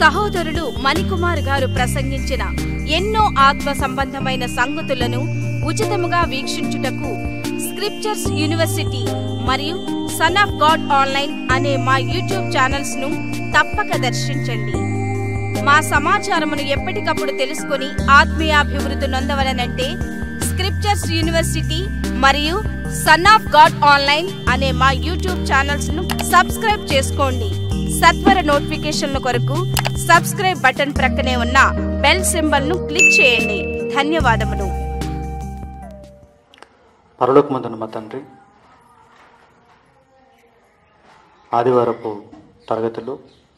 సహోదరుడు మణికుమార్ గారు ప్రసంగించిన ఎన్నో ఆత్మ సంబంధమైన సంగతులను ఉచితముగా వీక్షించుటకు స్క్రిప్చర్స్ యూనివర్సిటీ మరియు సన్ ఆఫ్ గాడ్ ఆన్లైన్ అనే మా యూట్యూబ్ ఛానల్స్ ను తప్పక దర్శించండి మా సమాచారమును ఎప్పటికప్పుడు తెలుసుకొని ఆత్మీయాభివృద్ధి నొందవలనంటే స్క్రిప్చర్స్ యూనివర్సిటీ మరియు సన్ ఆఫ్ గాడ్ ఆన్లైన్ అనే మా యూట్యూబ్ ఛానల్స్ ను సబ్స్క్రైబ్ చేసుకోండి సత్వర నోటిఫికేషన్ల కొరకు సబ్స్క్రైబ్ బటన్ ప్రక్కనే ఉన్న బెల్ సింబల్ ను క్లిక్ చేయండి ధన్యవాదములు పరలోకమందున మా తండ్రి ఆదివారపు తరగతులు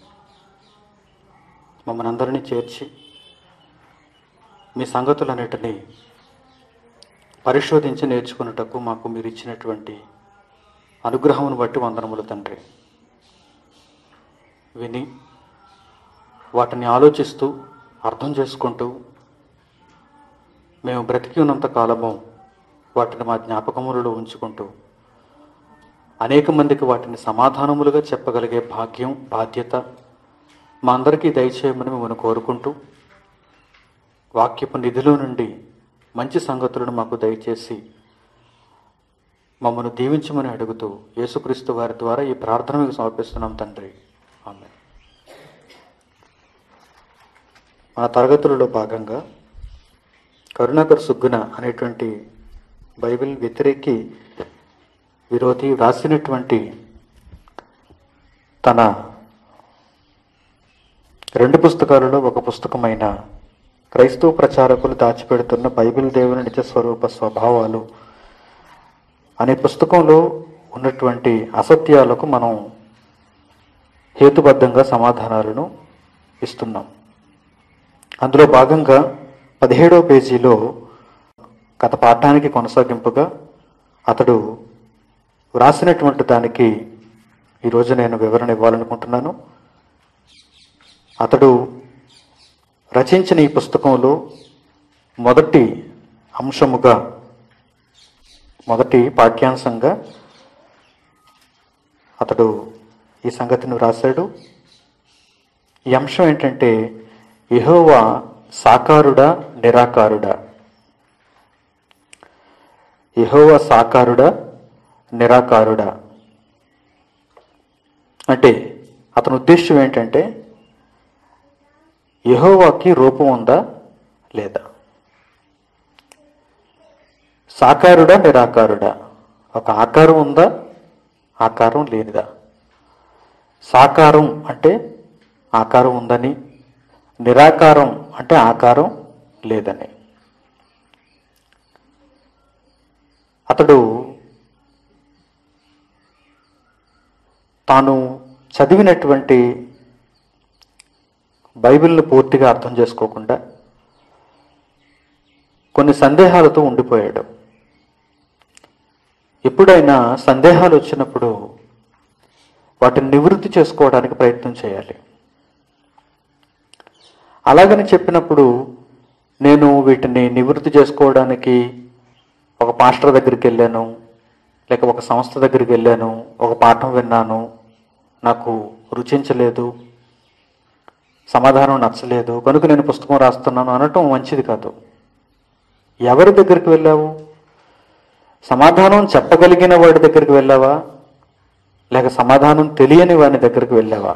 మమ్మల్ని అందరినీ చేర్చి మీ సంగతులన్నిటినీ పరిశోధించి నేర్చుకున్నటకు మాకు మీరు ఇచ్చినటువంటి అనుగ్రహమును బట్టి వందనములు తండ్రి విని వాటిని ఆలోచిస్తూ అర్థం చేసుకుంటూ మేము బ్రతికి ఉన్నంత కాలము వాటిని మా జ్ఞాపకములలో ఉంచుకుంటూ అనేక మందికి వాటిని సమాధానములుగా చెప్పగలిగే భాగ్యం బాధ్యత మా అందరికీ దయచేయమని మిమ్మల్ని కోరుకుంటూ వాక్యపు నిధిలో నుండి మంచి సంగతులను మాకు దయచేసి మమ్మల్ని దీవించమని అడుగుతూ యేసుక్రీస్తు వారి ద్వారా ఈ ప్రార్థన మీకు సమర్పిస్తున్నాం తండ్రి ఆమె మన తరగతులలో భాగంగా కరుణాకర్ సుగ్గున అనేటువంటి బైబిల్ వ్యతిరేకి విరోధి వ్రాసినటువంటి తన రెండు పుస్తకాలలో ఒక పుస్తకమైన క్రైస్తవ ప్రచారకులు దాచిపెడుతున్న బైబిల్ దేవుని నిజ స్వరూప స్వభావాలు అనే పుస్తకంలో ఉన్నటువంటి అసత్యాలకు మనం హేతుబద్ధంగా సమాధానాలను ఇస్తున్నాం అందులో భాగంగా పదిహేడవ పేజీలో గత పాఠానికి కొనసాగింపుగా అతడు వ్రాసినటువంటి దానికి ఈరోజు నేను వివరణ ఇవ్వాలనుకుంటున్నాను అతడు రచించిన ఈ పుస్తకంలో మొదటి అంశముగా మొదటి పాఠ్యాంశంగా అతడు ఈ సంగతిని వ్రాశాడు ఈ అంశం ఏంటంటే యెహోవా సాకారుడా నిరాకారుడా యెహోవా సాకారుడా నిరాకారుడా అంటే అతని ఉద్దేశం ఏంటంటే యెహోవాకి రూపం ఉందా లేదా సాకారుడా నిరాకారుడా ఒక ఆకారం ఉందా ఆకారం లేనిదా సాకారం అంటే ఆకారం ఉందని నిరాకారం అంటే ఆకారం లేదని అతడు తాను చదివినటువంటి బైబిల్ను పూర్తిగా అర్థం చేసుకోకుండా కొన్ని సందేహాలతో ఉండిపోయాడు ఎప్పుడైనా సందేహాలు వచ్చినప్పుడు వాటిని నివృత్తి చేసుకోవడానికి ప్రయత్నం చేయాలి అలాగని చెప్పినప్పుడు నేను వీటిని నివృత్తి చేసుకోవడానికి ఒక పాస్టర్ దగ్గరికి వెళ్ళాను లేక ఒక సంస్థ దగ్గరికి వెళ్ళాను ఒక పాఠం విన్నాను నాకు రుచించలేదు సమాధానం నచ్చలేదు కనుక నేను పుస్తకం రాస్తున్నాను అనటం మంచిది కాదు ఎవరి దగ్గరికి వెళ్ళావు సమాధానం చెప్పగలిగిన వాడి దగ్గరికి వెళ్ళావా లేక సమాధానం తెలియని వాని దగ్గరికి వెళ్ళావా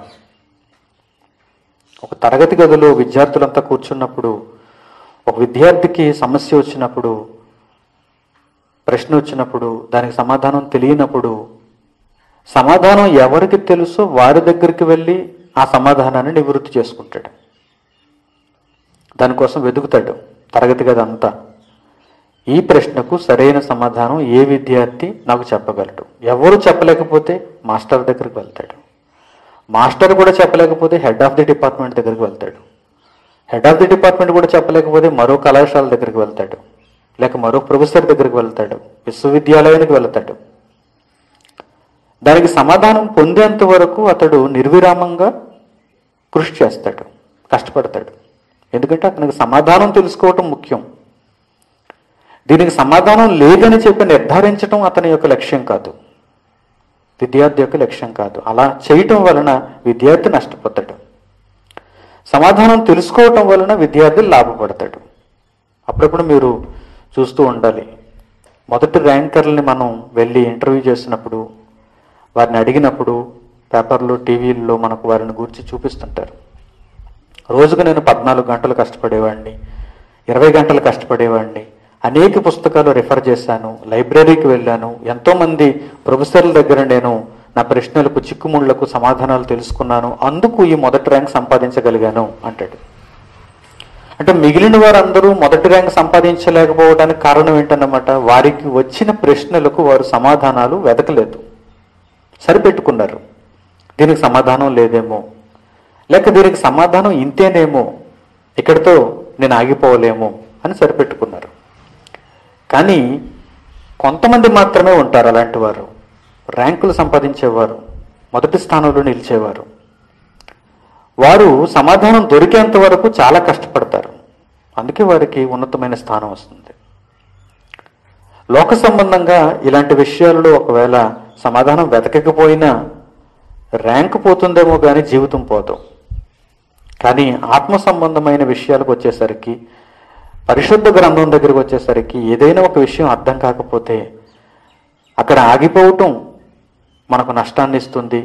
ఒక తరగతి గదిలో విద్యార్థులంతా కూర్చున్నప్పుడు ఒక విద్యార్థికి సమస్య వచ్చినప్పుడు ప్రశ్న వచ్చినప్పుడు దానికి సమాధానం తెలియనప్పుడు సమాధానం ఎవరికి తెలుసో వారి దగ్గరికి వెళ్ళి ఆ సమాధానాన్ని నివృత్తి చేసుకుంటాడు దానికోసం వెతుకుతాడు తరగతి గది అంతా ఈ ప్రశ్నకు సరైన సమాధానం ఏ విద్యార్థి నాకు చెప్పగలడు ఎవరు చెప్పలేకపోతే మాస్టర్ దగ్గరికి వెళ్తాడు మాస్టర్ కూడా చెప్పలేకపోతే హెడ్ ఆఫ్ ది డిపార్ట్మెంట్ దగ్గరికి వెళ్తాడు హెడ్ ఆఫ్ ది డిపార్ట్మెంట్ కూడా చెప్పలేకపోతే మరో కళాశాల దగ్గరికి వెళ్తాడు లేక మరో ప్రొఫెసర్ దగ్గరికి వెళ్తాడు విశ్వవిద్యాలయానికి వెళ్తాడు దానికి సమాధానం పొందేంత వరకు అతడు నిర్విరామంగా కృషి చేస్తాడు కష్టపడతాడు ఎందుకంటే అతనికి సమాధానం తెలుసుకోవటం ముఖ్యం దీనికి సమాధానం లేదని చెప్పి నిర్ధారించడం అతని యొక్క లక్ష్యం కాదు విద్యార్థి యొక్క లక్ష్యం కాదు అలా చేయటం వలన విద్యార్థి నష్టపోతాడు సమాధానం తెలుసుకోవటం వలన విద్యార్థి లాభపడతాడు అప్పుడప్పుడు మీరు చూస్తూ ఉండాలి మొదటి ర్యాంకర్లని మనం వెళ్ళి ఇంటర్వ్యూ చేసినప్పుడు వారిని అడిగినప్పుడు పేపర్లు టీవీల్లో మనకు వారిని గురించి చూపిస్తుంటారు రోజుకు నేను పద్నాలుగు గంటలు కష్టపడేవాడిని ఇరవై గంటలు కష్టపడేవాడిని అనేక పుస్తకాలు రిఫర్ చేశాను లైబ్రరీకి వెళ్ళాను ఎంతోమంది ప్రొఫెసర్ల దగ్గర నేను నా ప్రశ్నలకు చిక్కుముళ్లకు సమాధానాలు తెలుసుకున్నాను అందుకు ఈ మొదటి ర్యాంక్ సంపాదించగలిగాను అంటాడు అంటే మిగిలిన వారందరూ మొదటి ర్యాంక్ సంపాదించలేకపోవడానికి కారణం ఏంటన్నమాట వారికి వచ్చిన ప్రశ్నలకు వారు సమాధానాలు వెతకలేదు సరిపెట్టుకున్నారు దీనికి సమాధానం లేదేమో లేక దీనికి సమాధానం ఇంతేనేమో ఇక్కడితో నేను ఆగిపోలేమో అని సరిపెట్టుకున్నారు కానీ కొంతమంది మాత్రమే ఉంటారు అలాంటి వారు ర్యాంకులు సంపాదించేవారు మొదటి స్థానంలో నిలిచేవారు వారు సమాధానం దొరికేంత వరకు చాలా కష్టపడతారు అందుకే వారికి ఉన్నతమైన స్థానం వస్తుంది లోక సంబంధంగా ఇలాంటి విషయాల్లో ఒకవేళ సమాధానం వెతకకపోయినా ర్యాంక్ పోతుందేమో కానీ జీవితం పోదు కానీ ఆత్మ సంబంధమైన విషయాలకు వచ్చేసరికి పరిశుద్ధ గ్రంథం దగ్గరికి వచ్చేసరికి ఏదైనా ఒక విషయం అర్థం కాకపోతే అక్కడ ఆగిపోవటం మనకు నష్టాన్ని ఇస్తుంది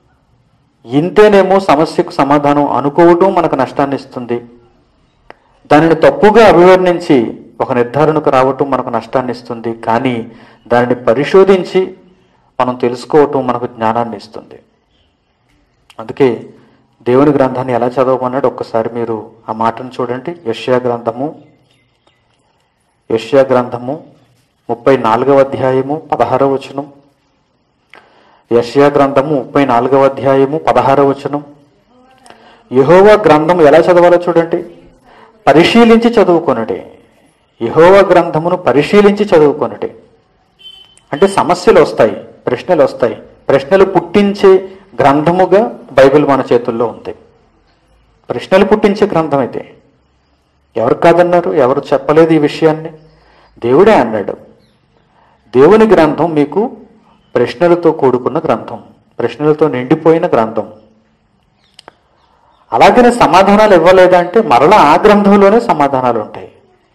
ఇంతేనేమో సమస్యకు సమాధానం అనుకోవటం మనకు నష్టాన్ని ఇస్తుంది దానిని తప్పుగా అభివర్ణించి ఒక నిర్ధారణకు రావటం మనకు నష్టాన్ని ఇస్తుంది కానీ దానిని పరిశోధించి మనం తెలుసుకోవటం మనకు జ్ఞానాన్ని ఇస్తుంది అందుకే దేవుని గ్రంథాన్ని ఎలా చదవమన్నాడు ఒక్కసారి మీరు ఆ మాటను చూడండి యష్యా గ్రంథము యష్యా గ్రంథము ముప్పై నాలుగవ అధ్యాయము పదహారవ వచనం యష్యా గ్రంథము ముప్పై నాలుగవ అధ్యాయము పదహారవ వచనం యహోవా గ్రంథము ఎలా చదవాలో చూడండి పరిశీలించి చదువుకొనటి యహోవా గ్రంథమును పరిశీలించి చదువుకొనటి అంటే సమస్యలు వస్తాయి ప్రశ్నలు వస్తాయి ప్రశ్నలు పుట్టించే గ్రంథముగా బైబిల్ మన చేతుల్లో ఉంది ప్రశ్నలు పుట్టించే గ్రంథం అయితే ఎవరు కాదన్నారు ఎవరు చెప్పలేదు ఈ విషయాన్ని దేవుడే అన్నాడు దేవుని గ్రంథం మీకు ప్రశ్నలతో కూడుకున్న గ్రంథం ప్రశ్నలతో నిండిపోయిన గ్రంథం అలాగనే సమాధానాలు ఇవ్వలేదా అంటే మరలా ఆ గ్రంథంలోనే సమాధానాలు ఉంటాయి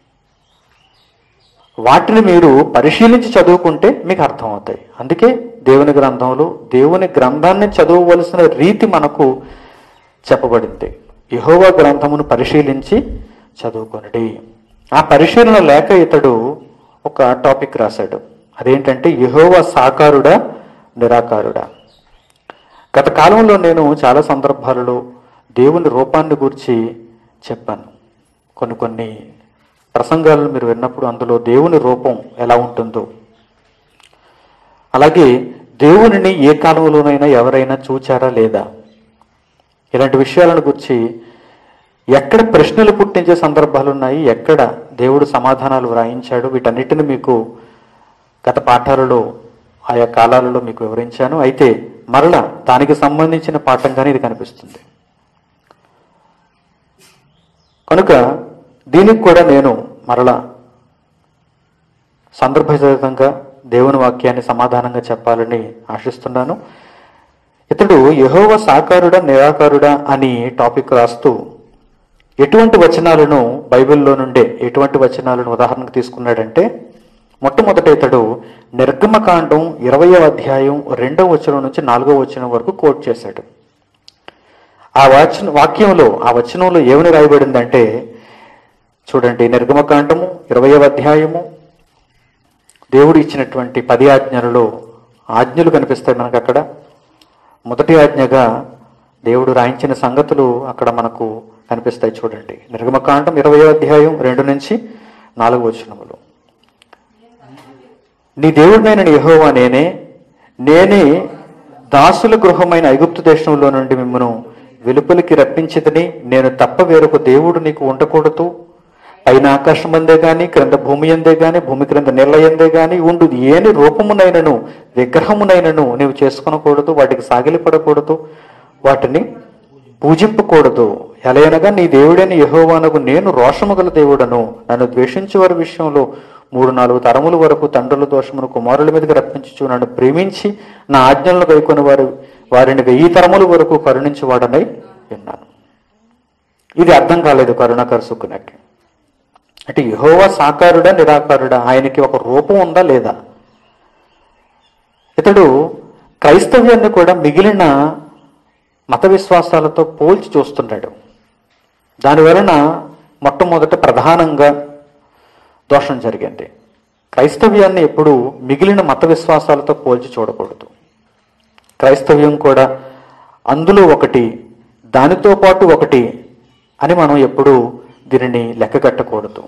వాటిని మీరు పరిశీలించి చదువుకుంటే మీకు అర్థమవుతాయి అందుకే దేవుని గ్రంథంలో దేవుని గ్రంథాన్ని చదవవలసిన రీతి మనకు చెప్పబడింది యహోవా గ్రంథమును పరిశీలించి చదువుకొనడి ఆ పరిశీలన లేక ఇతడు ఒక టాపిక్ రాశాడు అదేంటంటే యహోవా సాకారుడా నిరాకారుడా గత కాలంలో నేను చాలా సందర్భాలలో దేవుని రూపాన్ని గురించి చెప్పాను కొన్ని కొన్ని ప్రసంగాలను మీరు విన్నప్పుడు అందులో దేవుని రూపం ఎలా ఉంటుందో అలాగే దేవునిని ఏ కాలంలోనైనా ఎవరైనా చూచారా లేదా ఇలాంటి విషయాలను గురించి ఎక్కడ ప్రశ్నలు పుట్టించే సందర్భాలు ఉన్నాయి ఎక్కడ దేవుడు సమాధానాలు వ్రాయించాడు వీటన్నిటిని మీకు గత పాఠాలలో ఆయా కాలాలలో మీకు వివరించాను అయితే మరలా దానికి సంబంధించిన పాఠంగానే ఇది కనిపిస్తుంది కనుక దీనికి కూడా నేను మరలా సందర్భోచితంగా దేవుని వాక్యాన్ని సమాధానంగా చెప్పాలని ఆశిస్తున్నాను ఇతడు యహోవ సాకారుడా నిరాకారుడా అని టాపిక్ రాస్తూ ఎటువంటి వచనాలను బైబిల్లో నుండే ఎటువంటి వచనాలను ఉదాహరణకు తీసుకున్నాడంటే మొట్టమొదట ఇతడు నిర్గమకాండం ఇరవయో అధ్యాయం రెండవ వచనం నుంచి నాలుగవ వచనం వరకు కోట్ చేశాడు ఆ వచన వాక్యంలో ఆ వచనంలో ఏమని రాయబడిందంటే చూడండి నిర్గమకాండము ఇరవయవ అధ్యాయము దేవుడు ఇచ్చినటువంటి పది ఆజ్ఞలలో ఆజ్ఞలు కనిపిస్తాయి మనకు అక్కడ మొదటి ఆజ్ఞగా దేవుడు రాయించిన సంగతులు అక్కడ మనకు కనిపిస్తాయి చూడండి నిర్గమకాండం ఇరవయో అధ్యాయం రెండు నుంచి నాలుగు వచనములు నీ దేవుడినైన యెహోవా నేనే నేనే దాసుల గృహమైన ఐగుప్తు దేశంలో నుండి మిమ్మను వెలుపలికి రప్పించిదని నేను తప్ప వేరొక దేవుడు నీకు ఉండకూడదు పైన ఆకాశం అందే గాని క్రింద భూమి అందే గాని భూమి క్రింద నీళ్ళ ఎందే గాని ఉండు ఏని రూపమునైనను విగ్రహమునైనను నీవు చేసుకొనకూడదు వాటికి సాగిలిపడకూడదు వాటిని పూజింపకూడదు ఎలయనగా నీ దేవుడైన యహోవానకు నేను రోషము గల దేవుడను నన్ను ద్వేషించే వారి విషయంలో మూడు నాలుగు తరముల వరకు తండ్రుల దోషమును కుమారుల మీదకి రప్పించుచు నన్ను ప్రేమించి నా ఆజ్ఞలను గైకొని వారు వారిని వెయ్యి తరముల వరకు కరుణించేవాడనై విన్నాను ఇది అర్థం కాలేదు కరుణాకర్ సుక్కునకి అంటే యహోవా సాకారుడా నిరాకారుడా ఆయనకి ఒక రూపం ఉందా లేదా ఇతడు క్రైస్తవ్యాన్ని కూడా మిగిలిన మత విశ్వాసాలతో పోల్చి చూస్తున్నాడు దాని వలన మొట్టమొదట ప్రధానంగా దోషం జరిగింది క్రైస్తవ్యాన్ని ఎప్పుడు మిగిలిన మత విశ్వాసాలతో పోల్చి చూడకూడదు క్రైస్తవ్యం కూడా అందులో ఒకటి దానితో పాటు ఒకటి అని మనం ఎప్పుడు దీనిని లెక్క కట్టకూడదు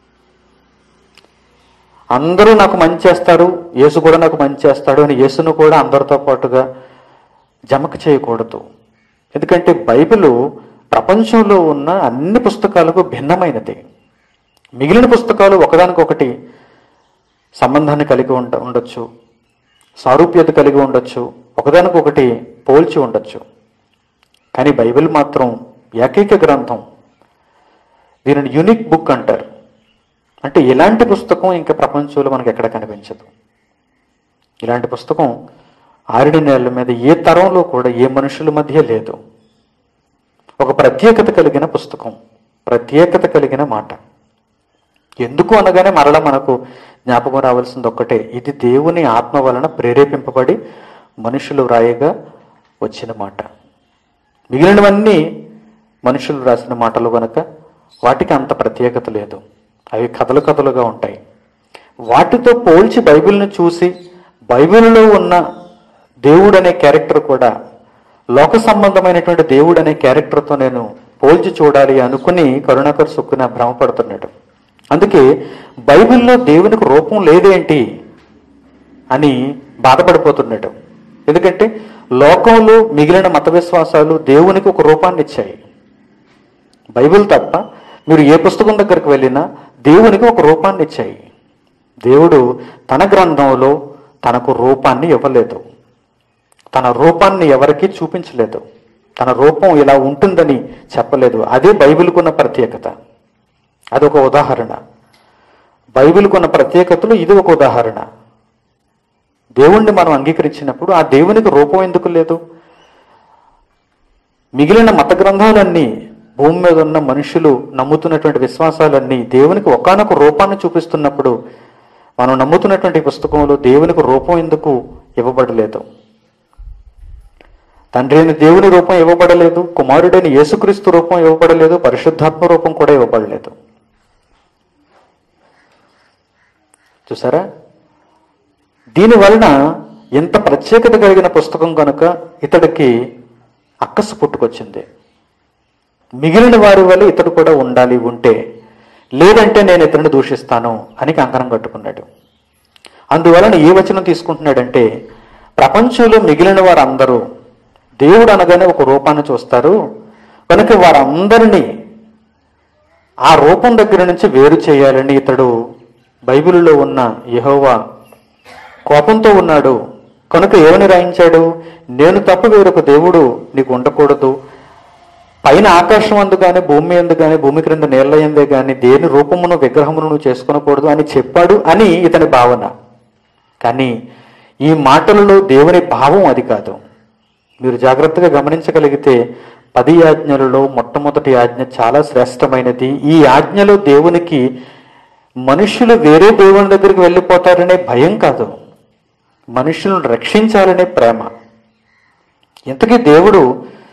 అందరూ నాకు మంచి చేస్తారు యేసు కూడా నాకు మంచి చేస్తాడు అని యేసును కూడా అందరితో పాటుగా జమక చేయకూడదు ఎందుకంటే బైబిల్ ప్రపంచంలో ఉన్న అన్ని పుస్తకాలకు భిన్నమైనది మిగిలిన పుస్తకాలు ఒకదానికొకటి సంబంధాన్ని కలిగి ఉండ ఉండొచ్చు సారూప్యత కలిగి ఉండొచ్చు ఒకదానికొకటి పోల్చి ఉండొచ్చు కానీ బైబిల్ మాత్రం ఏకైక గ్రంథం దీనిని యునిక్ బుక్ అంటారు అంటే ఇలాంటి పుస్తకం ఇంకా ప్రపంచంలో మనకు ఎక్కడ కనిపించదు ఇలాంటి పుస్తకం ఆరిడి నేల మీద ఏ తరంలో కూడా ఏ మనుషుల మధ్య లేదు ఒక ప్రత్యేకత కలిగిన పుస్తకం ప్రత్యేకత కలిగిన మాట ఎందుకు అనగానే మరలా మనకు జ్ఞాపకం రావాల్సింది ఒక్కటే ఇది దేవుని ఆత్మ వలన ప్రేరేపింపబడి మనుషులు వ్రాయగా వచ్చిన మాట మిగిలినవన్నీ మనుషులు రాసిన మాటలు గనక వాటికి అంత ప్రత్యేకత లేదు అవి కథలు కథలుగా ఉంటాయి వాటితో పోల్చి బైబిల్ని చూసి బైబిల్లో ఉన్న దేవుడు అనే క్యారెక్టర్ కూడా లోక సంబంధమైనటువంటి దేవుడు అనే క్యారెక్టర్తో నేను పోల్చి చూడాలి అనుకుని కరుణాకర్ సుక్కున భ్రమపడుతున్నాడు అందుకే బైబిల్లో దేవునికి రూపం లేదేంటి అని బాధపడిపోతున్నాడు ఎందుకంటే లోకంలో మిగిలిన మత విశ్వాసాలు దేవునికి ఒక రూపాన్ని ఇచ్చాయి బైబిల్ తప్ప మీరు ఏ పుస్తకం దగ్గరికి వెళ్ళినా దేవునికి ఒక రూపాన్ని ఇచ్చాయి దేవుడు తన గ్రంథంలో తనకు రూపాన్ని ఇవ్వలేదు తన రూపాన్ని ఎవరికీ చూపించలేదు తన రూపం ఇలా ఉంటుందని చెప్పలేదు అదే బైబిల్కున్న ప్రత్యేకత అదొక ఉదాహరణ బైబిల్కున్న ప్రత్యేకతలు ఇది ఒక ఉదాహరణ దేవుణ్ణి మనం అంగీకరించినప్పుడు ఆ దేవునికి రూపం ఎందుకు లేదు మిగిలిన మత గ్రంథాలన్నీ భూమి మీద ఉన్న మనుషులు నమ్ముతున్నటువంటి విశ్వాసాలన్నీ దేవునికి ఒకానొక రూపాన్ని చూపిస్తున్నప్పుడు మనం నమ్ముతున్నటువంటి పుస్తకంలో దేవునికి రూపం ఎందుకు ఇవ్వబడలేదు తండ్రి అయిన దేవుని రూపం ఇవ్వబడలేదు కుమారుడైన యేసుక్రీస్తు రూపం ఇవ్వబడలేదు పరిశుద్ధాత్మ రూపం కూడా ఇవ్వబడలేదు చూసారా దీని వలన ఎంత ప్రత్యేకత కలిగిన పుస్తకం కనుక ఇతడికి అక్కసు పుట్టుకొచ్చింది మిగిలిన వారి వల్ల ఇతడు కూడా ఉండాలి ఉంటే లేదంటే నేను ఇతరుని దూషిస్తాను అని కంకణం కట్టుకున్నాడు అందువలన ఏ వచనం తీసుకుంటున్నాడంటే ప్రపంచంలో మిగిలిన వారందరూ దేవుడు అనగానే ఒక రూపాన్ని చూస్తారు కనుక వారందరినీ ఆ రూపం దగ్గర నుంచి వేరు చేయాలని ఇతడు బైబిల్లో ఉన్న యెహోవా కోపంతో ఉన్నాడు కనుక ఏమని రాయించాడు నేను తప్ప వేరొక దేవుడు నీకు ఉండకూడదు పైన ఆకాశం అందు కానీ భూమి ఎందు కానీ భూమి క్రింద నీళ్ల ఎందే కానీ దేని రూపమును విగ్రహమును నువ్వు చేసుకొనకూడదు అని చెప్పాడు అని ఇతని భావన కానీ ఈ మాటలలో దేవుని భావం అది కాదు మీరు జాగ్రత్తగా గమనించగలిగితే పది ఆజ్ఞలలో మొట్టమొదటి ఆజ్ఞ చాలా శ్రేష్టమైనది ఈ ఆజ్ఞలో దేవునికి మనుషులు వేరే దేవుని దగ్గరికి వెళ్ళిపోతారనే భయం కాదు మనుషులను రక్షించాలనే ప్రేమ ఇంతకీ దేవుడు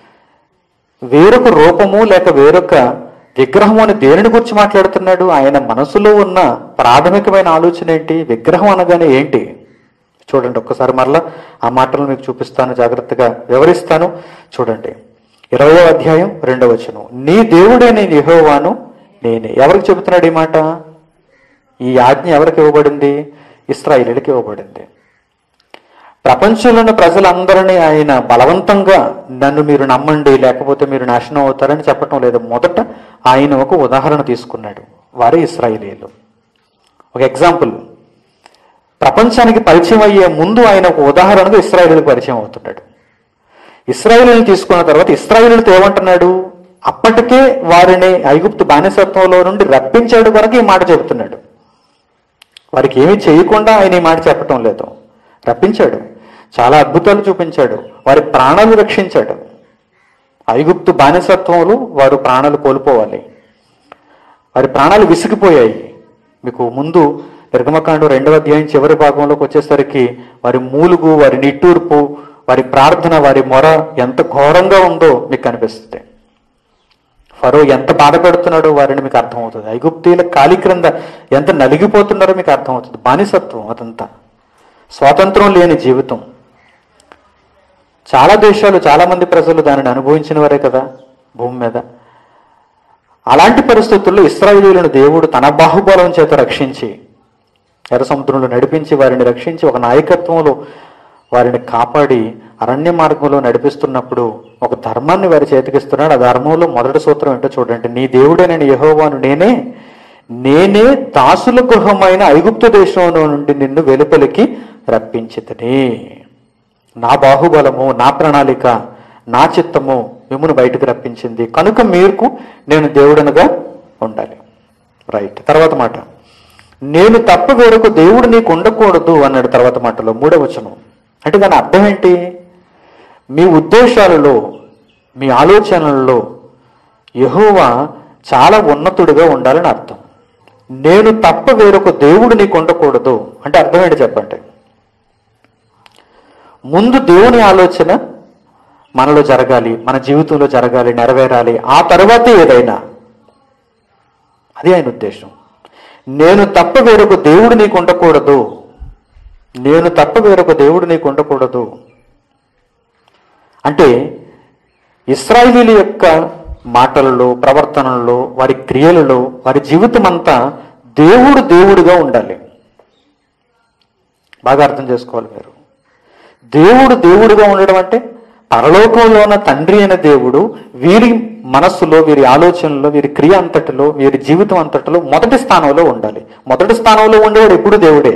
వేరొక రూపము లేక వేరొక విగ్రహం అని దేనిని గురించి మాట్లాడుతున్నాడు ఆయన మనసులో ఉన్న ప్రాథమికమైన ఆలోచన ఏంటి విగ్రహం అనగానే ఏంటి చూడండి ఒక్కసారి మరలా ఆ మాటలు మీకు చూపిస్తాను జాగ్రత్తగా వివరిస్తాను చూడండి ఇరవయో అధ్యాయం రెండవ వచనం నీ దేవుడైన యెహోవాను నేనే ఎవరికి చెబుతున్నాడు ఈ మాట ఈ ఆజ్ఞ ఎవరికి ఇవ్వబడింది ఇస్రాయిలీలకి ఇవ్వబడింది ప్రపంచంలో ఉన్న ప్రజలందరినీ ఆయన బలవంతంగా నన్ను మీరు నమ్మండి లేకపోతే మీరు నాశనం అవుతారని చెప్పటం లేదు మొదట ఆయన ఒక ఉదాహరణ తీసుకున్నాడు వారే ఇస్రాయిలీలు ఒక ఎగ్జాంపుల్ ప్రపంచానికి పరిచయం అయ్యే ముందు ఆయన ఒక ఉదాహరణగా ఇస్రాయిలీలకు పరిచయం అవుతున్నాడు ఇస్రాయిలీని తీసుకున్న తర్వాత ఇస్రాయిలీలతో ఏమంటున్నాడు అప్పటికే వారిని ఐగుప్తు బానిసత్వంలో నుండి రప్పించాడు కనుక ఈ మాట చెబుతున్నాడు వారికి ఏమీ చేయకుండా ఆయన ఈ మాట చెప్పటం లేదు రప్పించాడు చాలా అద్భుతాలు చూపించాడు వారి ప్రాణాలు రక్షించాడు ఐగుప్తు బానిసత్వంలో వారు ప్రాణాలు కోల్పోవాలి వారి ప్రాణాలు విసిగిపోయాయి మీకు ముందు నిర్గమకాండం రెండవ అధ్యాయం చివరి భాగంలోకి వచ్చేసరికి వారి మూలుగు వారి నిట్టూర్పు వారి ప్రార్థన వారి మొర ఎంత ఘోరంగా ఉందో మీకు కనిపిస్తుంది ఫరో ఎంత బాధపడుతున్నాడో వారిని మీకు అర్థమవుతుంది ఐగుప్తీల కాలి క్రింద ఎంత నలిగిపోతున్నారో మీకు అర్థమవుతుంది బానిసత్వం అదంతా స్వాతంత్రం లేని జీవితం చాలా దేశాలు చాలా మంది ప్రజలు దానిని అనుభవించిన వారే కదా భూమి మీద అలాంటి పరిస్థితుల్లో ఇస్రాయేలీలను దేవుడు తన బాహుబలం చేత రక్షించి ఎర్ర సముద్రంలో నడిపించి వారిని రక్షించి ఒక నాయకత్వంలో వారిని కాపాడి అరణ్య మార్గంలో నడిపిస్తున్నప్పుడు ఒక ధర్మాన్ని వారి చేతికిస్తున్నాడు ఆ ధర్మంలో మొదటి సూత్రం ఏంటో చూడండి నీ దేవుడే నేను యెహోవాను నేనే నేనే దాసుల గృహమైన ఐగుప్తు దేశంలో నుండి నిన్ను వెలుపలికి రప్పించితని నా బాహుబలము నా ప్రణాళిక నా చిత్తము మిమ్మల్ని బయటకు రప్పించింది కనుక మీకు నేను దేవుడనుగా ఉండాలి రైట్ తర్వాత మాట నేను తప్ప వేరొక దేవుడు నీకు ఉండకూడదు అన్నాడు తర్వాత మాటలో మూడవ వచనం అంటే దాని అర్థం ఏంటి మీ ఉద్దేశాలలో మీ ఆలోచనలలో యెహోవా చాలా ఉన్నతుడిగా ఉండాలని అర్థం నేను తప్ప వేరొక దేవుడు నీకు ఉండకూడదు అంటే అర్థం ఏంటి చెప్పండి ముందు దేవుని ఆలోచన మనలో జరగాలి మన జీవితంలో జరగాలి నెరవేరాలి ఆ తర్వాతే ఏదైనా అది ఆయన ఉద్దేశం నేను తప్ప వేరొక దేవుడు నీకు ఉండకూడదు నేను తప్ప వేరొక దేవుడు నీకు ఉండకూడదు అంటే ఇస్రాయిలీల యొక్క మాటలలో ప్రవర్తనలో వారి క్రియలలో వారి జీవితం అంతా దేవుడు దేవుడుగా ఉండాలి బాగా అర్థం చేసుకోవాలి మీరు దేవుడు దేవుడుగా ఉండడం అంటే పరలోకంలో ఉన్న తండ్రి అయిన దేవుడు వీరి మనస్సులో వీరి ఆలోచనలో వీరి క్రియ అంతటిలో వీరి జీవితం అంతటిలో మొదటి స్థానంలో ఉండాలి మొదటి స్థానంలో ఉండేవాడు ఎప్పుడు దేవుడే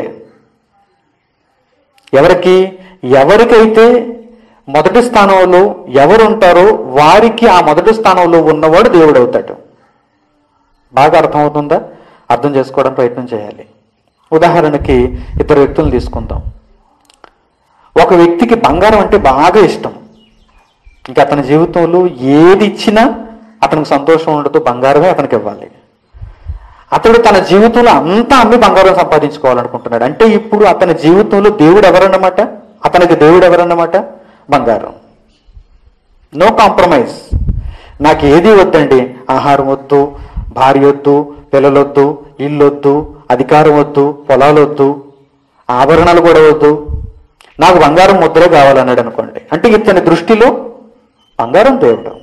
ఎవరికి ఎవరికైతే మొదటి స్థానంలో ఎవరు ఉంటారో వారికి ఆ మొదటి స్థానంలో ఉన్నవాడు దేవుడు అవుతాడు బాగా అర్థమవుతుందా అర్థం చేసుకోవడం ప్రయత్నం చేయాలి ఉదాహరణకి ఇద్దరు వ్యక్తులను తీసుకుందాం ఒక వ్యక్తికి బంగారం అంటే బాగా ఇష్టం ఇంకా అతని జీవితంలో ఏది ఇచ్చినా అతనికి సంతోషం ఉండదు బంగారమే అతనికి ఇవ్వాలి అతడు తన జీవితంలో అంతా అమ్మి బంగారం సంపాదించుకోవాలనుకుంటున్నాడు అంటే ఇప్పుడు అతని జీవితంలో దేవుడు ఎవరన్నమాట అతనికి దేవుడు ఎవరన్నమాట బంగారం నో కాంప్రమైజ్ నాకు ఏది వద్దండి ఆహారం వద్దు భార్య వద్దు పిల్లలొద్దు ఇల్లొద్దు అధికారం వద్దు పొలాలు వద్దు ఆభరణాలు కూడా వద్దు నాకు బంగారం ముద్రే కావాలన్నాడు అనుకోండి అంటే ఇతని దృష్టిలో బంగారం దేవుడు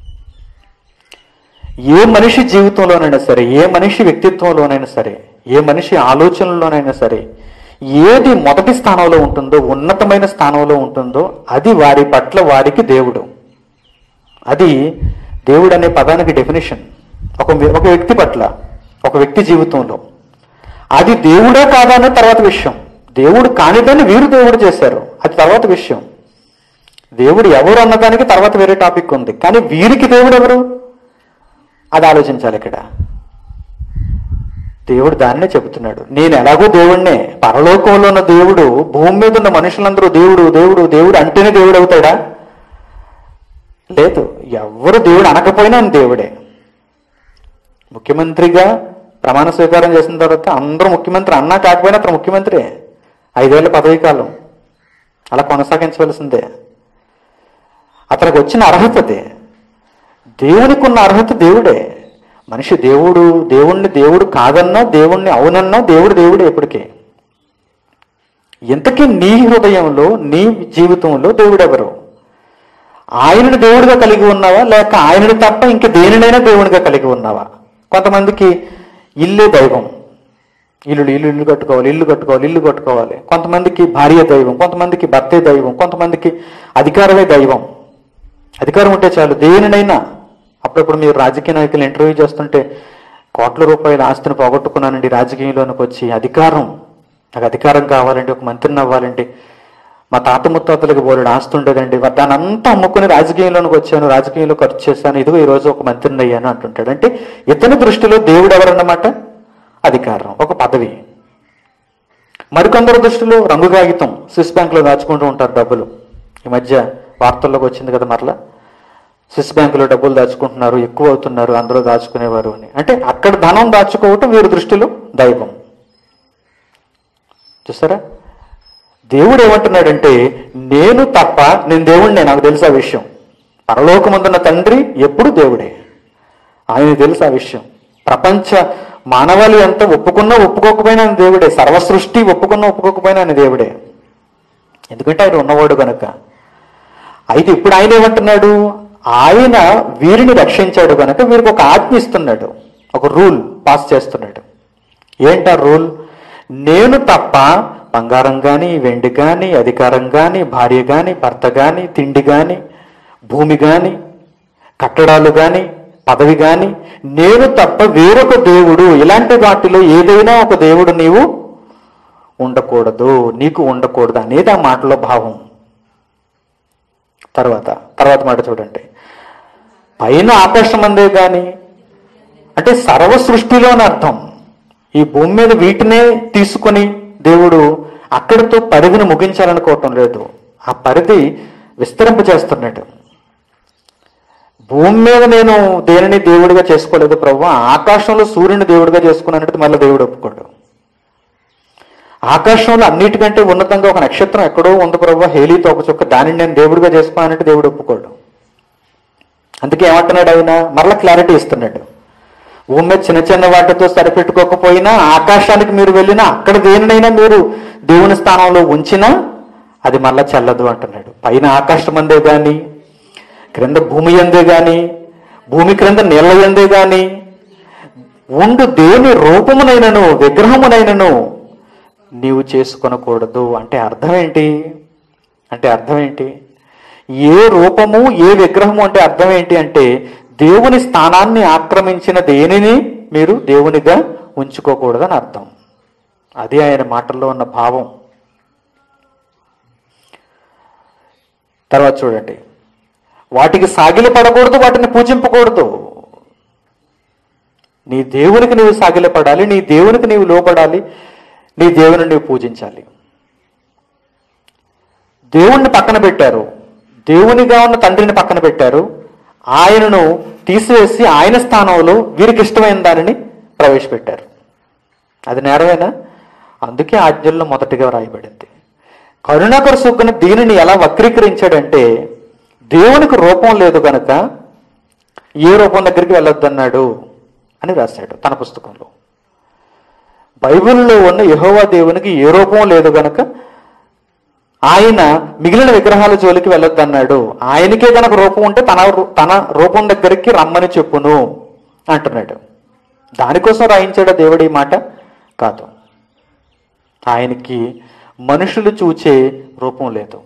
ఏ మనిషి జీవితంలోనైనా సరే ఏ మనిషి వ్యక్తిత్వంలోనైనా సరే ఏ మనిషి ఆలోచనలోనైనా సరే ఏది మొదటి స్థానంలో ఉంటుందో ఉన్నతమైన స్థానంలో ఉంటుందో అది వారి పట్ల వారికి దేవుడు అది దేవుడు అనే పదానికి డెఫినేషన్ ఒక ఒక వ్యక్తి పట్ల ఒక వ్యక్తి జీవితంలో అది దేవుడా కాదా అనే తర్వాత విషయం దేవుడు కానిదాన్ని వీరు దేవుడు చేశారు అది తర్వాత విషయం దేవుడు ఎవరు అన్నదానికి తర్వాత వేరే టాపిక్ ఉంది కానీ వీరికి దేవుడు ఎవరు అది ఆలోచించాలి ఇక్కడ దేవుడు దాన్నే చెబుతున్నాడు నేను ఎలాగో దేవుణ్ణే పరలోకంలో ఉన్న దేవుడు భూమి మీద ఉన్న మనుషులందరూ దేవుడు దేవుడు దేవుడు అంటేనే దేవుడు అవుతాడా లేదు ఎవరు దేవుడు అనకపోయినా ఆయన దేవుడే ముఖ్యమంత్రిగా ప్రమాణ స్వీకారం చేసిన తర్వాత అందరూ ముఖ్యమంత్రి అన్నా కాకపోయినా అతను ముఖ్యమంత్రి ఐదేళ్ల పదవీ కాలం అలా కొనసాగించవలసిందే అతనికి వచ్చిన అర్హత అదే దేవునికి ఉన్న అర్హత దేవుడే మనిషి దేవుడు దేవుణ్ణి దేవుడు కాదన్నా దేవుణ్ణి అవునన్నా దేవుడు దేవుడే ఎప్పటికీ ఇంతకీ నీ హృదయంలో నీ జీవితంలో దేవుడెవరు ఆయనను దేవుడిగా కలిగి ఉన్నావా లేక ఆయనని తప్ప ఇంక దేనినైనా దేవుడిగా కలిగి ఉన్నావా కొంతమందికి ఇల్లే దైవం ఇల్లు ఇల్లు ఇల్లు కట్టుకోవాలి ఇల్లు కట్టుకోవాలి ఇల్లు కట్టుకోవాలి కొంతమందికి భార్య దైవం కొంతమందికి భర్తే దైవం కొంతమందికి అధికారమే దైవం అధికారం ఉంటే చాలు దేనినైనా అప్పుడప్పుడు మీరు రాజకీయ నాయకులు ఇంటర్వ్యూ చేస్తుంటే కోట్ల రూపాయల ఆస్తిని పోగొట్టుకున్నానండి రాజకీయంలోనికి వచ్చి అధికారం నాకు అధికారం కావాలండి ఒక మంత్రిని అవ్వాలండి మా తాత ముత్తాతలకు బోలెడు ఆస్తి ఉండేదండి దాన్ని అంతా అమ్ముకుని రాజకీయంలోనికి వచ్చాను రాజకీయంలో ఖర్చు చేశాను ఇదిగో ఈ రోజు ఒక మంత్రిని అయ్యాను అంటుంటాడు అంటే ఇతని దృష్టిలో దేవుడు ఎవరన్నమాట అధికారం ఒక పదవి మరికొందరు దృష్టిలో రంగు కాగితం స్విస్ బ్యాంక్లో దాచుకుంటూ ఉంటారు డబ్బులు ఈ మధ్య వార్తల్లోకి వచ్చింది కదా మరలా స్విస్ బ్యాంకులో డబ్బులు దాచుకుంటున్నారు ఎక్కువ అవుతున్నారు అందులో దాచుకునేవారు అని అంటే అక్కడ ధనం దాచుకోవటం వీరి దృష్టిలో దైవం చూసారా దేవుడు ఏమంటున్నాడంటే నేను తప్ప నేను దేవుడినే నాకు తెలుసు ఆ విషయం పరలోకమందున్న తండ్రి ఎప్పుడు దేవుడే ఆయన తెలుసు ఆ విషయం ప్రపంచ మానవాళి అంతా ఒప్పుకున్నా ఒప్పుకోకపోయినా ఆయన దేవుడే సర్వ సృష్టి ఒప్పుకున్నా ఒప్పుకోకపోయినా ఆయన దేవుడే ఎందుకంటే ఆయన ఉన్నవాడు కనుక అయితే ఇప్పుడు ఆయన ఏమంటున్నాడు ఆయన వీరిని రక్షించాడు కనుక వీరికి ఒక ఆజ్ఞ ఇస్తున్నాడు ఒక రూల్ పాస్ చేస్తున్నాడు ఏంటా రూల్ నేను తప్ప బంగారం కానీ వెండి కానీ అధికారం కానీ భార్య కానీ భర్త కానీ తిండి కానీ భూమి కానీ కట్టడాలు కానీ పదవి కానీ నేను తప్ప వేరొక దేవుడు ఇలాంటి వాటిలో ఏదైనా ఒక దేవుడు నీవు ఉండకూడదు నీకు ఉండకూడదు అనేది ఆ మాటలో భావం తర్వాత తర్వాత మాట చూడండి పైన ఆకాశం అందే గాని అంటే సర్వ సృష్టిలోని అర్థం ఈ భూమి మీద వీటినే తీసుకొని దేవుడు అక్కడితో పరిధిని ముగించాలనుకోవటం లేదు ఆ పరిధి విస్తరింప చేస్తున్నాడు భూమి మీద నేను దేనిని దేవుడిగా చేసుకోలేదు ప్రభు ఆకాశంలో సూర్యుని దేవుడిగా చేసుకున్నానంటే మళ్ళీ దేవుడు ఒప్పుకోడు ఆకాశంలో అన్నిటికంటే ఉన్నతంగా ఒక నక్షత్రం ఎక్కడో ఉంది ప్రభు హేలీతో ఒక చుక్క దానిని నేను దేవుడిగా చేసుకున్నానంటే దేవుడు ఒప్పుకోడు అందుకే ఏమంటున్నాడు ఆయన మరలా క్లారిటీ ఇస్తున్నాడు భూమి మీద చిన్న చిన్న వాటితో సరిపెట్టుకోకపోయినా ఆకాశానికి మీరు వెళ్ళినా అక్కడ దేనినైనా మీరు దేవుని స్థానంలో ఉంచినా అది మళ్ళా చెల్లదు అంటున్నాడు పైన ఆకాశం అందే గాని క్రింద భూమి అందే గాని భూమి క్రింద నీళ్ళ ఎందే గాని ఉండు దేని రూపమునైనను విగ్రహమునైనను నీవు చేసుకొనకూడదు అంటే అర్థం ఏంటి అంటే అర్థం ఏంటి ఏ రూపము ఏ విగ్రహము అంటే అర్థం ఏంటి అంటే దేవుని స్థానాన్ని ఆక్రమించిన దేనిని మీరు దేవునిగా ఉంచుకోకూడదని అర్థం అది ఆయన మాటల్లో ఉన్న భావం తర్వాత చూడండి వాటికి సాగిలి పడకూడదు వాటిని పూజింపకూడదు నీ దేవునికి నీవు సాగిలపడాలి నీ దేవునికి నీవు లోపడాలి నీ దేవుని నీవు పూజించాలి దేవుణ్ణి పక్కన పెట్టారు దేవునిగా ఉన్న తండ్రిని పక్కన పెట్టారు ఆయనను తీసివేసి ఆయన స్థానంలో వీరికి ఇష్టమైన దానిని ప్రవేశపెట్టారు అది నేరమేనా అందుకే ఆజ్ఞల్లో మొదటిగా రాయబడింది కరుణాకర సుగ్గుని దీనిని ఎలా వక్రీకరించాడంటే దేవునికి రూపం లేదు గనక ఏ రూపం దగ్గరికి వెళ్ళొద్దన్నాడు అని రాశాడు తన పుస్తకంలో బైబిల్లో ఉన్న యెహోవా దేవునికి ఏ రూపం లేదు గనక ఆయన మిగిలిన విగ్రహాల జోలికి వెళ్ళొద్దన్నాడు ఆయనకే గనక రూపం ఉంటే తన రూ- తన రూపం దగ్గరికి రమ్మని చెప్పును అంటున్నాడు దానికోసం రాయించాడు దేవుడి మాట కాదు ఆయనకి మనుషులు చూచే రూపం లేదు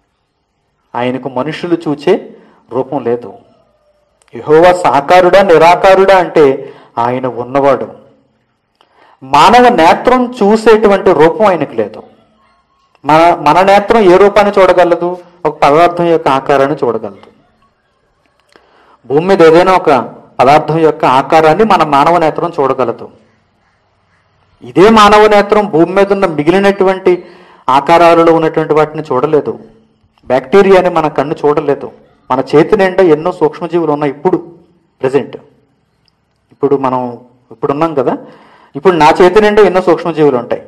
ఆయనకు మనుషులు చూచే రూపం లేదు యెహోవా సాకారుడా నిరాకారుడా అంటే ఆయన ఉన్నవాడు మానవ నేత్రం చూసేటువంటి రూపం ఆయనకు లేదు మన మన నేత్రం ఏ రూపాన్ని చూడగలదు ఒక పదార్థం యొక్క ఆకారాన్ని చూడగలదు భూమి మీద ఏదైనా ఒక పదార్థం యొక్క ఆకారాన్ని మన మానవ నేత్రం చూడగలదు ఇదే మానవ నేత్రం భూమి మీద ఉన్న మిగిలినటువంటి ఆకారాలలో ఉన్నటువంటి వాటిని చూడలేదు బ్యాక్టీరియాని మన కన్ను చూడలేదు మన చేతి నిండా ఎన్నో సూక్ష్మజీవులు ఉన్నాయి ఇప్పుడు ప్రజెంట్ ఇప్పుడు మనం ఇప్పుడు ఉన్నాం కదా ఇప్పుడు నా చేతి నిండా ఎన్నో సూక్ష్మజీవులు ఉంటాయి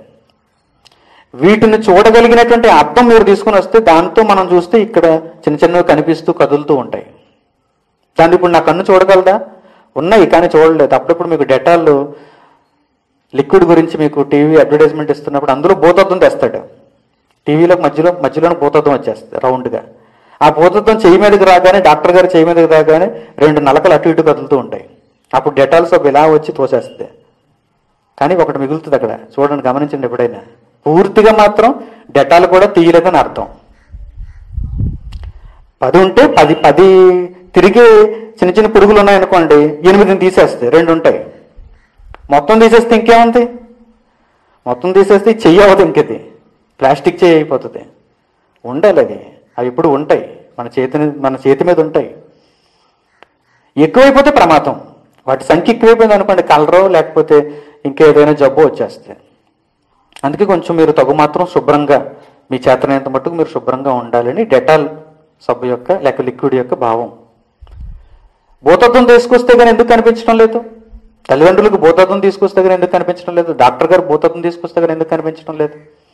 వీటిని చూడగలిగినటువంటి అర్థం మీరు తీసుకుని వస్తే దాంతో మనం చూస్తే ఇక్కడ చిన్న చిన్నవి కనిపిస్తూ కదులుతూ ఉంటాయి దాన్ని ఇప్పుడు నా కన్ను చూడగలదా ఉన్నాయి కానీ చూడలేదు అప్పుడప్పుడు మీకు డెటాల్ లిక్విడ్ గురించి మీకు టీవీ అడ్వర్టైజ్మెంట్ ఇస్తున్నప్పుడు అందులో భూతత్వం తెస్తాడు టీవీలో మధ్యలో మధ్యలోనే భూతత్వం వచ్చేస్తుంది రౌండ్గా ఆ భూతత్వం చెయ్యి మీదకి రాగానే డాక్టర్ గారు చెయ్యి మీదకి రాగానే రెండు నలకలు అటు ఇటు కదులుతూ ఉంటాయి అప్పుడు డెటాల్ సోప్ ఇలా వచ్చి తోసేస్తుంది కానీ ఒకటి మిగులుతుంది అక్కడ చూడండి గమనించండి ఎప్పుడైనా పూర్తిగా మాత్రం డెటాల్ కూడా తీయలేదని అర్థం పది ఉంటే పది పది తిరిగి చిన్న చిన్న పురుగులు ఉన్నాయనుకోండి ఎనిమిదిని తీసేస్తాయి రెండు ఉంటాయి మొత్తం తీసేస్తే ఇంకేముంది మొత్తం తీసేస్తే చెయ్యి అవ్వదు ఇంకది ప్లాస్టిక్ చెయ్యి అయిపోతుంది ఉండాలి అది అవి ఇప్పుడు ఉంటాయి మన చేతిని మన చేతి మీద ఉంటాయి ఎక్కువైపోతే ప్రమాదం వాటి సంఖ్య ఎక్కువైపోయింది అనుకోండి కలరో లేకపోతే ఇంకేదైనా జబ్బు వచ్చేస్తే అందుకే కొంచెం మీరు తగు మాత్రం శుభ్రంగా మీ చేతనైనంత మట్టుకు మీరు శుభ్రంగా ఉండాలని డెటాల్ సబ్బు యొక్క లేక లిక్విడ్ యొక్క భావం భూతత్వం తీసుకొస్తే కానీ ఎందుకు కనిపించడం లేదు తల్లిదండ్రులకు భూతత్వం తీసుకొస్తే కానీ ఎందుకు కనిపించడం లేదు డాక్టర్ గారు భూతత్వం తీసుకొస్తే కానీ ఎందుకు కనిపించడం లేదు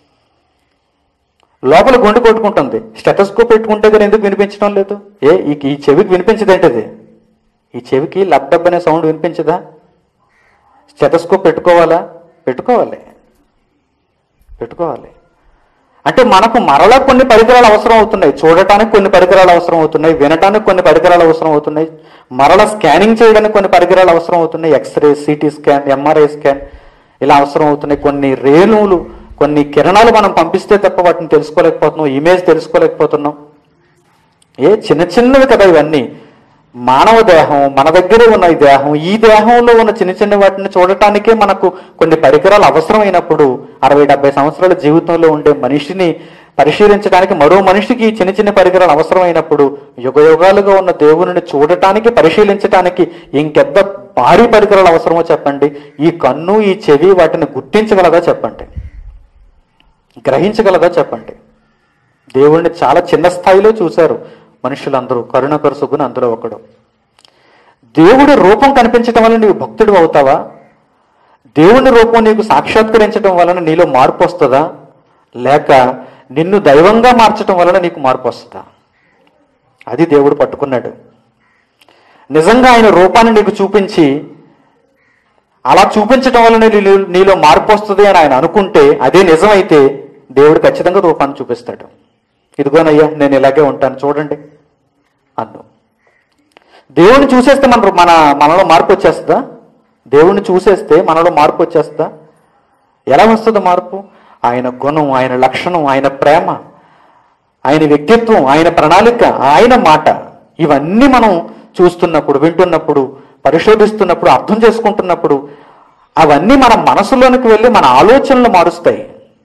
లోపల గుండె కొట్టుకుంటుంది స్టెటస్కోప్ పెట్టుకుంటే కానీ ఎందుకు వినిపించడం లేదు ఏ ఈ ఈ చెవికి వినిపించదేంటిది ఈ చెవికి లబ్డబ్ అనే సౌండ్ వినిపించదా స్టెటస్కోప్ పెట్టుకోవాలా పెట్టుకోవాలి పెట్టుకోవాలి అంటే మనకు మరలా కొన్ని పరికరాలు అవసరం అవుతున్నాయి చూడటానికి కొన్ని పరికరాలు అవసరం అవుతున్నాయి వినటానికి కొన్ని పరికరాలు అవసరం అవుతున్నాయి మరలా స్కానింగ్ చేయడానికి కొన్ని పరికరాలు అవసరం అవుతున్నాయి X-ray CT scan MRI scan ఇలా అవసరం అవుతున్నాయి కొన్ని రేణువులు కొన్ని కిరణాలు మనం పంపిస్తే తప్ప వాటిని తెలుసుకోలేకపోతున్నాం ఇమేజ్ తెలుసుకోలేకపోతున్నాం ఏ చిన్న చిన్నవి కదా ఇవన్నీ మానవ దేహం మన దగ్గరే ఉన్న ఈ దేహం ఈ దేహంలో ఉన్న చిన్న చిన్న వాటిని చూడటానికే మనకు కొన్ని పరికరాలు అవసరమైనప్పుడు అరవై డెబ్బై సంవత్సరాల జీవితంలో ఉండే మనిషిని పరిశీలించడానికి మరో మనిషికి ఈ చిన్న చిన్న పరికరాలు అవసరమైనప్పుడు యుగ యుగాలుగా ఉన్న దేవుని చూడటానికి పరిశీలించడానికి ఇంకెంత భారీ పరికరాలు అవసరమో చెప్పండి ఈ కన్ను ఈ చెవి వాటిని గుర్తించగలదా చెప్పండి గ్రహించగలదా చెప్పండి దేవుణ్ణి చాలా చిన్న స్థాయిలో చూశారు మనుషులందరూ కరుణకర సుగుని అందులో ఒకడు దేవుడి రూపం కనిపించడం వల్ల నీవు భక్తుడు అవుతావా దేవుని రూపం నీకు సాక్షాత్కరించడం వలన నీలో మార్పు వస్తుందా లేక నిన్ను దైవంగా మార్చడం వలన నీకు మార్పు వస్తుందా అది దేవుడు పట్టుకున్నాడు నిజంగా ఆయన రూపాన్ని నీకు చూపించి అలా చూపించడం వల్ల నీలో నీలో మార్పు వస్తుంది అని ఆయన అనుకుంటే అదే నిజమైతే దేవుడు ఖచ్చితంగా రూపాన్ని చూపిస్తాడు ఇదిగోనయ్యా నేను ఇలాగే ఉంటాను చూడండి అన్ను దేవుడిని చూసేస్తే మన మన మనలో మార్పు వచ్చేస్తుందా దేవుడిని చూసేస్తే మనలో మార్పు వచ్చేస్తుందా ఎలా వస్తుంది మార్పు ఆయన గుణం ఆయన లక్షణం ఆయన ప్రేమ ఆయన వ్యక్తిత్వం ఆయన ప్రణాళిక ఆయన మాట ఇవన్నీ మనం చూస్తున్నప్పుడు వింటున్నప్పుడు పరిశోధిస్తున్నప్పుడు అర్థం చేసుకుంటున్నప్పుడు అవన్నీ మన మనసులోనికి వెళ్ళి మన ఆలోచనలు మారుస్తాయి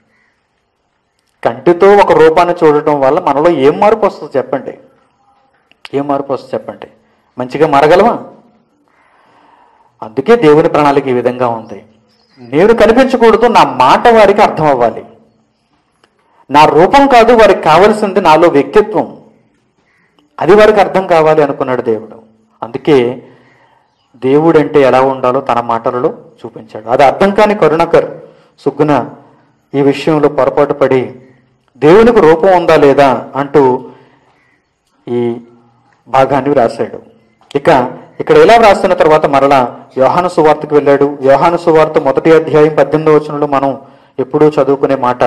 కంటితో ఒక రూపాన్ని చూడటం వల్ల మనలో ఏం మార్పు వస్తుంది చెప్పండి ఏం మార్పు వస్తుంది చెప్పండి మంచిగా మారగలమా అందుకే దేవుని ప్రణాళిక ఈ విధంగా ఉంది నేను కనిపించకూడదు నా మాట వారికి అర్థం అవ్వాలి నా రూపం కాదు వారికి కావలసింది నాలో వ్యక్తిత్వం అది వారికి అర్థం కావాలి అనుకున్నాడు దేవుడు అందుకే దేవుడు అంటే ఎలా ఉండాలో తన మాటలలో చూపించాడు అది అర్థం కాని కరుణకర్ సుగ్గున ఈ విషయంలో పొరపాటు పడి దేవునికి రూపం ఉందా లేదా అంటూ ఈ భాగాన్ని రాశాడు ఇక ఇక్కడ ఎలా రాస్తున్న తర్వాత మరలా యోహాను సువార్తకు వెళ్ళాడు యోహాను సువార్త మొదటి అధ్యాయం పద్దెనిమిదో వచనంలో మనం ఎప్పుడూ చదువుకునే మాట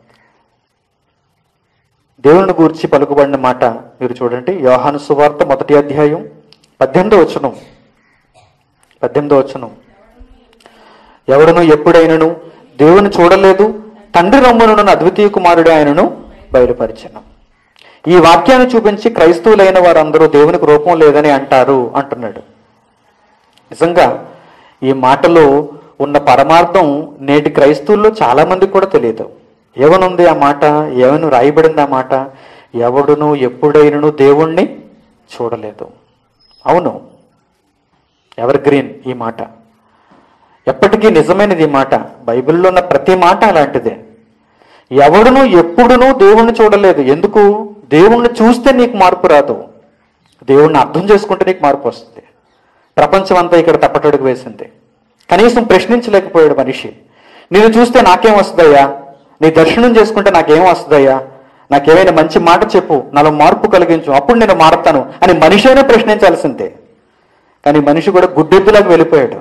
దేవుని గూర్చి పలుకుబడిన మాట మీరు చూడండి యోహాను సువార్త మొదటి అధ్యాయం పద్దెనిమిదో వచనం పద్దెనిమిదో వచనం ఎవడను ఎప్పుడైనను దేవుని చూడలేదు తండ్రి రొమ్మునున్న అద్వితీయ కుమారుడు ఆయనను బయలుపరిచను ఈ వాక్యాన్ని చూపించి క్రైస్తవులైన వారందరూ దేవునికి రూపం లేదని అంటారు అంటున్నాడు నిజంగా ఈ మాటలో ఉన్న పరమార్థం నేటి క్రైస్తవుల్లో చాలా మందికి కూడా తెలియదు ఏమనుంది ఆ మాట ఏమను రాయబడింది ఆ మాట ఎవడును ఎప్పుడైనను దేవుణ్ణి చూడలేదు అవును ఎవర్ గ్రీన్ ఈ మాట ఎప్పటికీ నిజమైనది ఈ మాట బైబిల్లో ఉన్న ప్రతి మాట అలాంటిదే ఎవడును ఎప్పుడునూ దేవుణ్ణి చూడలేదు ఎందుకు దేవుణ్ణి చూస్తే నీకు మార్పు రాదు దేవుణ్ణి అర్థం చేసుకుంటే నీకు మార్పు వస్తుంది ప్రపంచం అంతా ఇక్కడ తప్పటడుగు వేసింది కనీసం ప్రశ్నించలేకపోయాడు మనిషి నేను చూస్తే నాకేం వస్తుందయ్యా నీ దర్శనం చేసుకుంటే నాకేం వస్తుందయ్యా నాకేమైనా మంచి మాట చెప్పు నాలో మార్పు కలిగించు అప్పుడు నేను మారుతాను అని మనిషి అయినా ప్రశ్నించాల్సిందే కానీ మనిషి కూడా గుడ్డెద్దులాగా వెళ్ళిపోయాడు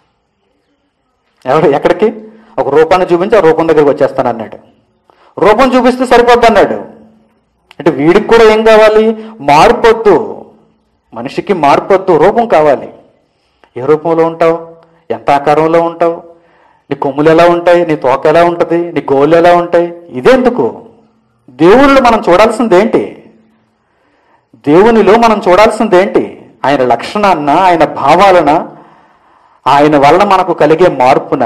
ఎవడు ఎక్కడికి ఒక రూపాన్ని చూపించి ఆ రూపం దగ్గరికి వచ్చేస్తాను అన్నాడు రూపం చూపిస్తే సరిపోద్ది అన్నాడు అంటే వీడికి కూడా ఏం కావాలి మార్పొద్దు మనిషికి మార్పొద్దు రూపం కావాలి ఏ రూపంలో ఉంటావు ఎంత ఆకారంలో ఉంటావు నీ కొమ్ములు ఎలా ఉంటాయి నీ తోక ఎలా ఉంటుంది నీ గోళ్ళు ఎలా ఉంటాయి ఇదెందుకు దేవుళ్ళు మనం చూడాల్సింది ఏంటి దేవునిలో మనం చూడాల్సింది ఏంటి ఆయన లక్షణాన్న ఆయన భావాలన ఆయన వలన మనకు కలిగే మార్పున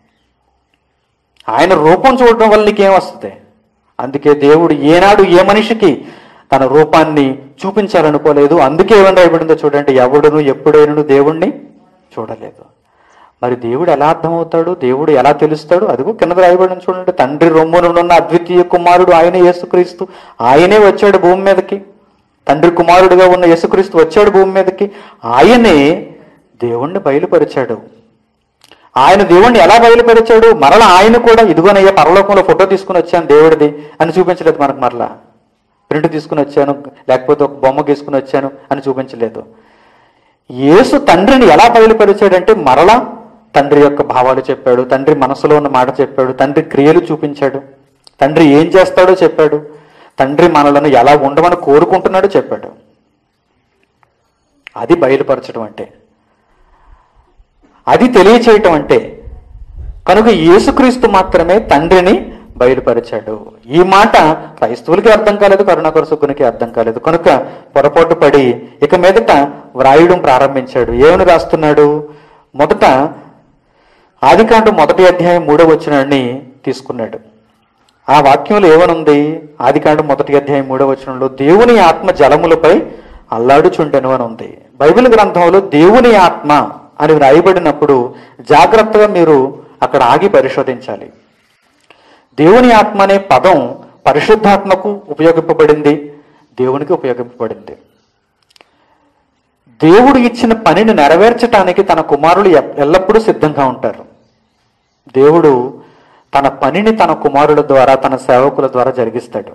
ఆయన రూపం చూడటం వల్ల నీకేం వస్తుంది అందుకే దేవుడు ఏనాడు ఏ మనిషికి తన రూపాన్ని చూపించాలనుకోలేదు అందుకే ఏమని రాయబడిందో చూడండి ఎవడును ఎప్పుడైనను దేవుణ్ణి చూడలేదు మరి దేవుడు ఎలా అర్థమవుతాడు దేవుడు ఎలా తెలుస్తాడు అదిగో కింద రాయబడిన చూడండి తండ్రి రొమ్మునున్న అద్వితీయ కుమారుడు ఆయన యేసుక్రీస్తు ఆయనే వచ్చాడు భూమి మీదకి తండ్రి కుమారుడిగా ఉన్న యేసుక్రీస్తు వచ్చాడు భూమి మీదకి ఆయనే దేవుణ్ణి బయలుపరిచాడు ఆయన దేవుణ్ణి ఎలా బయలుపరిచాడు మరలా ఆయన కూడా ఇదిగోనయ్యా పరలోకంలో ఫోటో తీసుకుని వచ్చాను దేవుడిది అని చూపించలేదు మనకు మరలా ప్రింట్ తీసుకుని వచ్చాను లేకపోతే ఒక బొమ్మ గీసుకుని వచ్చాను అని చూపించలేదు యేసు తండ్రిని ఎలా బయలుపరిచాడంటే మరలా తండ్రి యొక్క భావాలు చెప్పాడు తండ్రి మనసులో ఉన్న మాట చెప్పాడు తండ్రి క్రియలు చూపించాడు తండ్రి ఏం చేస్తాడో చెప్పాడు తండ్రి మనలను ఎలా ఉండమని కోరుకుంటున్నాడో చెప్పాడు అది బయలుపరచడం అంటే అది తెలియచేయటం అంటే కనుక యేసుక్రీస్తు మాత్రమే తండ్రిని బయలుపరిచాడు ఈ మాట క్రైస్తవులకి అర్థం కాలేదు కరుణాకర సుక్కునికి అర్థం కాలేదు కనుక పొరపాటు పడి ఇక మీదట వ్రాయడం ప్రారంభించాడు ఏమని రాస్తున్నాడు మొదట ఆదికాండం మొదటి అధ్యాయం మూడవ వచనాన్ని తీసుకున్నాడు ఆ వాక్యంలో ఏమనుంది ఆదికాండం మొదటి అధ్యాయం మూడవ వచనంలో దేవుని ఆత్మ జలములపై అల్లాడుచుండెను అని ఉంది బైబిల్ గ్రంథంలో దేవుని ఆత్మ అని వ్రాయబడినప్పుడు జాగ్రత్తగా మీరు అక్కడ ఆగి పరిశోధించాలి దేవుని ఆత్మ అనే పదం పరిశుద్ధాత్మకు ఉపయోగింపబడింది దేవునికి ఉపయోగింపబడింది దేవుడు ఇచ్చిన పనిని నెరవేర్చటానికి తన కుమారులు ఎప్- ఎల్లప్పుడూ సిద్ధంగా ఉంటారు దేవుడు తన పనిని తన కుమారుల ద్వారా తన సేవకుల ద్వారా జరిగిస్తాడు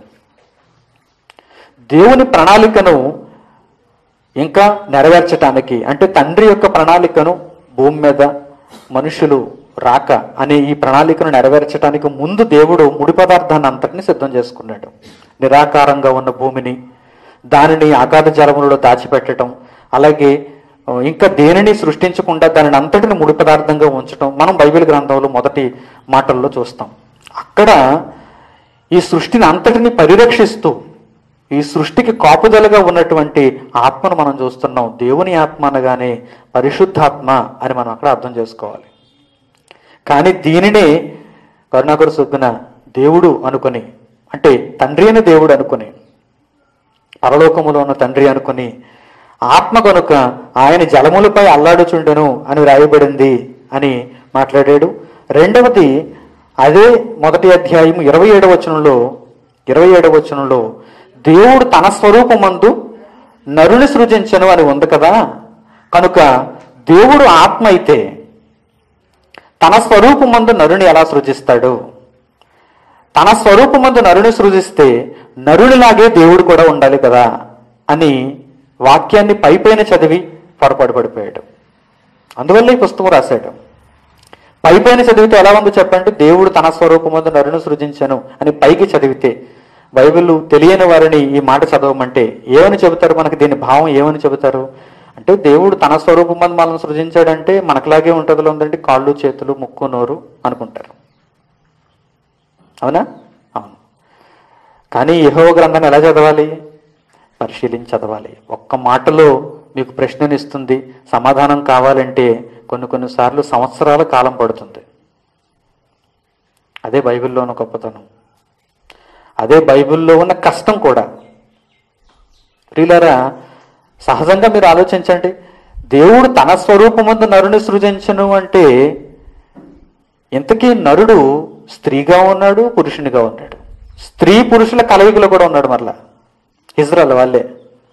దేవుని ప్రణాళికను ఇంకా నెరవేర్చటానికి అంటే తండ్రి యొక్క ప్రణాళికను భూమి మీద మనుషులు రాక అనే ఈ ప్రణాళికను నెరవేర్చడానికి ముందు దేవుడు ముడి పదార్థాన్ని అంతటిని సిద్ధం చేసుకున్నాడు నిరాకారంగా ఉన్న భూమిని దానిని అగాధ జలములలో దాచిపెట్టడం అలాగే ఆ, ఇంకా దేనిని సృష్టించకుండా దానిని అంతటిని ముడి పదార్థంగా ఉంచడం మనం బైబిల్ గ్రంథంలో మొదటి మాటల్లో చూస్తాం అక్కడ ఈ సృష్టిని అంతటిని పరిరక్షిస్తూ ఈ సృష్టికి కాపుదలగా ఉన్నటువంటి ఆత్మను మనం చూస్తున్నాం దేవుని ఆత్మ అనగానే పరిశుద్ధాత్మ అని మనం అక్కడ అర్థం చేసుకోవాలి కానీ దీనినే కరుణాకర సుగ్గున దేవుడు అనుకొని అంటే తండ్రి అయిన దేవుడు అనుకొని పరలోకములో ఉన్న తండ్రి అనుకొని ఆత్మ కనుక ఆయన జలములపై అల్లాడుచుండెను అని రాయబడింది అని మాట్లాడాడు రెండవది అదే మొదటి అధ్యాయం ఇరవై ఏడవ వచనంలో ఇరవై ఏడవ వచనంలో దేవుడు తన స్వరూపమందు నరుని సృజించను అని ఉంది కదా కనుక దేవుడు ఆత్మ అయితే తన స్వరూపమందు నరుని ఎలా సృజిస్తాడు తన స్వరూపమందు నరుని సృజిస్తే నరునిలాగే దేవుడు కూడా ఉండాలి కదా అని వాక్యాన్ని పైపైన చదివి పొరపాటు పడిపోయాడు అందువల్ల ఈ పుస్తకం రాశాడు పైపైన చదివితే ఎలా ఉందో చెప్పండి దేవుడు తన స్వరూపమందు నరుని సృజించను అని పైకి చదివితే బైబిల్ తెలియని వారిని ఈ మాట చదవమంటే ఏమని చెబుతారు మనకి దీని భావం ఏమని చెబుతారు అంటే దేవుడు తన స్వరూపమందు మనల్ని సృజించాడంటే మనకులాగే ఉంటుందిలో ఉందంటే కాళ్ళు చేతులు ముక్కు నోరు అనుకుంటారు అవునా అవును కానీ యహో గ్రంథాన్ని ఎలా చదవాలి పరిశీలించి చదవాలి ఒక్క మాటలో మీకు ప్రశ్ననిస్తుంది సమాధానం కావాలంటే కొన్ని కొన్నిసార్లు సంవత్సరాల కాలం పడుతుంది అదే బైబిల్లో ఉన్న గొప్పతనం అదే బైబిల్లో ఉన్న కష్టం కూడా ప్రియులారా సహజంగా మీరు ఆలోచించండి దేవుడు తన స్వరూపమందు నరుని సృజించను అంటే ఇంతకీ నరుడు స్త్రీగా ఉన్నాడు పురుషునిగా ఉన్నాడు స్త్రీ పురుషుల కలయికలో కూడా ఉన్నాడు మరలా ఇజ్రాయల్ వాళ్ళే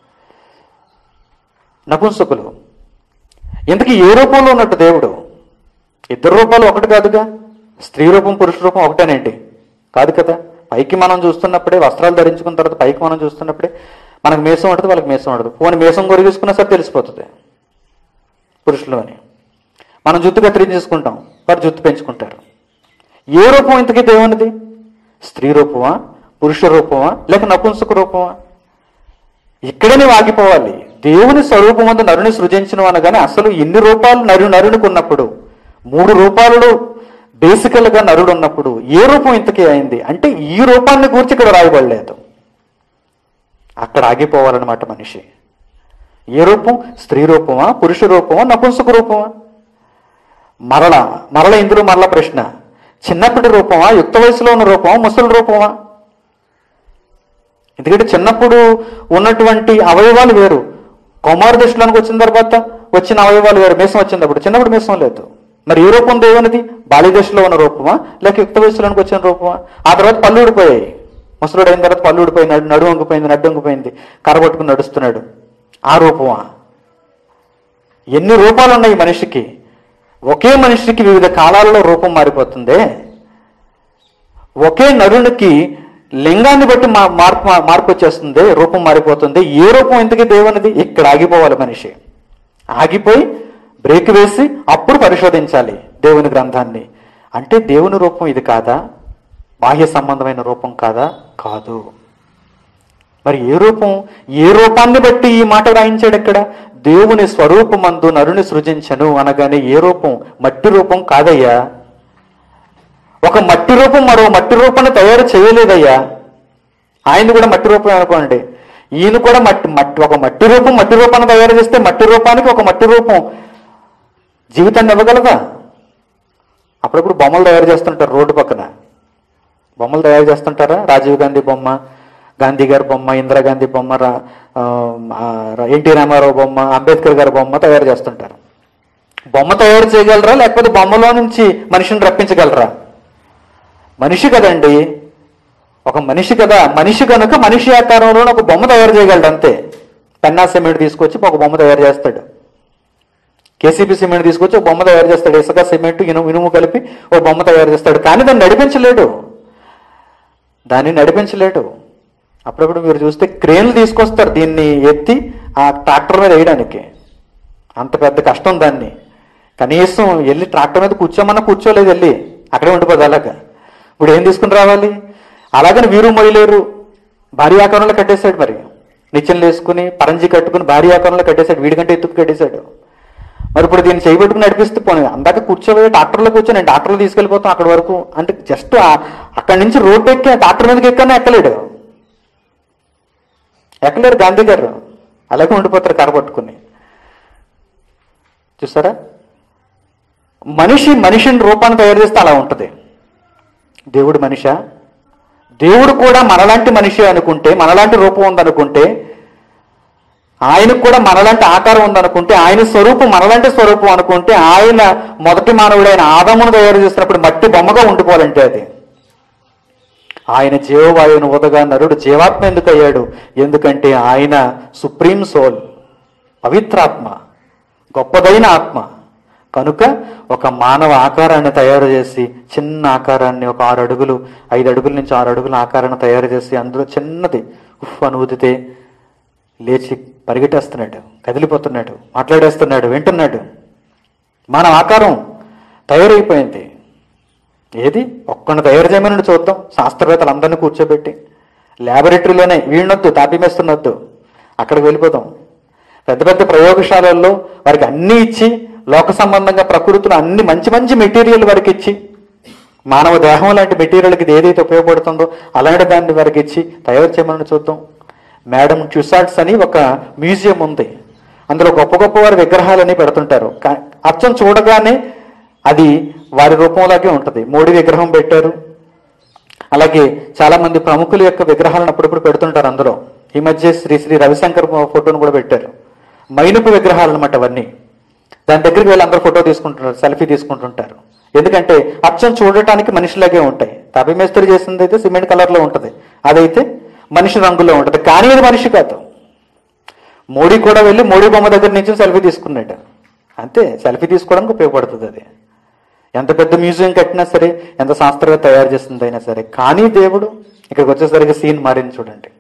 నపుంసకులు ఇంతకీ ఏ రూపంలో ఉన్నట్టు దేవుడు ఇద్దరు రూపాలు ఒకటి కాదుగా స్త్రీ రూపం పురుష రూపం ఒకటేనేంటి కాదు కదా పైకి మనం చూస్తున్నప్పుడే వస్త్రాలు ధరించుకున్న తర్వాత పైకి మనం చూస్తున్నప్పుడే మనకు మేసం ఉంటుంది వాళ్ళకి మేసం ఉంటుంది పోనీ మేసం కొరిగేసుకున్నా సరే తెలిసిపోతుంది పురుషులు అని మనం జుత్తు కత్తిరించేసుకుంటాం వారు జుత్తు పెంచుకుంటారు ఏ రూపం ఇంతకీ దేవునిది స్త్రీ రూపమా పురుష రూపమా లేక నపుంసక రూపమా ఇక్కడే నీవు ఆగిపోవాలి దేవుని స్వరూపమందు నరుని సృజించను అనగానే అసలు ఎన్ని రూపాలు నరు నరునికి ఉన్నప్పుడు మూడు రూపాలలో బేసికల్ గా నరుడు ఉన్నప్పుడు ఏ రూపం ఇంతకీ అయింది అంటే ఈ రూపాన్ని గురించి ఇక్కడ రాయబడలేదు అక్కడ ఆగిపోవాలన్నమాట మనిషి ఏ రూపం స్త్రీ రూపమా పురుష రూపమా నపుంసక రూపమా మరల మరల ఇందులో మరల ప్రశ్న చిన్నప్పటి రూపమా యుక్త వయసులో ఉన్న రూపమా ముసలి రూపమా ఎందుకంటే చిన్నప్పుడు ఉన్నటువంటి అవయవాలు వేరు కౌమార దశలోనికి వచ్చిన తర్వాత వచ్చిన అవయవాలు వేరు మీసం వచ్చినప్పుడు చిన్నప్పుడు మీసం లేదు మరి ఏ రూపం దేవునిది బాల్య దశలో ఉన్న రూపమా లేక యుక్త వయసులోనికి వచ్చిన రూపమా ఆ తర్వాత పళ్ళు ఊడిపోయాయి ముసలుడు అయిన తర్వాత పళ్ళు ఊడిపోయినాడు నడు వంగిపోయింది నడ్డు వంగిపోయింది కర్ర పట్టుకుని నడుస్తున్నాడు ఆ రూపమా ఎన్ని రూపాలు ఉన్నాయి ఈ మనిషికి ఒకే మనిషికి వివిధ కాలాలలో రూపం మారిపోతుందే ఒకే నరునికి లింగాన్ని బట్టి మా మార్పు మార్పు వచ్చేస్తుంది రూపం మారిపోతుంది ఏ రూపం ఎందుకు దేవునిది ఇక్కడ ఆగిపోవాలి మనిషి ఆగిపోయి బ్రేక్ వేసి అప్పుడు పరిశోధించాలి దేవుని గ్రంథాన్ని అంటే దేవుని రూపం ఇది కాదా బాహ్య సంబంధమైన రూపం కాదా కాదు మరి ఏ రూపం ఏ రూపాన్ని బట్టి ఈ మాట రాయించాడు ఇక్కడ దేవుని స్వరూపమందు నరుని సృజించను అనగానే ఏ రూపం మట్టి రూపం కాదయ్యా ఒక మట్టి రూపం మరో మట్టి రూపాన్ని తయారు చేయలేదయ్యా ఆయన కూడా మట్టి రూపం అనుకోండి ఈయన కూడా మట్టి మట్టి ఒక మట్టి రూపం మట్టి రూపాన్ని తయారు చేస్తే మట్టి రూపానికి ఒక మట్టి రూపం జీవితాన్ని ఇవ్వగలదా అప్పుడప్పుడు బొమ్మలు తయారు చేస్తుంటారు రోడ్డు పక్కన బొమ్మలు తయారు చేస్తుంటారా రాజీవ్ గాంధీ బొమ్మ గాంధీ గారి బొమ్మ ఇందిరాగాంధీ బొమ్మ రా ఆ, ఆ, ఎన్టీ రామారావు బొమ్మ అంబేద్కర్ గారి బొమ్మ తయారు చేస్తుంటారు బొమ్మ తయారు చేయగలరా లేకపోతే బొమ్మలో నుంచి మనిషిని రప్పించగలరా మనిషి కదండి ఒక మనిషి కదా మనిషి కనుక మనిషి ఆకారంలో ఒక బొమ్మ తయారు చేయగలడు అంతే పెన్నా సిమెంట్ తీసుకొచ్చి ఒక బొమ్మ తయారు చేస్తాడు కేసీపీ సిమెంట్ తీసుకొచ్చి ఒక బొమ్మ తయారు చేస్తాడు ఇసుక సిమెంట్ ఇనుము ఇనుము కలిపి ఒక బొమ్మ తయారు చేస్తాడు కానీ దాన్ని నడిపించలేడు దాన్ని నడిపించలేడు అప్పుడప్పుడు మీరు చూస్తే క్రేన్లు తీసుకొస్తారు దీన్ని ఎత్తి ఆ ట్రాక్టర్ మీద వేయడానికి అంత పెద్ద కష్టం దాన్ని కనీసం వెళ్ళి ట్రాక్టర్ మీద కూర్చోమన్నా కూర్చోలేదు వెళ్ళి అక్కడే ఉండిపోదు అలాగా ఇప్పుడు ఏం తీసుకుని రావాలి అలాగని వీరు మొయ్యలేరు భారీ ఆకారంలో కట్టేశాడు మరి నిచ్చెనలు వేసుకుని పరంజి కట్టుకుని భారీ ఆకారంలో కట్టేశాడు వీడికంటే ఎత్తుకు కట్టేశాడు మరి ఇప్పుడు దీన్ని చేయబెట్టుకుని నడిపిస్తే పోనీ అందాక కూర్చోబోయే డాక్టర్లో కూర్చొని నేను డాక్టర్లో తీసుకెళ్ళిపోతాం అక్కడి వరకు అంటే జస్ట్ అక్కడి నుంచి రోడ్డు ఎక్కి డాక్టర్ మీదకి ఎక్కనే ఎక్కలేడు ఎక్కలేరు గాంధీ గారు అలాగే ఉండిపోతారు కరపట్టుకుని చూసారా మనిషి మనిషిని రూపాన్ని తయారు చేస్తే అలా ఉంటుంది దేవుడు మనిషా దేవుడు కూడా మనలాంటి మనిషి అనుకుంటే మనలాంటి రూపం ఉందనుకుంటే ఆయనకు కూడా మనలాంటి ఆకారం ఉందనుకుంటే ఆయన స్వరూపం మనలాంటి స్వరూపం అనుకుంటే ఆయన మొదటి మానవుడైన ఆదమును తయారు చేసినప్పుడు మట్టి బొమ్మగా ఉండిపోవాలంటే అది ఆయన జీవవాయువును ఉదగా నరుడు జీవాత్మ ఎందుకు అయ్యాడు ఎందుకంటే ఆయన సుప్రీం సోల్ పవిత్రాత్మ గొప్పదైన ఆత్మ కనుక ఒక మానవ ఆకారాన్ని తయారు చేసి చిన్న ఆకారాన్ని ఒక ఆరు అడుగులు ఐదు అడుగుల నుంచి ఆరు అడుగుల ఆకారాన్ని తయారు చేసి అందులో చిన్నది ఉఫ్ అని ఊదితే లేచి పరిగెట్టేస్తున్నాడు కదిలిపోతున్నాడు మాట్లాడేస్తున్నాడు వింటున్నాడు మానవ ఆకారం తయారైపోయింది ఏది ఒక్కడిని తయారు చేయమని చూద్దాం శాస్త్రవేత్తలు అందరినీ కూర్చోబెట్టి ల్యాబొరేటరీలోనే వీళ్ళనొద్దు తాపిమేస్తున్నొద్దు అక్కడికి వెళ్ళిపోదాం పెద్ద పెద్ద ప్రయోగశాలల్లో వారికి అన్ని ఇచ్చి లోక సంబంధంగా ప్రకృతిలో అన్ని మంచి మంచి మెటీరియల్ వారికి ఇచ్చి మానవ దేహం లాంటి మెటీరియల్కి ఇది ఏదైతే ఉపయోగపడుతుందో అలాంటి దాన్ని వారికి ఇచ్చి తయారు చేయమని చూద్దాం మేడం ట్యూసాట్స్ అని ఒక మ్యూజియం ఉంది అందులో గొప్ప గొప్ప వారి విగ్రహాలని పెడుతుంటారు కా- అచ్చం చూడగానే అది వారి రూపంలాగే ఉంటుంది మోడీ విగ్రహం పెట్టారు అలాగే చాలా మంది ప్రముఖుల యొక్క విగ్రహాలను అప్పుడప్పుడు పెడుతుంటారు అందులో ఈ మధ్య శ్రీ శ్రీ రవిశంకర్ ఫోటోను కూడా పెట్టారు మైనపు విగ్రహాలు అనమాట అవన్నీ దాని దగ్గరికి వెళ్ళి అందరూ ఫోటో తీసుకుంటుంటారు సెల్ఫీ తీసుకుంటుంటారు ఎందుకంటే అచ్చం చూడటానికి మనిషిలాగే ఉంటాయి తపిమేస్త్రి చేసింది అయితే సిమెంట్ కలర్ లో ఉంటుంది అదైతే మనిషి రంగులో ఉంటుంది కానీ అది మనిషి కాదు మోడీ కూడా వెళ్ళి మోడీ బొమ్మ దగ్గర నుంచి సెల్ఫీ తీసుకున్నాడు అంతే సెల్ఫీ తీసుకోవడానికి ఉపయోగపడుతుంది అది ఎంత పెద్ద మ్యూజియం కట్టినా సరే ఎంత శాస్త్రవేత్త తయారు చేస్తుంది అయినా సరే కానీ దేవుడు ఇక్కడికి వచ్చేసరికి సీన్ మారింది చూడండి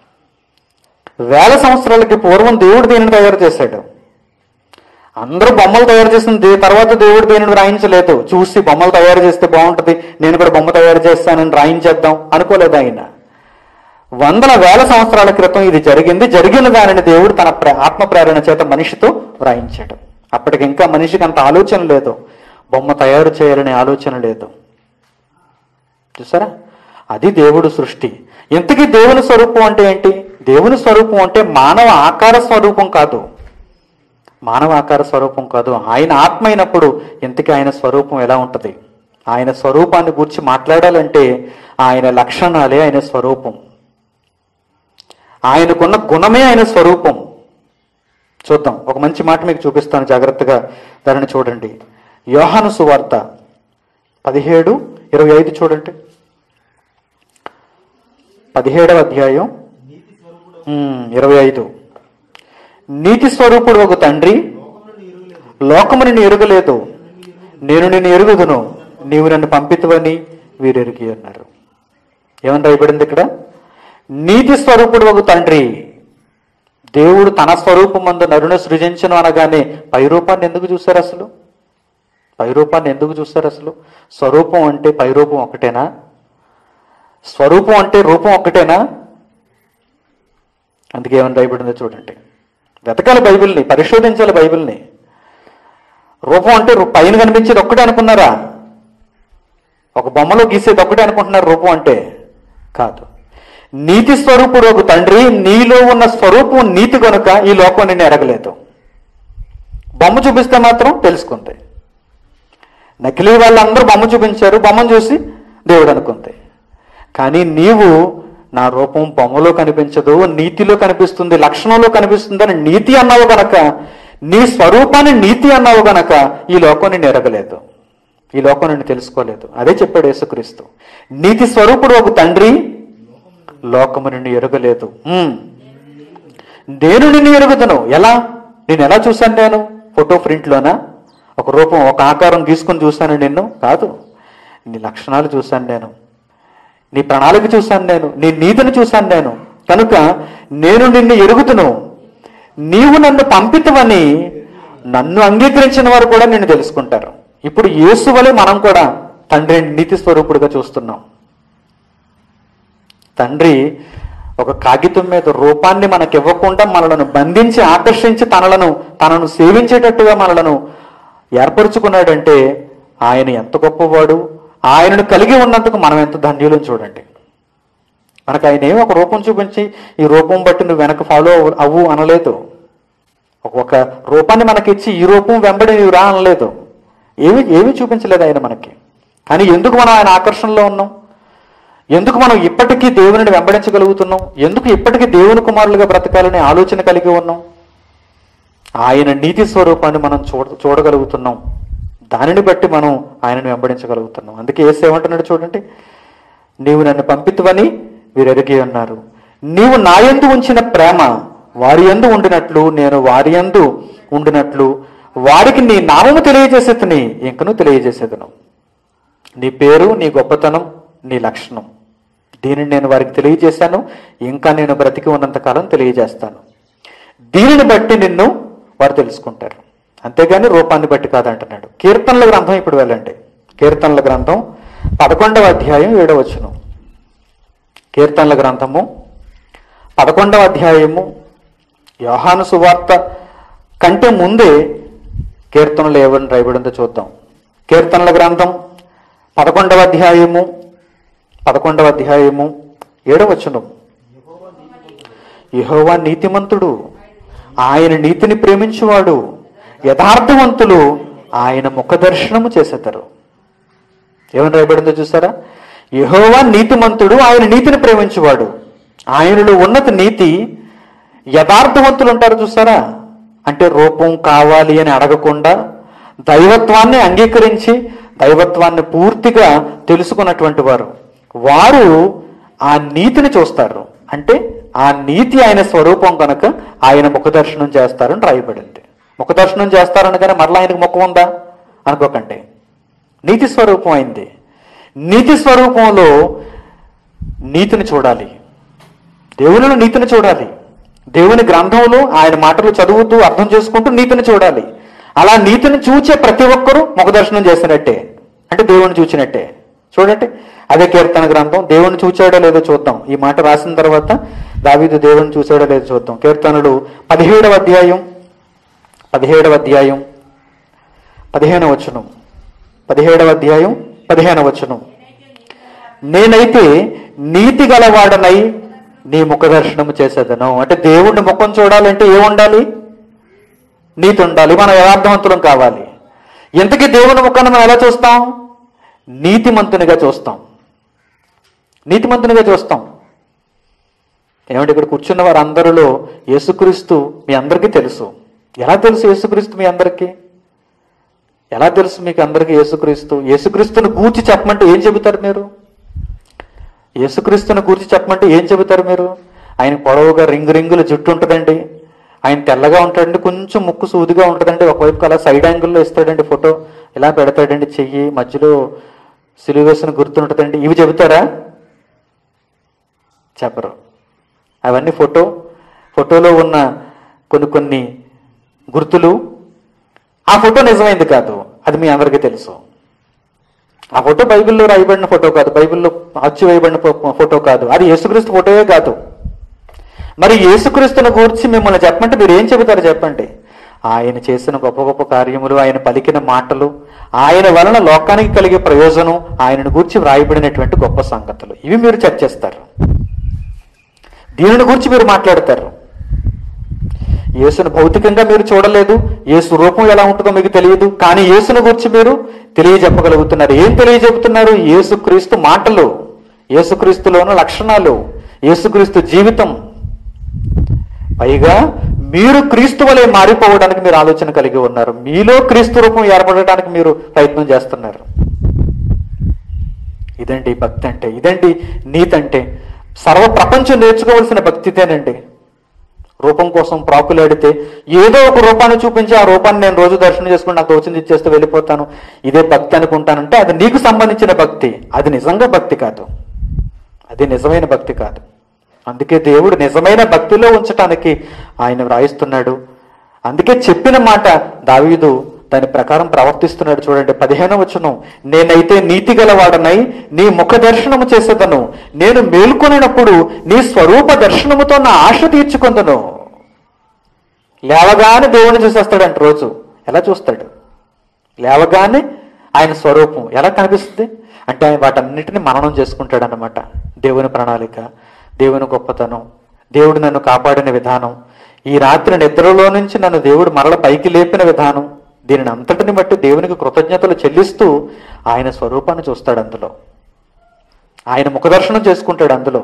వేల సంవత్సరాలకి పూర్వం దేవుడు దీనిని తయారు చేశాడు అందరూ బొమ్మలు తయారు చేసింది తర్వాత దేవుడు దీనిని రాయించలేదు చూసి బొమ్మలు తయారు చేస్తే బాగుంటుంది నేను కూడా బొమ్మ తయారు చేస్తానని రాయించేద్దాం అనుకోలేదు ఆయన వందల వేల సంవత్సరాల క్రితం ఇది జరిగింది జరిగిన దానిని దేవుడు తన ప్ర- ఆత్మ ప్రేరణ చేత మనిషితో వ్రాయించాడు అప్పటికి ఇంకా మనిషికి అంత ఆలోచన లేదు బొమ్మ తయారు చేయాలనే ఆలోచన లేదు చూసారా అది దేవుడు సృష్టి ఇంతకీ దేవుని స్వరూపం అంటే ఏంటి దేవుని స్వరూపం అంటే మానవ ఆకార స్వరూపం కాదు మానవ ఆకార స్వరూపం కాదు ఆయన ఆత్మ అయినప్పుడు ఇంతకీ ఆయన స్వరూపం ఎలా ఉంటది ఆయన స్వరూపాన్ని గురించి మాట్లాడాలంటే ఆయన లక్షణాలే ఆయన స్వరూపం ఆయనకున్న గుణమే ఆయన స్వరూపం చూద్దాం ఒక మంచి మాట మీకు చూపిస్తాను జాగ్రత్తగా దానిని చూడండి యోహాను సువార్త పదిహేడు ఇరవై ఐదు చూడండి పదిహేడవ అధ్యాయం ఉమ్, ఇరవై ఐదు నీతి స్వరూపుడు ఒక తండ్రి లోకము నిన్ను ఎరుగలేదు నేను నిన్ను ఎరుగుదును నీవు నన్ను పంపితువని వీరు ఎరిగి అన్నారు ఏమని రాయబడింది ఇక్కడ నీతి స్వరూపుడు ఒక తండ్రి దేవుడు తన స్వరూపమందు నరుని సృజించను అనగానే పైరూపాన్ని ఎందుకు చూశారు అసలు పైరూపాన్ని ఎందుకు చూస్తారు అసలు స్వరూపం అంటే పైరూపం ఒకటేనా స్వరూపం అంటే రూపం ఒకటేనా అందుకే ఏమని రాయబడిందో చూడండి వెతకాలి బైబిల్ని పరిశోధించాలి బైబిల్ని రూపం అంటే రు- పైన కనిపించేది ఒక్కటే అనుకున్నారా ఒక బొమ్మలో గీసేది ఒక్కటే అనుకుంటున్నారు రూపం అంటే కాదు నీతి స్వరూపుడు ఒక తండ్రి నీలో ఉన్న స్వరూపం నీతి కనుక ఈ లోకం నిన్ను ఎరగలేదు బొమ్మ చూపిస్తే మాత్రం తెలుసుకుంది నకిలీ వాళ్ళందరూ బొమ్మ చూపించారు బొమ్మను చూసి దేవుడు అనుకుంది కానీ నీవు నా రూపం బొమ్మలో కనిపించదు నీతిలో కనిపిస్తుంది లక్షణంలో కనిపిస్తుంది అని నీతి అన్నావు గనక నీ స్వరూపాన్ని నీతి అన్నావు గనక ఈ లోకం నిన్ను ఎరగలేదు ఈ లోకం నిన్ను తెలుసుకోలేదు అదే చెప్పాడు యేసుక్రీస్తు నీతి స్వరూపుడు ఒక తండ్రి లోకము నిన్ను ఎరగలేదు ఉమ్. నేను నిన్ను ఎరుగుదును ఎలా నేను ఎలా చూశాను నేను ఫోటో ప్రింట్లోనా ఒక రూపం ఒక ఆకారం గీసుకొని చూశాను నిన్ను కాదు నీ లక్షణాలు చూశాను నేను నీ ప్రణాళిక చూశాను నేను నీ నీతిని చూశాను నేను కనుక నేను నిన్ను ఎరుగుతును నీవు నన్ను పంపితవని నన్ను అంగీకరించిన వారు కూడా నిన్ను తెలుసుకుంటారు ఇప్పుడు యేసు వలె మనం కూడా తండ్రిని నీతి స్వరూపుడుగా చూస్తున్నాం తండ్రి ఒక కాగితం మీద రూపాన్ని మనకి ఇవ్వకుండా మనలను బంధించి ఆకర్షించి తనలను తనను సేవించేటట్టుగా మనలను ఏర్పరచుకున్నాడంటే ఆయన ఎంత గొప్పవాడు ఆయనను కలిగి ఉన్నందుకు మనం ఎంత ధన్యులను చూడండి మనకు ఆయన ఏమో ఒక రూపం చూపించి ఈ రూపం బట్టి నువ్వు వెనక ఫాలో అవ్వు అనలేదు ఒక- ఒక రూపాన్ని మనకిచ్చి ఈ రూపం వెంబడి నీవు రా అనలేదు ఏమి ఏమీ చూపించలేదు ఆయన మనకి కానీ ఎందుకు మనం ఆయన ఆకర్షణలో ఉన్నాం ఎందుకు మనం ఇప్పటికీ దేవుని వెంబడించగలుగుతున్నాం ఎందుకు ఇప్పటికీ దేవుని కుమారులుగా బ్రతకాలనే ఆలోచన కలిగి ఉన్నాం ఆయన నీతి స్వరూపాన్ని మనం చూడ చూడగలుగుతున్నాం దానిని బట్టి మనం ఆయనను వెంబడించగలుగుతున్నాం అందుకే ఏసు ఏమంటున్నాడు చూడండి నీవు నన్ను పంపితువని వీరు ఎరిగి ఉన్నారు నీవు నా యందు ఉంచిన ప్రేమ వారి యందు ఉండినట్లు నేను వారి యందు ఉండినట్లు వారికి నీ నామము తెలియజేసేదని ఇంకను తెలియజేసేదను నీ పేరు నీ గొప్పతనం నీ లక్షణం దీనిని నేను వారికి తెలియజేశాను ఇంకా నేను బ్రతికి ఉన్నంతకాలం తెలియజేస్తాను దీనిని బట్టి నిన్ను వారు తెలుసుకుంటారు అంతేగాని రూపాన్ని బట్టి కాదంటున్నాడు కీర్తనల గ్రంథం ఇప్పుడు వెళ్ళండి కీర్తనల గ్రంథం పదకొండవ అధ్యాయం ఏడవ వచనం కీర్తనల గ్రంథము పదకొండవ అధ్యాయము యోహాను సువార్త కంటే ముందే కీర్తనలు ఏమని రాయబడిందో చూద్దాం కీర్తనల గ్రంథం పదకొండవ అధ్యాయము పదకొండవ అధ్యాయము ఏడవ వచనం యెహోవా నీతిమంతుడు ఆయన నీతిని ప్రేమించువాడు యథార్థవంతులు ఆయన ముఖ దర్శనము చేసేతారు ఏమని రాయబడిందో చూసారా యెహోవా నీతిమంతుడు ఆయన నీతిని ప్రేమించువాడు ఆయనలో ఉన్నత నీతి యథార్థవంతులు ఉంటారు చూసారా అంటే రూపం కావాలి అని అడగకుండా దైవత్వాన్ని అంగీకరించి దైవత్వాన్ని పూర్తిగా తెలుసుకున్నటువంటి వారు వారు ఆ నీతిని చూస్తారు అంటే ఆ నీతి ఆయన స్వరూపం కనుక ఆయన ముఖదర్శనం చేస్తారని రాయబడింది ముఖదర్శనం చేస్తారనగానే మరలా ఆయనకు ముఖం ఉందా అనుకోకండి నీతి స్వరూపం అయింది నీతి స్వరూపంలో నీతిని చూడాలి దేవునిలో నీతిని చూడాలి దేవుని గ్రంథంలో ఆయన మాటలు చదువుతూ అర్థం చేసుకుంటూ నీతిని చూడాలి అలా నీతిని చూచే ప్రతి ఒక్కరూ ముఖదర్శనం చేసినట్టే అంటే దేవుని చూచినట్టే చూడండి అదే కీర్తన గ్రంథం దేవుని చూచాడో లేదో చూద్దాం ఈ మాట రాసిన తర్వాత దావీదు దేవుని చూసాడో లేదో చూద్దాం కీర్తనలు పదిహేడవ అధ్యాయం పదిహేడవ అధ్యాయం పదిహేనవ వచనం పదిహేడవ అధ్యాయం పదిహేనవ వచనం నేనైతే నీతి గలవాడనై నీ ముఖ దర్శనము చేసేదను అంటే దేవుణ్ణి ముఖం చూడాలంటే ఏముండాలి నీతి ఉండాలి మనం యథార్థవంతులం కావాలి ఇంతకీ దేవుని ముఖాన్ని మనం ఎలా చూస్తాం నీతిమంతునిగా చూస్తాం నీతిమంతునిగా చూస్తాం ఏమంటే ఇక్కడ కూర్చున్న వారందరిలో యేసుక్రీస్తు మీ అందరికీ తెలుసు ఎలా తెలుసు యేసుక్రీస్తు మీ అందరికీ ఎలా తెలుసు మీకు అందరికీ యేసుక్రీస్తు యేసుక్రీస్తుని గూర్చి చెప్పమంటే ఏం చెబుతారు మీరు యేసుక్రీస్తుని గురించి చెప్పమంటే ఏం చెబుతారు మీరు ఆయన పొడవుగా రింగు రింగుల జుట్టు ఉంటుందండి ఆయన తెల్లగా ఉంటాడండి కొంచెం ముక్కు సూదిగా ఉంటుందండి ఒకవైపు అలా సైడ్ యాంగిల్లో ఇస్తాడండి ఫోటో ఇలా పెడతాడండి చెయ్యి మధ్యలో సిలువ వేసిన గుర్తు ఉంటుందండి ఇవి చెబుతారా చెప్పరు అవన్నీ ఫోటో ఫోటోలో ఉన్న కొన్ని కొన్ని గుర్తులు ఆ ఫోటో నిజమైంది కాదు అది మీ అందరికీ తెలుసు ఆ ఫోటో బైబిల్లో రాయబడిన ఫోటో కాదు బైబిల్లో అచ్చు వేయబడిన ఫో- ఫోటో కాదు అది యేసుక్రీస్తు ఫోటోయే కాదు మరి యేసుక్రీస్తుని గురించి మిమ్మల్ని చెప్పమంటే మీరు ఏం చెబుతారు చెప్పండి ఆయన చేసిన గొప్ప గొప్ప కార్యములు ఆయన పలికిన మాటలు ఆయన వలన లోకానికి కలిగే ప్రయోజనం ఆయనను గురించి వ్రాయబడినటువంటి గొప్ప సంగతులు ఇవి మీరు చర్చిస్తారు దీనిని గురించి మీరు మాట్లాడతారు యేసును భౌతికంగా మీరు చూడలేదు యేసు రూపం ఎలా ఉంటుందో మీకు తెలియదు కానీ యేసును గురించి మీరు తెలియజెప్పగలుగుతున్నారు ఏం తెలియజెప్పుతున్నారు యేసుక్రీస్తు మాటలు యేసుక్రీస్తులోని లక్షణాలు యేసుక్రీస్తు జీవితం పైగా మీరు క్రీస్తు వలె మారిపోవడానికి మీరు ఆలోచన కలిగి ఉన్నారు మీలో క్రీస్తు రూపం ఏర్పడటానికి మీరు ప్రయత్నం చేస్తున్నారు ఇదండి భక్తి అంటే ఇదండి నీతి అంటే సర్వ ప్రపంచం నేర్చుకోవాల్సిన భక్తితేనండి రూపం కోసం ప్రాకులాడితే ఏదో ఒక రూపాన్ని చూపించి ఆ రూపాన్ని నేను రోజు దర్శనం చేసుకుని నాకు తోచింది ఇచ్చేస్తే వెళ్ళిపోతాను ఇదే భక్తి అనుకుంటానంటే అది నీకు సంబంధించిన భక్తి అది నిజంగా భక్తి కాదు అది నిజమైన భక్తి కాదు అందుకే దేవుడు నిజమైన భక్తిలో ఉంచటానికి ఆయన వ్రాయిస్తున్నాడు అందుకే చెప్పిన మాట దావీదు దాని ప్రకారం ప్రవర్తిస్తున్నాడు చూడండి పదిహేను వచనం నేనైతే నీతి గలవాడనై నీ ముఖ దర్శనము చేసేదను నేను మేల్కొనినప్పుడు నీ స్వరూప దర్శనముతో నా ఆశ తీర్చుకుందను లేవగానే దేవుని చూసేస్తాడంట రోజు ఎలా చూస్తాడు లేవగానే ఆయన స్వరూపం ఎలా కనిపిస్తుంది అంటే ఆయన వాటన్నిటిని మననం చేసుకుంటాడు అనమాట దేవుని ప్రణాళిక దేవుని గొప్పతనం దేవుడు నన్ను కాపాడిన విధానం ఈ రాత్రి నిద్రలో నుంచి నన్ను దేవుడు మరల పైకి లేపిన విధానం దీనిని అంతటిని బట్టి దేవునికి కృతజ్ఞతలు చెల్లిస్తూ ఆయన స్వరూపాన్ని చూస్తాడు అందులో ఆయన ముఖదర్శనం చేసుకుంటాడు అందులో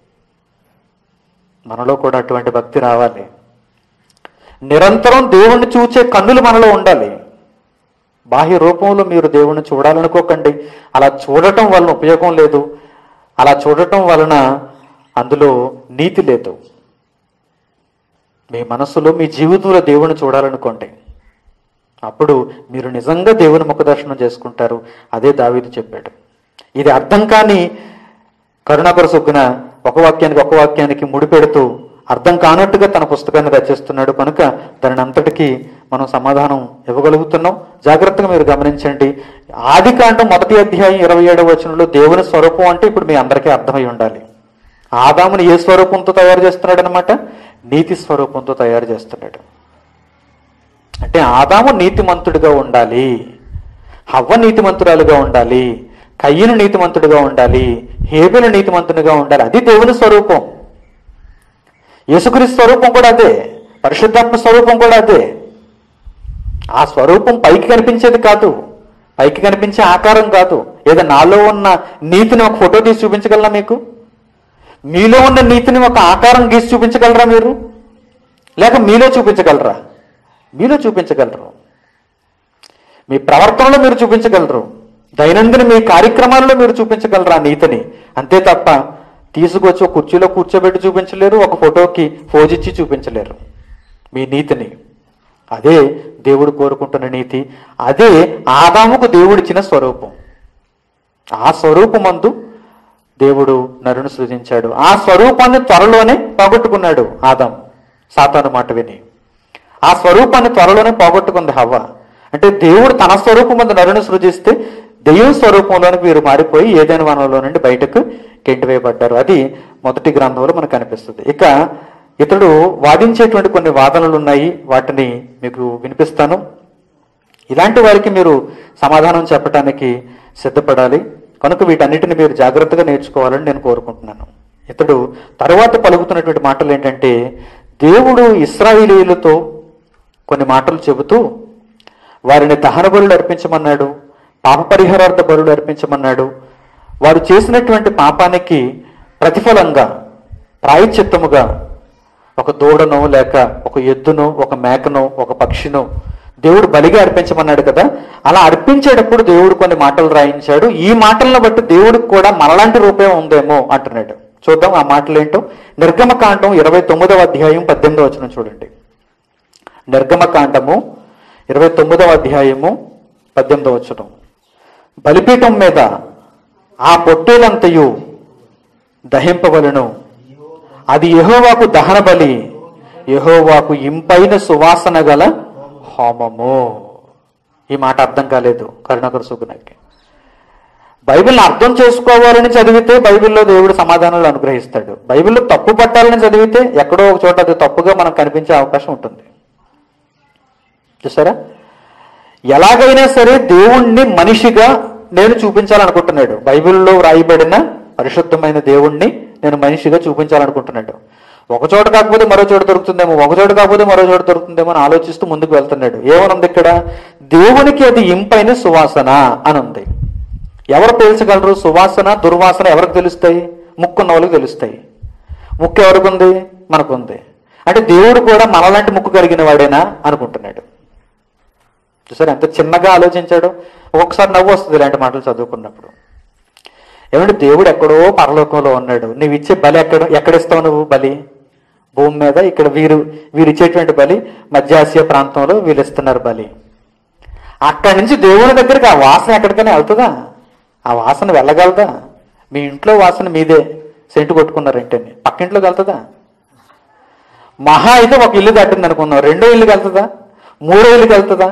మనలో కూడా అటువంటి భక్తి రావాలి నిరంతరం దేవుణ్ణి చూచే కన్నులు మనలో ఉండాలి బాహ్య రూపంలో మీరు దేవుణ్ణి చూడాలనుకోకండి అలా చూడటం వలన ఉపయోగం లేదు అలా చూడటం వలన అందులో నీతి లేదు మీ మనసులో మీ జీవితంలో దేవుణ్ణి చూడాలనుకోండి అప్పుడు మీరు నిజంగా దేవుని ముఖదర్శనం చేసుకుంటారు అదే దావీదు చెప్పాడు ఇది అర్థం కాని కరుణాకర సొగ్గున ఒక వాక్యానికి ఒక వాక్యానికి ముడిపెడుతూ అర్థం కానట్టుగా తన పుస్తకాన్ని రచిస్తున్నాడు కనుక దాని అంతటికీ మనం సమాధానం ఇవ్వగలుగుతున్నాం జాగ్రత్తగా మీరు గమనించండి ఆది కాండం మొదటి అధ్యాయం ఇరవై ఏడవ వచనంలో దేవుని స్వరూపం అంటే ఇప్పుడు మీ అందరికీ అర్థమై ఉండాలి ఆదాముని ఏ స్వరూపంతో తయారు చేస్తున్నాడు అనమాట నీతి స్వరూపంతో తయారు చేస్తున్నాడు అంటే ఆదాము నీతిమంతుడిగా ఉండాలి హవ్వ నీతిమంతురాలుగా ఉండాలి కయ్యను నీతిమంతుడిగా ఉండాలి హేబెలు నీతిమంతునిగా ఉండాలి అది దేవుని స్వరూపం యేసుక్రీస్తు స్వరూపం కూడా అదే పరిశుద్ధాత్మ స్వరూపం కూడా అదే ఆ స్వరూపం పైకి కనిపించేది కాదు పైకి కనిపించే ఆకారం కాదు ఏదో నాలో ఉన్న నీతిని ఒక ఫోటో తీసి చూపించగలరా మీకు మీలో ఉన్న నీతిని ఒక ఆకారం గీసి చూపించగలరా మీరు లేక మీలో చూపించగలరా మీలో చూపించగలరు మీ ప్రవర్తనలో మీరు చూపించగలరు దైనందిన మీ కార్యక్రమాల్లో మీరు చూపించగలరు ఆ నీతిని అంతే తప్ప తీసుకొచ్చి ఒక కుర్చీలో కూర్చోబెట్టి చూపించలేరు ఒక ఫోటోకి ఫోజిచ్చి చూపించలేరు మీ నీతిని అదే దేవుడు కోరుకుంటున్న నీతి అదే ఆదాముకు దేవుడిచ్చిన స్వరూపం ఆ స్వరూపమందు దేవుడు నరుని సృజించాడు ఆ స్వరూపాన్ని త్వరలోనే పోగొట్టుకున్నాడు ఆదాం సాతాను మాట విని ఆ స్వరూపాన్ని త్వరలోనే పోగొట్టుకుంది హవ్వ అంటే దేవుడు తన స్వరూపం ముందు నరుని సృజిస్తే దెయ్యం స్వరూపంలోనికి వీరు మారిపోయి ఏదైనా వనంలో నుండి బయటకు గెంటివేయబడ్డారు అది మొదటి గ్రంథంలో మనకు కనిపిస్తుంది ఇక ఇతడు వాదించేటువంటి కొన్ని వాదనలు ఉన్నాయి వాటిని మీకు వినిపిస్తాను ఇలాంటి వారికి మీరు సమాధానం చెప్పడానికి సిద్ధపడాలి కనుక వీటన్నిటిని మీరు జాగ్రత్తగా నేర్చుకోవాలని నేను కోరుకుంటున్నాను ఇతడు తరువాత పలుకుతున్నటువంటి మాటలు ఏంటంటే దేవుడు ఇస్రాయిలీలతో కొన్ని మాటలు చెబుతూ వారిని దహన బలులు అర్పించమన్నాడు పాప పరిహారార్థ బలులు అర్పించమన్నాడు వారు చేసినటువంటి పాపానికి ప్రతిఫలంగా ప్రాయశ్చిత్తముగా ఒక దూడనో లేక ఒక ఎద్దునో ఒక మేకనో ఒక పక్షినో దేవుడు బలిగా అర్పించమన్నాడు కదా అలా అర్పించేటప్పుడు దేవుడు కొన్ని మాటలు రాయించాడు ఈ మాటలను బట్టి దేవుడికి కూడా మనలాంటి రూపం ఉందేమో అంటున్నాడు చూద్దాం ఆ మాటలు ఏంటో నిర్గమకాండం ఇరవై తొమ్మిదవ అధ్యాయం పద్దెనిమిదవ వచనం చూడండి నిర్గమకాండము ఇరవై తొమ్మిదవ అధ్యాయము పద్దెనిమిదవ వచనం బలిపీఠం మీద ఆ పొట్టేలంతయు దహింపవలను అది యెహోవాకు దహన బలి యెహోవాకు ఇంపైన సువాసన గల హోమము ఈ మాట అర్థం కాలేదు కరుణాకర సుగుణకి బైబిల్ని అర్థం చేసుకోవాలని చదివితే బైబిల్లో దేవుడు సమాధానాలు అనుగ్రహిస్తాడు బైబిల్లో తప్పు పట్టాలని చదివితే ఎక్కడో ఒక చోట అది తప్పుగా మనకు కనిపించే అవకాశం ఉంటుంది చూసారా ఎలాగైనా సరే దేవుణ్ణి మనిషిగా నేను చూపించాలనుకుంటున్నాడు బైబిల్లో వ్రాయబడిన పరిశుద్ధమైన దేవుణ్ణి నేను మనిషిగా చూపించాలనుకుంటున్నాడు ఒక చోట కాకపోతే మరో చోట దొరుకుతుందేమో ఒక చోట కాకపోతే మరో చోట దొరుకుతుందేమో అని ఆలోచిస్తూ ముందుకు వెళ్తున్నాడు ఏమనుంది ఇక్కడ దేవునికి అది ఇంపైన సువాసన అని ఉంది ఎవరు పేల్చగలరు సువాసన దుర్వాసన ఎవరికి తెలుస్తాయి ముక్కున్న వాళ్ళకి తెలుస్తాయి ముక్కు ఎవరికి ఉంది మనకుంది అంటే దేవుడు కూడా మనలాంటి ముక్కు కలిగిన వాడేనా అనుకుంటున్నాడు చూసారు ఎంత చిన్నగా ఆలోచించాడు ఒక్కొక్కసారి నవ్వు వస్తుంది ఇలాంటి మాటలు చదువుకున్నప్పుడు ఏమంటే దేవుడు ఎక్కడో పరలోకంలో ఉన్నాడు నువ్వు ఇచ్చే బలి ఎక్కడ ఎక్కడిస్తావు నువ్వు బలి భూమి మీద ఇక్కడ వీరు వీరు ఇచ్చేటువంటి బలి మధ్య ఆసియా ప్రాంతంలో వీళ్ళు ఇస్తున్నారు బలి అక్కడి నుంచి దేవుని దగ్గరికి ఆ వాసన ఎక్కడికైనా వెళ్తుందా ఆ వాసన వెళ్ళగలదా మీ ఇంట్లో వాసన మీదే సెంటు కొట్టుకున్నారంటేనే పక్కింట్లోకి వెళ్తుందా మహా అయితే ఒక ఇల్లు దాటింది అనుకున్నాం రెండో ఇల్లుకి వెళ్తుందా మూడో ఇల్లుకి వెళ్తుందా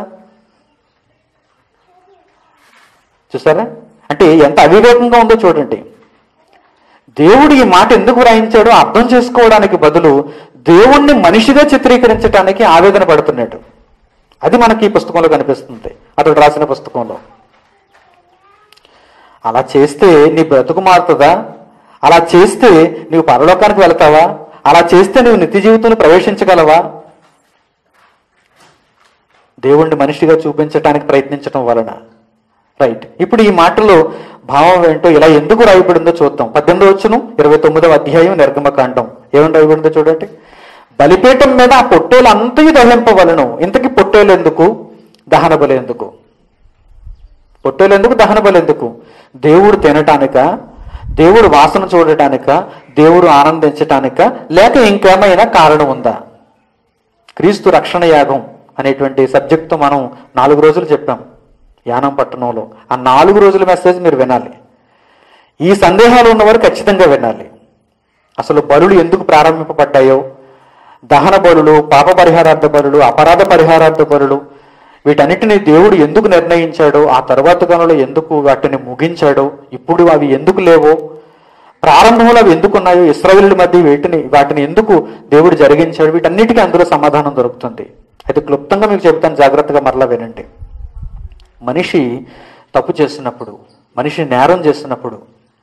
చూసారా అంటే ఎంత అవివేకంగా ఉందో చూడండి దేవుడు ఈ మాట ఎందుకు రాయించాడో అర్థం చేసుకోవడానికి బదులు దేవుణ్ణి మనిషిగా చిత్రీకరించడానికి ఆవేదన పడుతున్నాడు అది మనకి ఈ పుస్తకంలో కనిపిస్తుంది అతడు రాసిన పుస్తకంలో అలా చేస్తే నీ బ్రతుకు మారుతుందా అలా చేస్తే నీవు పరలోకానికి వెళ్తావా అలా చేస్తే నువ్వు నిత్య జీవితంలో ప్రవేశించగలవా దేవుణ్ణి మనిషిగా చూపించడానికి ప్రయత్నించడం వలన రైట్ ఇప్పుడు ఈ మాటలో భావం ఏంటో ఇలా ఎందుకు రాయబడిందో చూద్దాం పద్దెనిమిది వచ్చును ఇరవై తొమ్మిదవ అధ్యాయం నిర్గమకాండం ఏమని రాయబడిందో చూడండి బలిపీఠం మీద ఆ పొట్టేలు అంతయు దహింపవలను ఇంతకీ పొట్టేలు ఎందుకు దహన బలి ఎందుకు పొట్టేలు ఎందుకు దహన బలి ఎందుకు దేవుడు తినటానిక దేవుడు వాసన చూడటానిక దేవుడు ఆనందించటానిక లేక ఇంకేమైనా కారణం ఉందా క్రీస్తు రక్షణ యాగం అనేటువంటి సబ్జెక్ట్తో మనం నాలుగు రోజులు చెప్పాం యానం పట్టణంలో ఆ నాలుగు రోజుల మెసేజ్ మీరు వినాలి ఈ సందేహాలు ఉన్నవారు ఖచ్చితంగా వినాలి అసలు బలులు ఎందుకు ప్రారంభింపబడ్డాయో దహన బలులు పాప పరిహారార్థ బలులు అపరాధ పరిహారార్థ బలులు వీటన్నిటిని దేవుడు ఎందుకు నిర్ణయించాడో ఆ తర్వాత కాలంలో ఎందుకు వాటిని ముగించాడో ఇప్పుడు అవి ఎందుకు లేవో ప్రారంభంలో అవి ఎందుకు ఉన్నాయో ఇస్రాయేల్ మధ్య వీటిని వాటిని ఎందుకు దేవుడు జరిగించాడు వీటన్నిటికీ అందులో సమాధానం దొరుకుతుంది అయితే క్లుప్తంగా మీకు చెప్తాను జాగ్రత్తగా మరలా వినండి మనిషి తప్పు చేసినప్పుడు మనిషి నేరం చేసినప్పుడు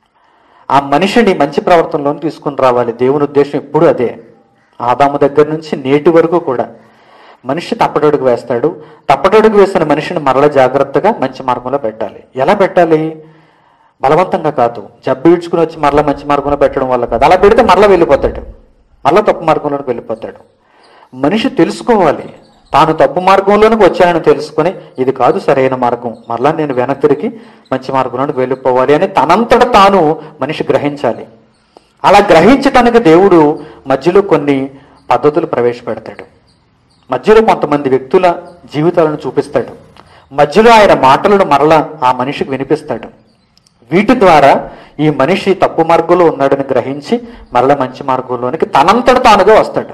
ఆ మనిషిని మంచి ప్రవర్తనలోకి తీసుకుని రావాలి దేవుని ఉద్దేశం ఎప్పుడు అదే ఆదాము దగ్గర నుంచి నేటి వరకు కూడా మనిషి తప్పటడుగు వేస్తాడు తప్పటడుగు వేసిన మనిషిని మరల జాగ్రత్తగా మంచి మార్గంలో పెట్టాలి ఎలా పెట్టాలి బలవంతంగా కాదు జబ్బు ఈడ్చుకుని వచ్చి మరల మంచి మార్గంలో పెట్టడం వల్ల కాదు అలా పెడితే మరలా వెళ్ళిపోతాడు మరలా తప్పు మార్గంలోకి వెళ్ళిపోతాడు మనిషి తెలుసుకోవాలి తాను తప్పు మార్గంలోనికి వచ్చానని తెలుసుకొని ఇది కాదు సరైన మార్గం మరలా నేను వెనక్కి తిరిగి మంచి మార్గంలోనికి వెళ్ళిపోవాలి అని తనంతట తాను మనిషి గ్రహించాలి అలా గ్రహించటానికి దేవుడు మధ్యలో కొన్ని పద్ధతులు ప్రవేశపెడతాడు మధ్యలో కొంతమంది వ్యక్తుల జీవితాలను చూపిస్తాడు మధ్యలో ఆయన మాటలను మరలా ఆ మనిషికి వినిపిస్తాడు వీటి ద్వారా ఈ మనిషి తప్పు మార్గంలో ఉన్నాడని గ్రహించి మరల మంచి మార్గంలోనికి తనంతట తానుగా వస్తాడు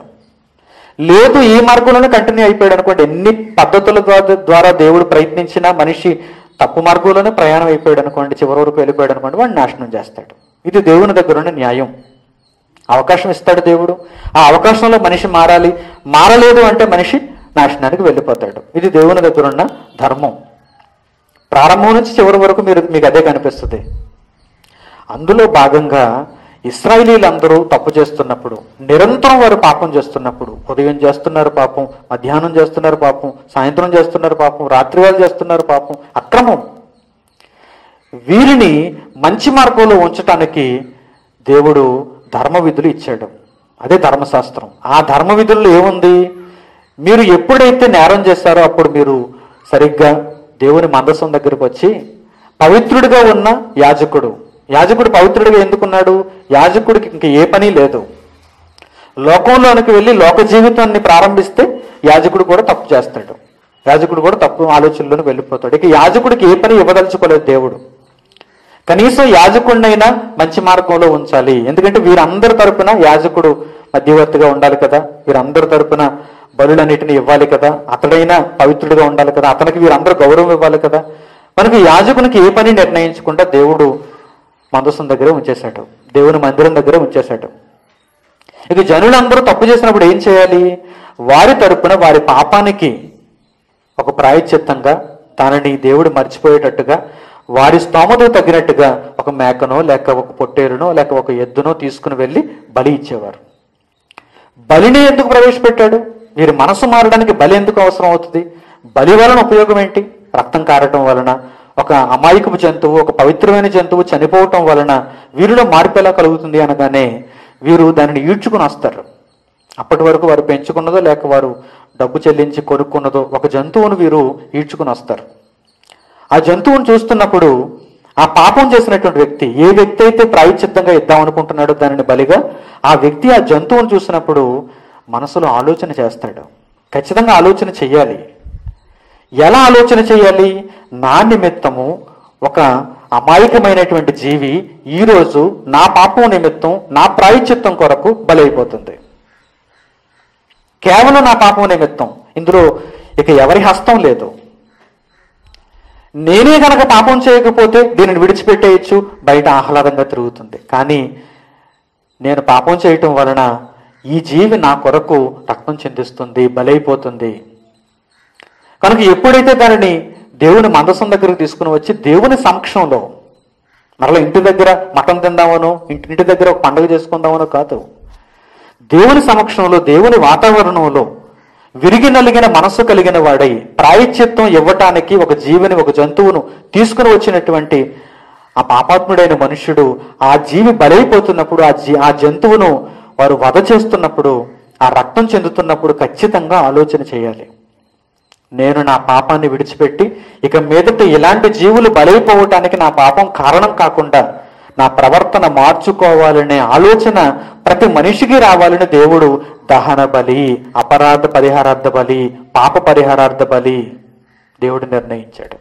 లేదు ఈ మార్గంలోనే కంటిన్యూ అయిపోయాడు అనుకోండి ఎన్ని పద్ధతుల ద్వా- ద్వారా దేవుడు ప్రయత్నించినా మనిషి తప్పు మార్గంలోనే ప్రయాణం అయిపోయాడు అనుకోండి చివరి వరకు వెళ్ళిపోయాడు అనుకోండి వాడిని నాశనం చేస్తాడు ఇది దేవుని దగ్గర ఉన్న న్యాయం అవకాశం ఇస్తాడు దేవుడు ఆ అవకాశంలో మనిషి మారాలి మారలేదు అంటే మనిషి నాశనానికి వెళ్ళిపోతాడు ఇది దేవుని దగ్గర ఉన్న ధర్మం ప్రారంభం నుంచి చివరి వరకు మీరు మీకు అదే కనిపిస్తుంది అందులో భాగంగా ఇస్రాయిలీలందరూ తప్పు చేస్తున్నప్పుడు నిరంతరం వారు పాపం చేస్తున్నప్పుడు ఉదయం చేస్తున్నారు పాపం మధ్యాహ్నం చేస్తున్నారు పాపం సాయంత్రం చేస్తున్నారు పాపం రాత్రి వేళ చేస్తున్నారు పాపం అక్రమం వీరిని మంచి మార్గంలో ఉంచటానికి దేవుడు ధర్మ విధులు ఇచ్చాడు అదే ధర్మశాస్త్రం ఆ ధర్మ విధుల్లో ఏముంది మీరు ఎప్పుడైతే నేరం చేస్తారో అప్పుడు మీరు సరిగ్గా దేవుని మందసం దగ్గరకు వచ్చి పవిత్రుడిగా ఉన్న యాజకుడు యాజకుడు పవిత్రుడిగా ఎందుకున్నాడు యాజకుడికి ఇంక ఏ పని లేదు లోకంలోనికి వెళ్ళి లోక జీవితాన్ని ప్రారంభిస్తే యాజకుడు కూడా తప్పు చేస్తాడు యాజకుడు కూడా తప్పు ఆలోచనలోకి వెళ్ళిపోతాడు ఇక యాజకుడికి ఏ పని ఇవ్వదలుచుకోలేదు దేవుడు కనీసం యాజకుడినైనా మంచి మార్గంలో ఉంచాలి ఎందుకంటే వీరందరి తరపున యాజకుడు మధ్యవర్తిగా ఉండాలి కదా వీరందరి తరపున బలులన్నిటిని ఇవ్వాలి కదా అతడైనా పవిత్రుడిగా ఉండాలి కదా అతనికి వీరందరూ గౌరవం ఇవ్వాలి కదా మనకి యాజకునికి ఏ పని నిర్ణయించకుండా దేవుడు మందసం దగ్గర ఉంచేశాడు దేవుని మందిరం దగ్గర ఉంచేశాడు ఇక జనులందరూ తప్పు చేసినప్పుడు ఏం చేయాలి వారి తరపున వారి పాపానికి ఒక ప్రాయశ్చిత్తంగా దానిని దేవుడు మర్చిపోయేటట్టుగా వారి స్తోమతకు తగినట్టుగా ఒక మేకనో లేక ఒక పొట్టేలునో లేక ఒక ఎద్దునో తీసుకుని వెళ్ళి బలి ఇచ్చేవారు బలిని ఎందుకు ప్రవేశపెట్టాడు వీరి మనసు మారడానికి బలి ఎందుకు అవసరం అవుతుంది బలి వలన ఉపయోగం ఏంటి రక్తం కారటం వలన ఒక అమాయకపు జంతువు ఒక పవిత్రమైన జంతువు చనిపోవటం వలన వీరిలో మార్పు ఎలా కలుగుతుంది అనగానే వీరు దానిని ఈడ్చుకుని వస్తారు అప్పటి వరకు వారు పెంచుకున్నదో లేక వారు డబ్బు చెల్లించి కొనుక్కున్నదో ఒక జంతువును వీరు ఈడ్చుకుని వస్తారు ఆ జంతువును చూస్తున్నప్పుడు ఆ పాపం చేసినటువంటి వ్యక్తి ఏ వ్యక్తి అయితే ప్రాయశ్చిత్తంగా ఇద్దాం అనుకుంటున్నాడో దానిని బలిగా ఆ వ్యక్తి ఆ జంతువును చూసినప్పుడు మనసులో ఆలోచన చేస్తాడు ఖచ్చితంగా ఆలోచన చెయ్యాలి ఎలా ఆలోచన చేయాలి నా నిమిత్తము ఒక అమాయకమైనటువంటి జీవి ఈరోజు నా పాపం నిమిత్తం నా ప్రాయశ్చిత్తం కొరకు బలైపోతుంది కేవలం నా పాపం నిమిత్తం ఇందులో ఇక ఎవరి హస్తం లేదు నేనే గనక పాపం చేయకపోతే దీనిని విడిచిపెట్టేయచ్చు బయట ఆహ్లాదంగా తిరుగుతుంది కానీ నేను పాపం చేయటం వలన ఈ జీవి నా కొరకు రక్తం చెందిస్తుంది బలైపోతుంది కనుక ఎప్పుడైతే దానిని దేవుని మందసం దగ్గరకు తీసుకుని వచ్చి దేవుని సమక్షంలో మరలా ఇంటి దగ్గర మటన్ తిందామనో ఇంటి ఇంటి దగ్గర ఒక పండుగ చేసుకుందామనో కాదు దేవుని సమక్షంలో దేవుని వాతావరణంలో విరిగి నలిగిన మనస్సు కలిగిన వాడై ప్రాయశ్చిత్తం ఇవ్వటానికి ఒక జీవిని ఒక జంతువును తీసుకుని వచ్చినటువంటి ఆ పాపాత్ముడైన మనుష్యుడు ఆ జీవి బలైపోతున్నప్పుడు ఆ జీ ఆ జంతువును వారు వధ చేస్తున్నప్పుడు ఆ రక్తం చెందుతున్నప్పుడు ఖచ్చితంగా ఆలోచన చేయాలి నేను నా పాపాన్ని విడిచిపెట్టి ఇక మీదట ఇలాంటి జీవులు బలైపోవటానికి నా పాపం కారణం కాకుండా నా ప్రవర్తన మార్చుకోవాలనే ఆలోచన ప్రతి మనిషికి రావాలని దేవుడు దహన బలి అపరాధ పరిహారార్థ బలి పాప పరిహారార్థ బలి దేవుడు నిర్ణయించాడు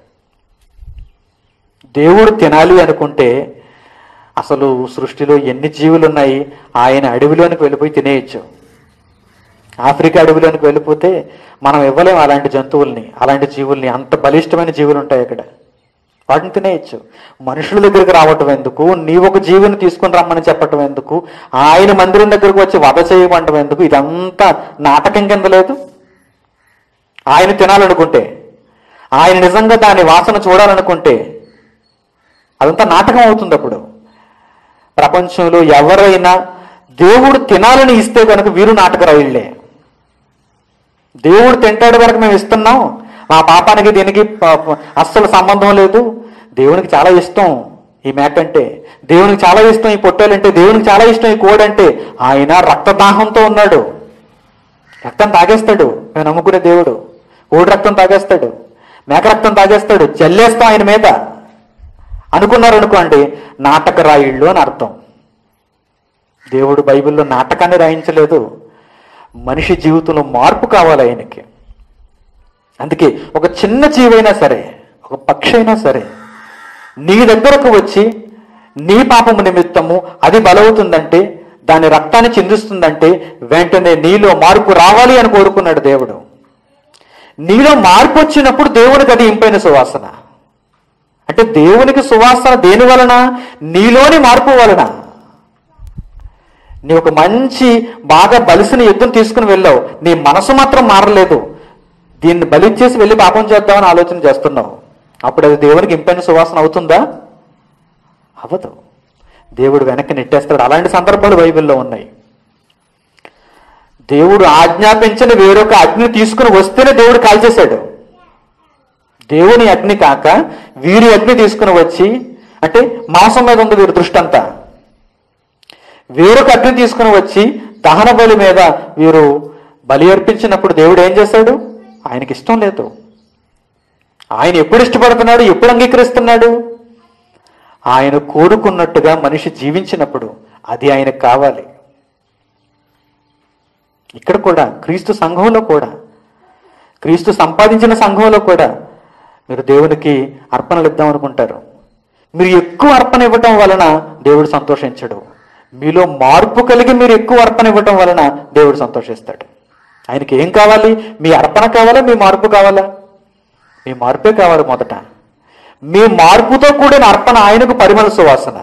దేవుడు తినాలి అనుకుంటే అసలు సృష్టిలో ఎన్ని జీవులు ఉన్నాయి ఆయన అడవిలోనికి వెళ్ళిపోయి తినేయచ్చు ఆఫ్రికా అడవిలోనికి వెళ్ళిపోతే మనం ఇవ్వలేం అలాంటి జంతువుల్ని అలాంటి జీవుల్ని అంత బలిష్టమైన జీవులు ఉంటాయి అక్కడ వాటిని తినేయచ్చు మనుషుల దగ్గరికి రావటం ఎందుకు నీవు ఒక జీవిని తీసుకుని రమ్మని చెప్పటం ఎందుకు ఆయన మందిరం దగ్గరకు వచ్చి వధ చేయమంటం ఎందుకు ఇదంతా నాటకం కింద లేదు ఆయన తినాలనుకుంటే ఆయన నిజంగా దాని వాసన చూడాలనుకుంటే అదంతా నాటకం అవుతుంది అప్పుడు ప్రపంచంలో ఎవరైనా దేవుడు తినాలని ఇస్తే కనుక వీరు నాటకరాయిళ్లే దేవుడు తింటాడు వరకు మేము ఇస్తున్నాం మా పాపానికి దీనికి ప- ప- అస్సలు సంబంధం లేదు దేవునికి చాలా ఇష్టం ఈ మేక అంటే దేవునికి చాలా ఇష్టం ఈ పొట్టేలంటే దేవునికి చాలా ఇష్టం ఈ కోడంటే ఆయన రక్తదాహంతో ఉన్నాడు రక్తం తాగేస్తాడు మేము నమ్ముకునే దేవుడు కోడి రక్తం తాగేస్తాడు మేక రక్తం తాగేస్తాడు జల్లేస్తాం ఆయన మీద అనుకున్నారు అనుకోండి నాటక రాయిళ్ళు అని అర్థం దేవుడు బైబిల్లో నాటకాన్ని రాయించలేదు మనిషి జీవితంలో మార్పు కావాలి ఆయనకి అందుకే ఒక చిన్న జీవైనా సరే ఒక పక్షి అయినా సరే నీ దగ్గరకు వచ్చి నీ పాపము నిమిత్తము అది బలవుతుందంటే దాని రక్తాన్ని చిందిస్తుందంటే వెంటనే నీలో మార్పు రావాలి అని కోరుకున్నాడు దేవుడు నీలో మార్పు వచ్చినప్పుడు దేవునికి అది ఇంపైన సువాసన అంటే దేవునికి సువాసన దేని వలన నీలోని మార్పు వలన నీ ఒక మంచి బాగా బలిసిన యుద్ధం తీసుకుని వెళ్ళావు నీ మనసు మాత్రం మారలేదు దీన్ని బలిచ్చేసి వెళ్ళి పాపం చేద్దామని ఆలోచన చేస్తున్నావు అప్పుడు అది దేవునికి ఇంపైన సువాసన అవుతుందా అవ్వదు దేవుడు వెనక్కి నెట్టేస్తాడు అలాంటి సందర్భాలు బైబిల్లో ఉన్నాయి దేవుడు ఆజ్ఞాపించిన వేరొక అగ్ని తీసుకుని వస్తేనే దేవుడు కాల్చేశాడు దేవుని అగ్ని కాక వీరి అగ్ని తీసుకుని వచ్చి అంటే మాంసం మీద ఉంది వీరి దృష్టి అంతా వేరొక అగ్ని తీసుకుని వచ్చి దహన బలి మీద వీరు బలి అర్పించినప్పుడు దేవుడు ఏం చేశాడు ఆయనకి ఇష్టం లేదు ఆయన ఎప్పుడు ఇష్టపడుతున్నాడు ఎప్పుడు అంగీకరిస్తున్నాడు ఆయన కోరుకున్నట్టుగా మనిషి జీవించినప్పుడు అది ఆయనకు కావాలి ఇక్కడ కూడా క్రీస్తు సంఘంలో కూడా క్రీస్తు సంపాదించిన సంఘంలో కూడా మీరు దేవునికి అర్పణలు ఇద్దాం అనుకుంటారు మీరు ఎక్కువ అర్పణ ఇవ్వటం వలన దేవుడు సంతోషించడు మీలో మార్పు కలిగి మీరు ఎక్కువ అర్పణ ఇవ్వటం వలన దేవుడు సంతోషిస్తాడు ఆయనకి ఏం కావాలి మీ అర్పణ కావాలా మీ మార్పు కావాలా మీ మార్పే కావాలి మొదట మీ మార్పుతో కూడిన అర్పణ ఆయనకు పరిమళ సువాసన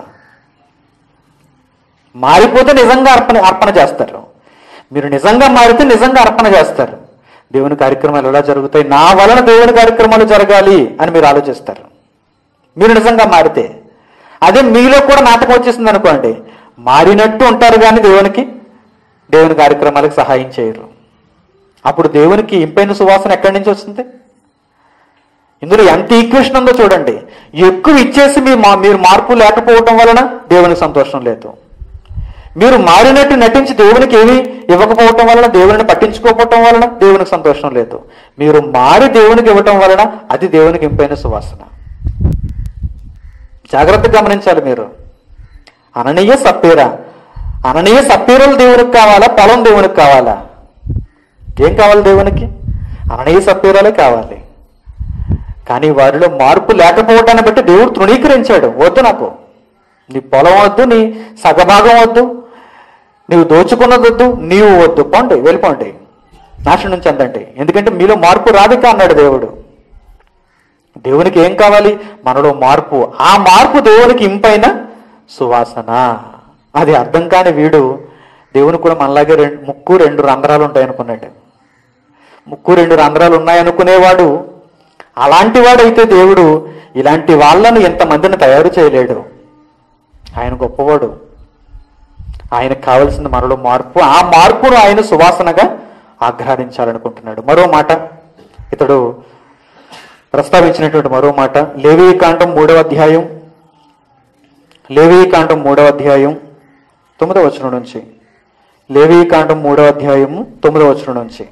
మారిపోతే నిజంగా అర్పణ అర్పణ చేస్తారు మీరు నిజంగా మారితే నిజంగా అర్పణ చేస్తారు దేవుని కార్యక్రమాలు ఎలా జరుగుతాయి నా వలన దేవుని కార్యక్రమాలు జరగాలి అని మీరు ఆలోచిస్తారు మీరు నిజంగా మారితే అదే మీలో కూడా నాటకం వచ్చేసింది అనుకోండి మారినట్టు ఉంటారు కానీ దేవునికి దేవుని కార్యక్రమాలకు సహాయం చేయరు అప్పుడు దేవునికి ఇంపైన సువాసన ఎక్కడి నుంచి వస్తుంది ఇందులో ఎంత ఈక్వేషన్ ఉందో చూడండి ఎక్కువ ఇచ్చేసి మీ మా మీరు మార్పు లేకపోవటం వలన దేవునికి సంతోషం లేదు మీరు మారినట్టు నటించి దేవునికి ఏమీ ఇవ్వకపోవటం వలన దేవుని పట్టించుకోకపోవటం వలన దేవునికి సంతోషం లేదు మీరు మారి దేవునికి ఇవ్వటం వలన అది దేవునికి ఇంపైన సువాసన జాగ్రత్తగా గమనించాలి మీరు అననీయ సప్పీర అననీయ సప్పీరలు దేవునికి కావాలా పొలం దేవునికి కావాలా ఏం కావాలి దేవునికి అననీయ సప్పీరాలే కావాలి కానీ వారిలో మార్పు లేకపోవటాన్ని బట్టి దేవుడు తృణీకరించాడు వద్దు నాకు నీ పొలం వద్దు నీ సగభాగం వద్దు నీవు దోచుకున్నది వద్దు నీవు వద్దు పోండి వెళ్ళిపోండి నాశనం చెందండి ఎందుకంటే మీలో మార్పు రాదిక అన్నాడు దేవుడు దేవునికి ఏం కావాలి మనలో మార్పు ఆ మార్పు దేవునికి ఇంపైన సువాసన అది అర్థం కాని వీడు దేవుని కూడా మనలాగే రెండు ముక్కు రెండు రంధ్రాలు ఉంటాయి అనుకున్నాడు ముక్కు రెండు రంధ్రాలు ఉన్నాయనుకునేవాడు అలాంటి వాడైతే దేవుడు ఇలాంటి వాళ్ళను ఎంతమందిని తయారు చేయలేడు ఆయన గొప్పవాడు ఆయనకు కావలసిన మనలో మార్పు ఆ మార్పును ఆయన సువాసనగా ఆఘ్రానించాలనుకుంటున్నాడు మరో మాట ఇతడు ప్రస్తావించినటువంటి మరో మాట లేవీ కాండం మూడవ అధ్యాయం లేవీ కాండం మూడవ అధ్యాయం తొమ్మిదవ వచనం నుంచి లేవీ కాండం మూడవ అధ్యాయము తొమ్మిదవ వచనం నుంచి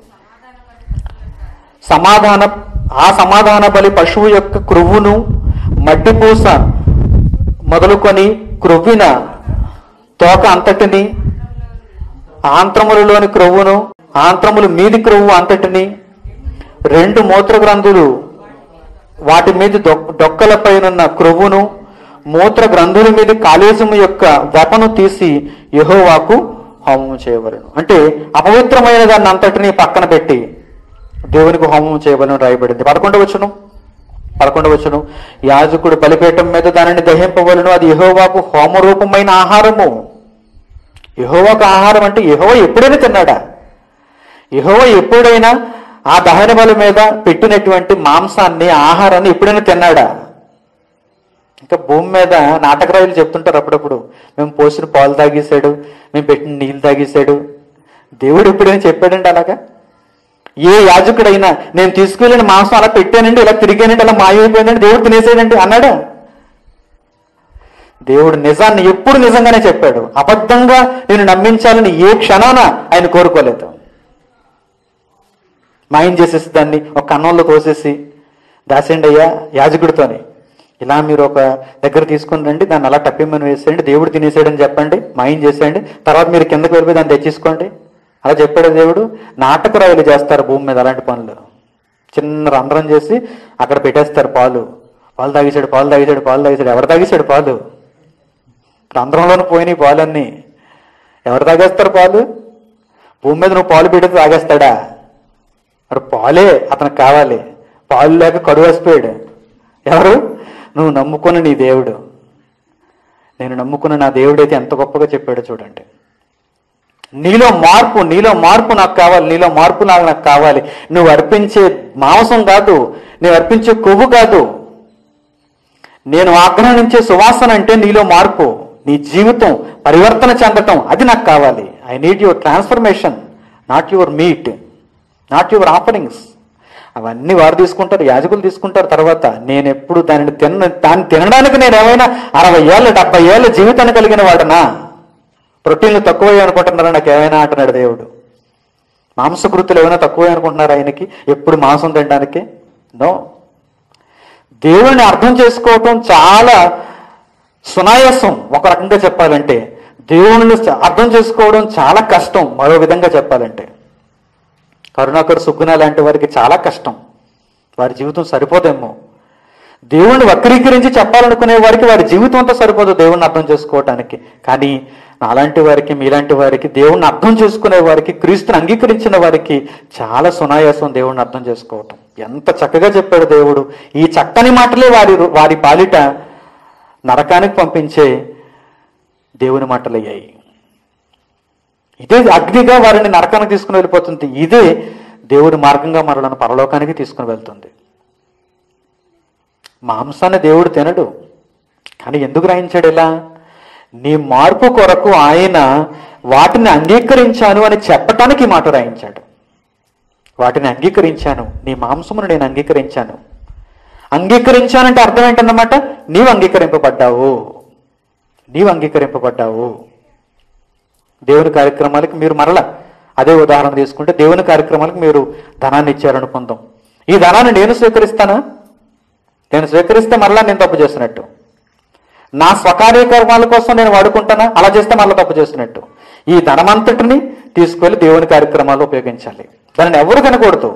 సమాధాన ఆ సమాధాన బలి పశువు యొక్క క్రొవ్వును మట్టిపూస మొదలుకొని క్రొవ్విన తోక అంతటిని ఆంత్రములలోని క్రొవ్వును ఆంత్రములు మీది క్రొవ్వు అంతటిని రెండు మూత్ర గ్రంథులు వాటి మీద డొక్- డొక్కలపైనున్న క్రొవ్వును మూత్ర గ్రంథుల మీద కాలేజము యొక్క వెపను తీసి యెహోవాకు హోమం చేయవలను అంటే అపవిత్రమైన దాన్ని అంతటిని పక్కన పెట్టి దేవునికి హోమం చేయవలను రాయబడింది పదకొండవచ్చును పదకొండవచ్చును యాజకుడు బలిపీఠం మీద దానిని దహింపవలను అది యెహోవాకు హోమరూపమైన ఆహారము యెహోవాకు ఆహారం అంటే యెహోవా ఎప్పుడైనా తిన్నాడా యెహోవా ఎప్పుడైనా ఆ దహన బలి మీద పెట్టినటువంటి మాంసాన్ని ఆహారాన్ని ఎప్పుడైనా తిన్నాడా ఇంకా భూమి మీద నాటకరాయులు చెప్తుంటారు అప్పుడప్పుడు మేము పోసిన పాలు తాగేశాడు మేము పెట్టిన నీళ్ళు తాగేశాడు దేవుడు ఎప్పుడైనా చెప్పాడండి అలాగా ఏ యాజకుడైనా నేను తీసుకెళ్ళిన మాంసం అలా పెట్టానండి ఇలా తిరిగానండి అలా మాయమైపోయిందండి దేవుడు తినేసాడండి అన్నాడా దేవుడు నిజాన్ని ఎప్పుడు నిజంగానే చెప్పాడు అబద్ధంగా నేను నమ్మించాలని ఏ క్షణాన ఆయన కోరుకోలేదు మాయం చేసేసి దాన్ని ఒక కన్నంలో తోసేసి దాసేయండి అయ్యా యాజకుడితోని ఇలా మీరు ఒక దగ్గర తీసుకుని రండి దాన్ని అలా టప్పిమ్మని వేసేయండి దేవుడు తినేసాడని చెప్పండి మాయం చేసేయండి తర్వాత మీరు కిందకి వెళ్ళిపోయి దాన్ని తెచ్చేసుకోండి అలా చెప్పాడు దేవుడు నాటకరాయులు చేస్తారు భూమి మీద అలాంటి పనులు చిన్న రంధ్రం చేసి అక్కడ పెట్టేస్తారు పాలు పాలు తాగేశాడు పాలు తాగేశాడు పాలు తాగేశాడు ఎవరు తాగేశాడు పాలు రంధ్రంలోనే పోయినాయి పాలన్నీ ఎవరు తాగేస్తారు పాలు భూమి మీద నువ్వు పాలు పెడితే తాగేస్తాడా మరి పాలే అతనికి కావాలి పాలు లేక కడువు వేసిపోయాడు ఎవరు నువ్వు నమ్ముకున్న నీ దేవుడు నేను నమ్ముకున్న నా దేవుడైతే ఎంత గొప్పగా చెప్పాడో చూడండి నీలో మార్పు నీలో మార్పు నాకు కావాలి నీలో మార్పు నాకు నాకు కావాలి నువ్వు అర్పించే మాంసం కాదు నువ్వు అర్పించే కొవ్వు కాదు నేను ఆగ్రహించే సువాసన అంటే నీలో మార్పు నీ జీవితం పరివర్తన చెందటం అది నాకు కావాలి I need your transformation not your meat not your offerings అవన్నీ వారు తీసుకుంటారు యాజకులు తీసుకుంటారు తర్వాత నేను ఎప్పుడు దానిని తిన దాన్ని తినడానికి నేను ఏమైనా అరవై ఏళ్ళ డెబ్బై ఏళ్ళ జీవితాన్ని కలిగిన వాడనా ప్రోటీన్లు తక్కువ అనుకుంటున్నారా నాకు ఏమైనా అంటున్నాడు దేవుడు మాంసకృతులు ఏమైనా తక్కువ అనుకుంటున్నారు ఆయనకి ఎప్పుడు మాంసం తినడానికి నో దేవుణ్ణి అర్థం చేసుకోవటం చాలా సునాయాసం ఒక రకంగా చెప్పాలంటే దేవుణ్ణి అర్థం చేసుకోవడం చాలా కష్టం మరో విధంగా చెప్పాలంటే కరుణాకర్ సుగ్గుణ లాంటి వారికి చాలా కష్టం వారి జీవితం సరిపోదేమో దేవుణ్ణి వక్రీకరించి చెప్పాలనుకునే వారికి వారి జీవితం అంతా సరిపోదు దేవుణ్ణి అర్థం చేసుకోవటానికి కానీ నాలాంటి వారికి మీలాంటి వారికి దేవుణ్ణి అర్థం చేసుకునే వారికి క్రీస్తుని అంగీకరించిన వారికి చాలా సునాయాసం దేవుణ్ణి అర్థం చేసుకోవటం ఎంత చక్కగా చెప్పాడు దేవుడు ఈ చక్కని మాటలే వారి వారి పాలిట నరకానికి పంపించే దేవుని మాటలయ్యాయి ఇదే అగ్నిగా వారిని నరకానికి తీసుకుని వెళ్ళిపోతుంది ఇదే దేవుడి మార్గంగా మరలను పరలోకానికి తీసుకుని వెళ్తుంది మాంసాన్ని దేవుడు తినడు కానీ ఎందుకు రాయించాడు ఇలా నీ మార్పు కొరకు ఆయన వాటిని అంగీకరించాను అని చెప్పటానికి ఈ మాట రాయించాడు వాటిని అంగీకరించాను నీ మాంసమును నేను అంగీకరించాను అంగీకరించానంటే అర్థం ఏంటన్నమాట నీవు అంగీకరింపబడ్డావు నీవు అంగీకరింపబడ్డావు దేవుని కార్యక్రమాలకి మీరు మరల అదే ఉదాహరణ తీసుకుంటే దేవుని కార్యక్రమాలకు మీరు ధనాన్ని ఇచ్చారనుకుందాం ఈ ధనాన్ని నేను స్వీకరిస్తానా నేను స్వీకరిస్తే మరలా నేను తప్పు చేస్తున్నట్టు నా స్వకార్యకర్మాల కోసం నేను వాడుకుంటానా అలా చేస్తే మళ్ళీ తప్పు చేస్తున్నట్టు ఈ ధనమంతటిని తీసుకెళ్లి దేవుని కార్యక్రమాల్లో ఉపయోగించాలి దానిని ఎవరు కనకూడదు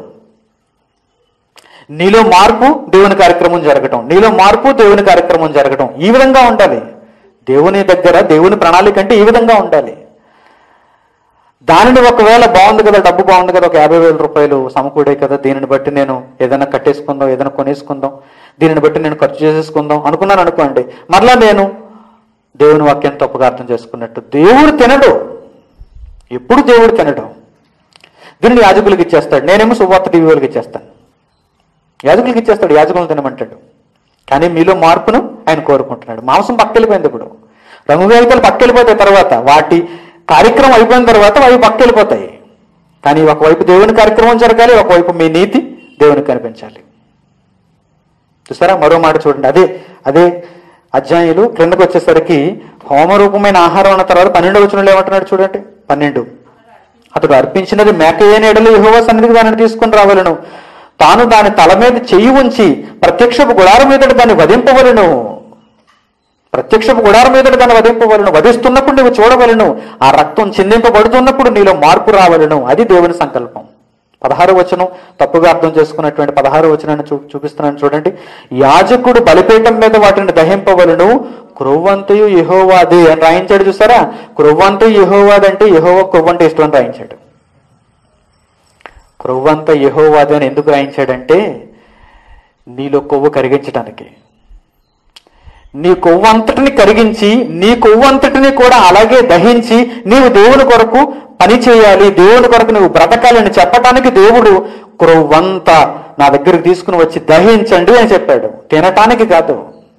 నీలో మార్పు దేవుని కార్యక్రమం జరగటం నీలో మార్పు దేవుని కార్యక్రమం జరగటం ఈ విధంగా ఉండాలి దేవుని దగ్గర దేవుని ప్రణాళిక అంటే ఈ విధంగా ఉండాలి దానిని ఒకవేళ బాగుంది కదా డబ్బు బాగుంది కదా ఒక యాభై వేల రూపాయలు సమకూడే కదా దీనిని బట్టి నేను ఏదైనా కట్టేసుకుందాం ఏదైనా కొనేసుకుందాం దీనిని బట్టి నేను ఖర్చు చేసేసుకుందాం అనుకున్నాను అనుకోండి మరలా నేను దేవుని వాక్యాన్ని తప్పుగా అర్థం చేసుకున్నట్టు దేవుడు తినడు ఎప్పుడు దేవుడు తినడు దీనిని యాజకులకి ఇచ్చేస్తాడు నేనేమో సువార్త టీవీ వాళ్ళకి ఇచ్చేస్తాను యాజకులకి ఇచ్చేస్తాడు యాజకులను తినమంటాడు కానీ మీలో మార్పును ఆయన కోరుకుంటున్నాడు మాంసం పక్కెళ్ళిపోయింది ఇప్పుడు రంగు కాగితాలు పక్కెళ్ళిపోతాయి తర్వాత వాటి కార్యక్రమం అయిపోయిన తర్వాత అవి పక్కెళ్ళిపోతాయి కానీ ఒకవైపు దేవుని కార్యక్రమం జరగాలి ఒకవైపు మీ నీతి దేవునికి కనిపించాలి చూసారా మరో మాట చూడండి అదే అదే అధ్యాయులు క్రిందకు వచ్చేసరికి హోమరూపమైన ఆహారం అన్న తర్వాత పన్నెండు వచనంలో ఏమంటున్నాడు చూడండి పన్నెండు అతడు అర్పించినది మేకయ్యని ఎడలు యెహోవా సన్నిధికి దానిని తీసుకుని రావలను తాను దాని తల మీద చెయ్యి ఉంచి ప్రత్యక్షపు గుడారం మీద దాన్ని వధింపవలను ప్రత్యక్షపు గుడారం మీద దాన్ని వధింపవలను వధిస్తున్నప్పుడు నువ్వు చూడవలను ఆ రక్తం చిందింపబడుతున్నప్పుడు నీలో మార్పు రావలను అది దేవుని సంకల్పం పదహారు వచనం తప్పుగా అర్థం చేసుకున్నటువంటి పదహారు వచనాన్ని చూ చూపిస్తున్నాను చూడండి యాజకుడు బలిపీఠం మీద వాటిని దహింపవలను క్రొవ్వంతయు యహోవాదే అని రాయించాడు చూసారా క్రొవ్వంతయు యహోవాది అంటే యహోవ క్రొవ్వంటే ఇష్టం అని రాయించాడు క్రొవ్వంత యహోవాది అని ఎందుకు రాయించాడంటే నీలో కొవ్వు కరిగించడానికి నీ కొవ్వంతటిని కరిగించి నీ కొవ్వంతటిని కూడా అలాగే దహించి నీవు దేవుని కొరకు పని చేయాలి దేవుని కొరకు నువ్వు బ్రతకాలని చెప్పటానికి దేవుడు క్రొవ్వంత నా దగ్గరికి తీసుకుని వచ్చి దహించండి అని చెప్పాడు తినటానికి కాదు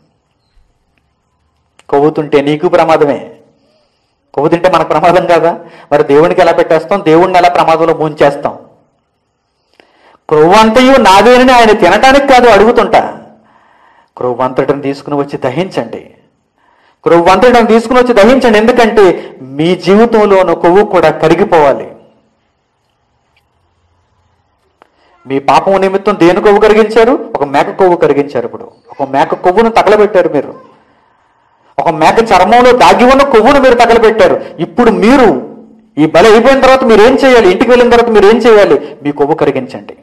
కొవ్వు తింటే నీకు ప్రమాదమే కొవ్వు తింటే మనకు ప్రమాదం కాదా మరి దేవునికి ఎలా పెట్టేస్తాం దేవుణ్ణి ఎలా ప్రమాదంలో ముంచేస్తాం క్రొవ్వంతయు నాదేనని ఆయన తినటానికి కాదు అడుగుతుంటా క్రొవ్వంతటిని తీసుకుని వచ్చి దహించండి క్రొవ్వంతటిని తీసుకుని వచ్చి దహించండి ఎందుకంటే మీ జీవితంలోని కొవ్వు కూడా కరిగిపోవాలి మీ పాపం నిమిత్తం దేని కొవ్వు కరిగించారు ఒక మేక కొవ్వు కరిగించారు ఇప్పుడు ఒక మేక కొవ్వును తగలబెట్టారు మీరు ఒక మేక చర్మంలో దాగి ఉన్న కొవ్వును మీరు తగలబెట్టారు ఇప్పుడు మీరు ఈ బలి అయిపోయిన తర్వాత మీరు ఏం చేయాలి ఇంటికి వెళ్ళిన తర్వాత మీరు ఏం చేయాలి మీ కొవ్వు కరిగించండి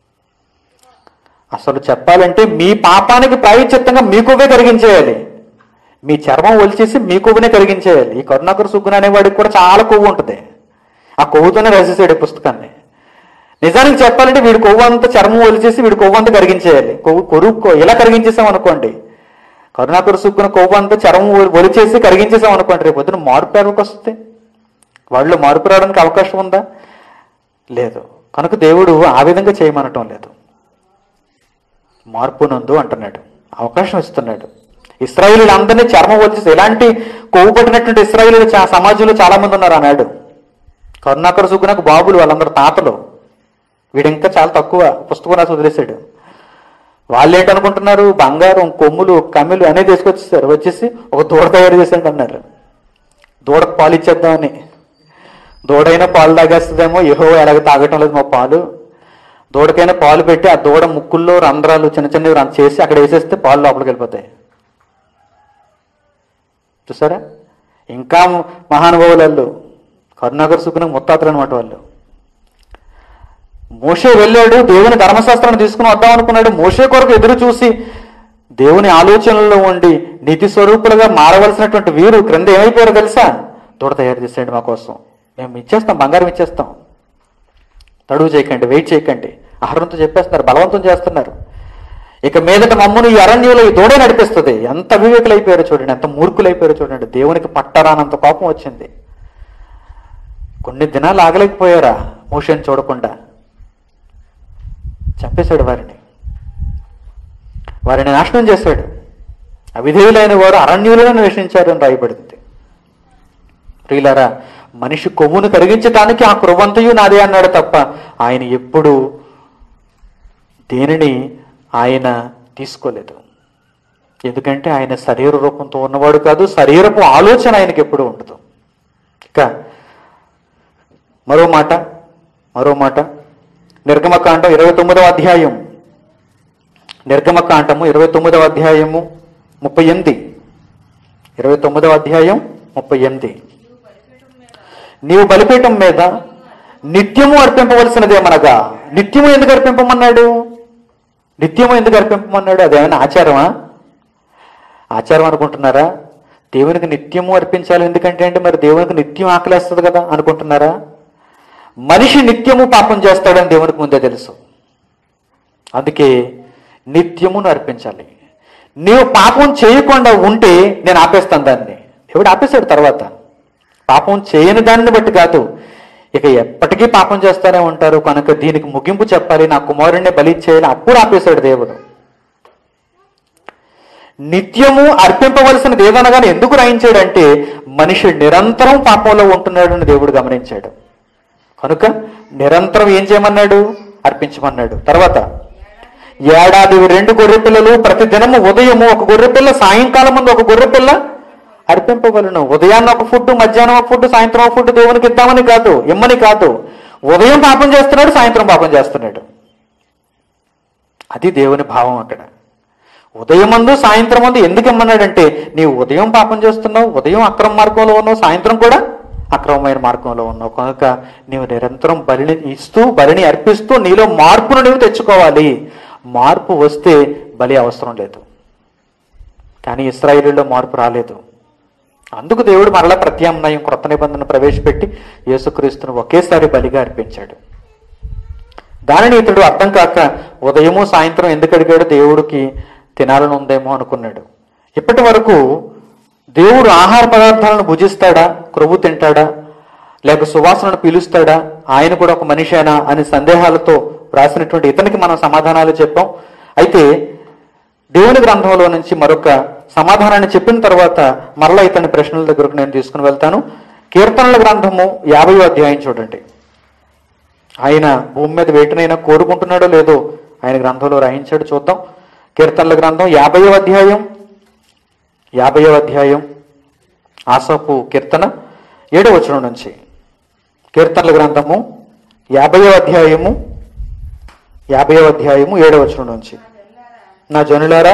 అసలు చెప్పాలంటే మీ పాపానికి ప్రాయచిత్తంగా మీ కొవ్వే కరిగించేయాలి మీ చర్మం ఒలిచేసి మీ కొవ్వునే కరిగించేయాలి ఈ కరుణాకర్ సుగ్గున అనేవాడికి కూడా చాలా కొవ్వు ఉంటుంది ఆ కొవ్వుతోనే రాసేసాడు ఈ పుస్తకాన్ని నిజానికి చెప్పాలంటే వీడి కొవ్వు అంతా చర్మం ఒలిచేసి వీడి కొవ్వు అంతా కరిగించేయాలి కొవ్వు కొరువు ఇలా కరిగించేసాం అనుకోండి కరుణాకర్ సుక్కున కొవ్వు అంతా చర్మం ఒలి- ఒలిచేసి కరిగించేసాం అనుకోండి రేపు పొద్దున మార్పు ఎవరికి వస్తుంది వాళ్ళు మార్పు రావడానికి అవకాశం ఉందా లేదు కనుక దేవుడు ఆ విధంగా చేయమనటం లేదు మార్పు నందు అంటున్నాడు అవకాశం ఇస్తున్నాడు ఇస్రాయిలీలు అందరినీ చర్మం వచ్చేసి ఎలాంటి కొవ్వు పట్టినటువంటి ఇస్రాయిలీలు చా సమాజంలో చాలా మంది ఉన్నారు అన్నాడు కరుణాకర సుగ్గునకు బాబులు వాళ్ళందరూ తాతలు వీడు ఇంకా చాలా తక్కువ పుస్తకం రాసి వదిలేశాడు వాళ్ళు ఏంటనుకుంటున్నారు బంగారం కొమ్ములు కమ్మిలు అన్నీ తీసుకొచ్చేసారు వచ్చేసి ఒక దూడ తయారు చేశాడు అన్నారు దూడకు పాలు ఇచ్చేద్దామని దూడైనా పాలు తాగేస్తుందేమో ఏహో ఎలాగ తాగటం లేదు మా పాలు దూడకైనా పాలు పెట్టి ఆ దూడ ముక్కుల్లో రంధ్రాలు చిన్న చిన్నవి రం- చేసి అక్కడ వేసేస్తే పాలు లోపలికి వెళ్ళిపోతాయి చూసారా ఇంకా మహానుభావులు వాళ్ళు కరుణాకర్ సుఖన ముత్తాతలు అనమాట వాళ్ళు మోషే వెళ్ళాడు దేవుని ధర్మశాస్త్రాన్ని తీసుకుని వద్దాం అనుకున్నాడు మోషే కొరకు ఎదురు చూసి దేవుని ఆలోచనల్లో ఉండి నీతి స్వరూపులుగా మారవలసినటువంటి వీరు క్రింద ఏమైపోయారో తెలుసా దూడ తయారు చేసేయండి మా కోసం మేము ఇచ్చేస్తాం బంగారం ఇచ్చేస్తాం తడువు చేయకండి వెయిట్ చేయకండి ఆహారంతో చెప్పేస్తున్నారు బలవంతం చేస్తున్నారు ఇక మీదట మమ్మను ఈ అరణ్యంలో ఈ దూడే నడిపిస్తుంది ఎంత అవివేకులైపోయారో చూడండి ఎంత మూర్ఖులైపోయారో చూడండి దేవునికి పట్టరానంత కోపం వచ్చింది కొన్ని దినాలు ఆగలేకపోయారా మోషన్ చూడకుండా చంపేశాడు వారిని వారిని నాశనం చేశాడు అవిధేయులైన వారు అరణ్యులను నివసించారు అని రాయబడింది ప్రియులారా మనిషి కొవ్వును కరిగించటానికి ఆ కృవంతయు నాదే అన్నాడు తప్ప ఆయన ఎప్పుడు దేనిని ఆయన తీసుకోలేదు ఎందుకంటే ఆయన శరీర రూపంతో ఉన్నవాడు కాదు శరీరపు ఆలోచన ఆయనకి ఎప్పుడు ఉండదు ఇక మరో మాట మరో మాట నిర్గమకాండం ఇరవై తొమ్మిదవ అధ్యాయం నిర్గమకాండము ఇరవై తొమ్మిదవ అధ్యాయము ముప్పై ఎనిమిది ఇరవై తొమ్మిదవ అధ్యాయం ముప్పై ఎనిమిది నీవు బలిపీఠం మీద నిత్యము అర్పింపవలసినదేమనగా నిత్యము ఎందుకు అర్పింపమన్నాడు నిత్యము ఎందుకు అర్పింపమన్నాడు అదేమైనా ఆచారమా ఆచారం అనుకుంటున్నారా దేవునికి నిత్యము అర్పించాలి ఎందుకంటే అంటే మరి దేవునికి నిత్యం ఆకలేస్తుంది కదా అనుకుంటున్నారా మనిషి నిత్యము పాపం చేస్తాడని దేవునికి ముందే తెలుసు అందుకే నిత్యమును అర్పించాలి నీవు పాపం చేయకుండా ఉంటే నేను ఆపేస్తాను దాన్ని ఎవడు ఆపేశాడు తర్వాత పాపం చేయని దానిని బట్టి కాదు ఇక ఎప్పటికీ పాపం చేస్తూనే ఉంటారు కనుక దీనికి ముగింపు చెప్పాలి నా కుమారుణ్ణి బలి చేయాలి అప్పుడు ఆపేశాడు దేవుడు నిత్యము అర్పింపవలసినది ఏదనగానే ఎందుకు రాయించాడంటే మనిషి నిరంతరం పాపంలో ఉంటున్నాడని దేవుడు గమనించాడు కనుక నిరంతరం ఏం చేయమన్నాడు అర్పించమన్నాడు తర్వాత ఏడాది రెండు గొర్రె పిల్లలు ప్రతి దినము ఉదయము ఒక గొర్రె పిల్ల సాయంకాలం ముందు ఒక గొర్రె పిల్ల అర్పింపవలను ఉదయాన్న ఒక ఫుడ్ మధ్యాహ్నం ఒక ఫుడ్ సాయంత్రం ఒక ఫుడ్ దేవునికి ఇద్దామని కాదు ఇమ్మని కాదు ఉదయం పాపం చేస్తున్నాడు సాయంత్రం పాపం చేస్తున్నాడు అది దేవుని భావం అక్కడ ఉదయం మందు సాయంత్రం మందు ఎందుకు ఇమ్మన్నాడంటే నీవు ఉదయం పాపం చేస్తున్నావు ఉదయం అక్రమ మార్గంలో ఉన్నావు సాయంత్రం కూడా అక్రమమైన మార్గంలో ఉన్నావు కనుక నీవు నిరంతరం బలిని ఇస్తూ బలిని అర్పిస్తూ నీలో మార్పును నీవు తెచ్చుకోవాలి మార్పు వస్తే బలి అవసరం లేదు కానీ ఇస్రాయిలీలో మార్పు రాలేదు అందుకు దేవుడు మరలా ప్రత్యామ్నాయం క్రొత్త నిబంధన ప్రవేశపెట్టి యేసుక్రీస్తును ఒకేసారి బలిగా అర్పించాడు దానిని ఇతడు అర్థం కాక ఉదయము సాయంత్రం ఎందుకు అడిగాడు దేవుడికి తినాలని ఉందేమో అనుకున్నాడు ఇప్పటి వరకు దేవుడు ఆహార పదార్థాలను భుజిస్తాడా క్రొవ్వు తింటాడా లేక సువాసనను పీలుస్తాడా ఆయన కూడా ఒక మనిషేనా అని సందేహాలతో రాసినటువంటి ఇతనికి మనం సమాధానాలు చెప్పాం అయితే దేవుని గ్రంథంలో నుంచి మరొక సమాధానాన్ని చెప్పిన తర్వాత మరలా ఇతని ప్రశ్నల దగ్గరకు నేను తీసుకుని వెళ్తాను కీర్తనల గ్రంథము యాభై అధ్యాయం చూడండి ఆయన భూమి మీద వేటినైనా కోరుకుంటున్నాడో లేదో ఆయన గ్రంథంలో రాయించాడు చూద్దాం కీర్తనల గ్రంథం యాభై అధ్యాయం యాభై అధ్యాయం ఆసపు కీర్తన ఏడవ వచనం నుంచి కీర్తనల గ్రంథము యాభై అధ్యాయము యాభై అధ్యాయము ఏడవ వచనం నుంచి నా జనులారా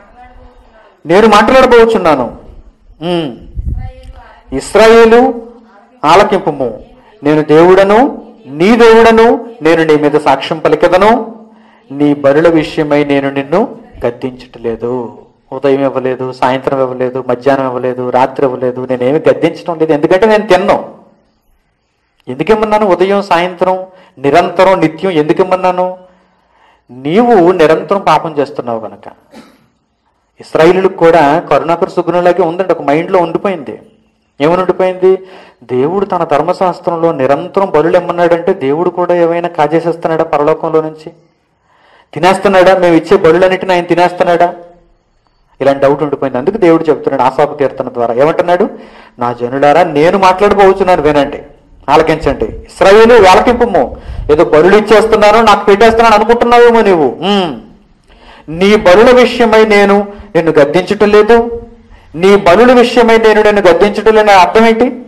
నేను మాట్లాడబోచున్నాను ఉమ్. ఇస్రాయేలు ఆలకింపుము నేను దేవుడను నీ దేవుడను నేను నీ మీద సాక్ష్యం పలికెదను నీ బరుల విషయమై నేను నిన్ను గద్దించట్లేదు ఉదయం ఇవ్వలేదు సాయంత్రం ఇవ్వలేదు మధ్యాహ్నం ఇవ్వలేదు రాత్రి ఇవ్వలేదు నేనేమి గద్దించడం లేదు ఎందుకంటే నేను తిన్నాను ఎందుకేమన్నాను ఉదయం సాయంత్రం నిరంతరం నిత్యం ఎందుకేమన్నాను నీవు నిరంతరం పాపం చేస్తున్నావు కనుక ఇస్రాయిలులకు కూడా కరుణాకర్ సుగుణలాగే ఉందండి ఒక మైండ్లో ఉండిపోయింది ఏమని ఉండిపోయింది దేవుడు తన ధర్మశాస్త్రంలో నిరంతరం బలులు ఇమ్మన్నాడంటే దేవుడు కూడా ఏమైనా కాజేసేస్తున్నాడా పరలోకంలో నుంచి తినేస్తున్నాడా మేము ఇచ్చే బలులన్నిటిని ఆయన తినేస్తున్నాడా ఇలాంటి డౌట్ ఉండిపోయింది అందుకు దేవుడు చెప్తున్నాడు ఆశాప కీర్తన ద్వారా ఏమంటున్నాడు నా జనులారా నేను మాట్లాడబోచున్నాను వినండి ఆలకించండి ఇస్రాయేలు ఆలకింపము ఏదో బరులు ఇచ్చేస్తున్నాను నాకు పెట్టేస్తున్నాను అనుకుంటున్నావేమో నీవు ఉమ్. నీ బలుల విషయమై నేను నిన్ను గద్దించటం లేదు నీ బలుల విషయమై నేను నిన్ను గద్దించటం లేని అర్థం ఏంటి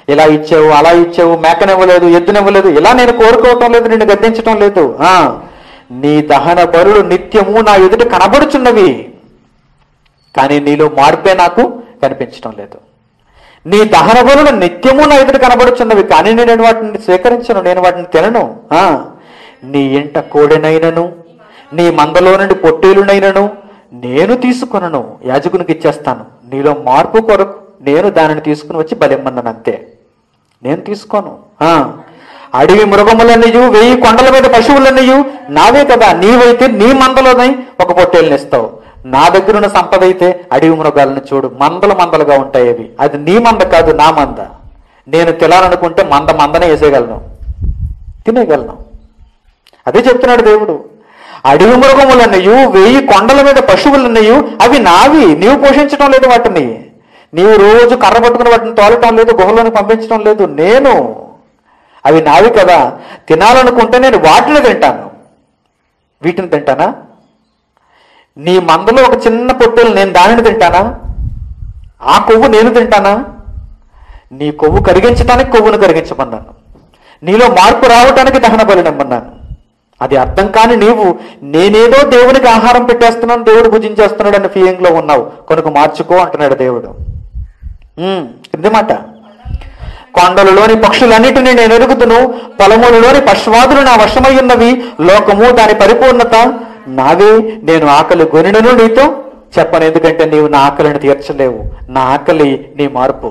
ఇలా ఇచ్చావు అలా ఇచ్చావు మేకనివ్వలేదు ఎద్దునివ్వలేదు ఇలా నేను కోరుకోవటం లేదు నిన్ను గద్దించటం లేదు ఆ నీ దహన బరులు నిత్యము నా ఎదుట కనబడుచున్నవి కానీ నీలో మార్పే నాకు కనిపించడం లేదు నీ దహన బలులు నిత్యము నా ఎదుట కనబడుచున్నవి కానీ నేను వాటిని స్వీకరించను నేను వాటిని తినను ఆ నీ ఇంట కోడెనైనను నీ మందలో నుండి పొట్టేలునైనను నేను తీసుకొనను యాజకునికి ఇచ్చేస్తాను నీలో మార్పు కొరకు నేను దానిని తీసుకుని వచ్చి బలిమ్మన్నాను అంతే నేను తీసుకోను ఆ అడవి మృగములన్నయు వెయ్యి కొండల మీద పశువులన్నయు నావే కదా నీవైతే నీ మందలోనై ఒక పొట్టేళ్ళని ఇస్తావు నా దగ్గర ఉన్న సంపద అయితే అడవి మృగాలను చూడు మందలు మందలుగా ఉంటాయి అవి అది నీ మంద కాదు నా మంద నేను తినాలనుకుంటే మంద మందనే వేసేయగలను తినేయగలను అదే చెప్తున్నాడు దేవుడు అడవి మృగములన్నయు వెయ్యి కొండల మీద పశువులన్నయు అవి నావి నీవు పోషించడం లేదు వాటిని నీవు రోజు కర్ర పట్టుకుని వాటిని తోలటం లేదు గుహలోని పంపించడం లేదు నేను అవి నావి కదా తినాలనుకుంటే నేను వాటిని తింటాను వీటిని తింటానా నీ మందలో ఒక చిన్న పొట్టేలు నేను దానిని తింటానా ఆ కొవ్వు నేను తింటానా నీ కొవ్వు కరిగించడానికి కొవ్వును కరిగించమన్నాను నీలో మార్పు రావటానికి దహన బలినమ్మన్నాను అది అర్థం కాని నీవు నేనేదో దేవునికి ఆహారం పెట్టేస్తున్నాను దేవుడు భుజించేస్తున్నాడు అనే ఫీలింగ్ లో ఉన్నావు కనుక మార్చుకో అంటున్నాడు దేవుడు ఉమ్, ఇది మాట కొండలలోని పక్షులన్నిటిని నేను ఎరుగుతును పొలములలోని పశ్వాదులు నా వశమై ఉన్నవి లోకము దాని పరిపూర్ణత నావే నేను ఆకలి గొనినను నీతో చెప్పను ఎందుకంటే నీవు నా ఆకలిని తీర్చలేవు నా ఆకలి నీ మార్పు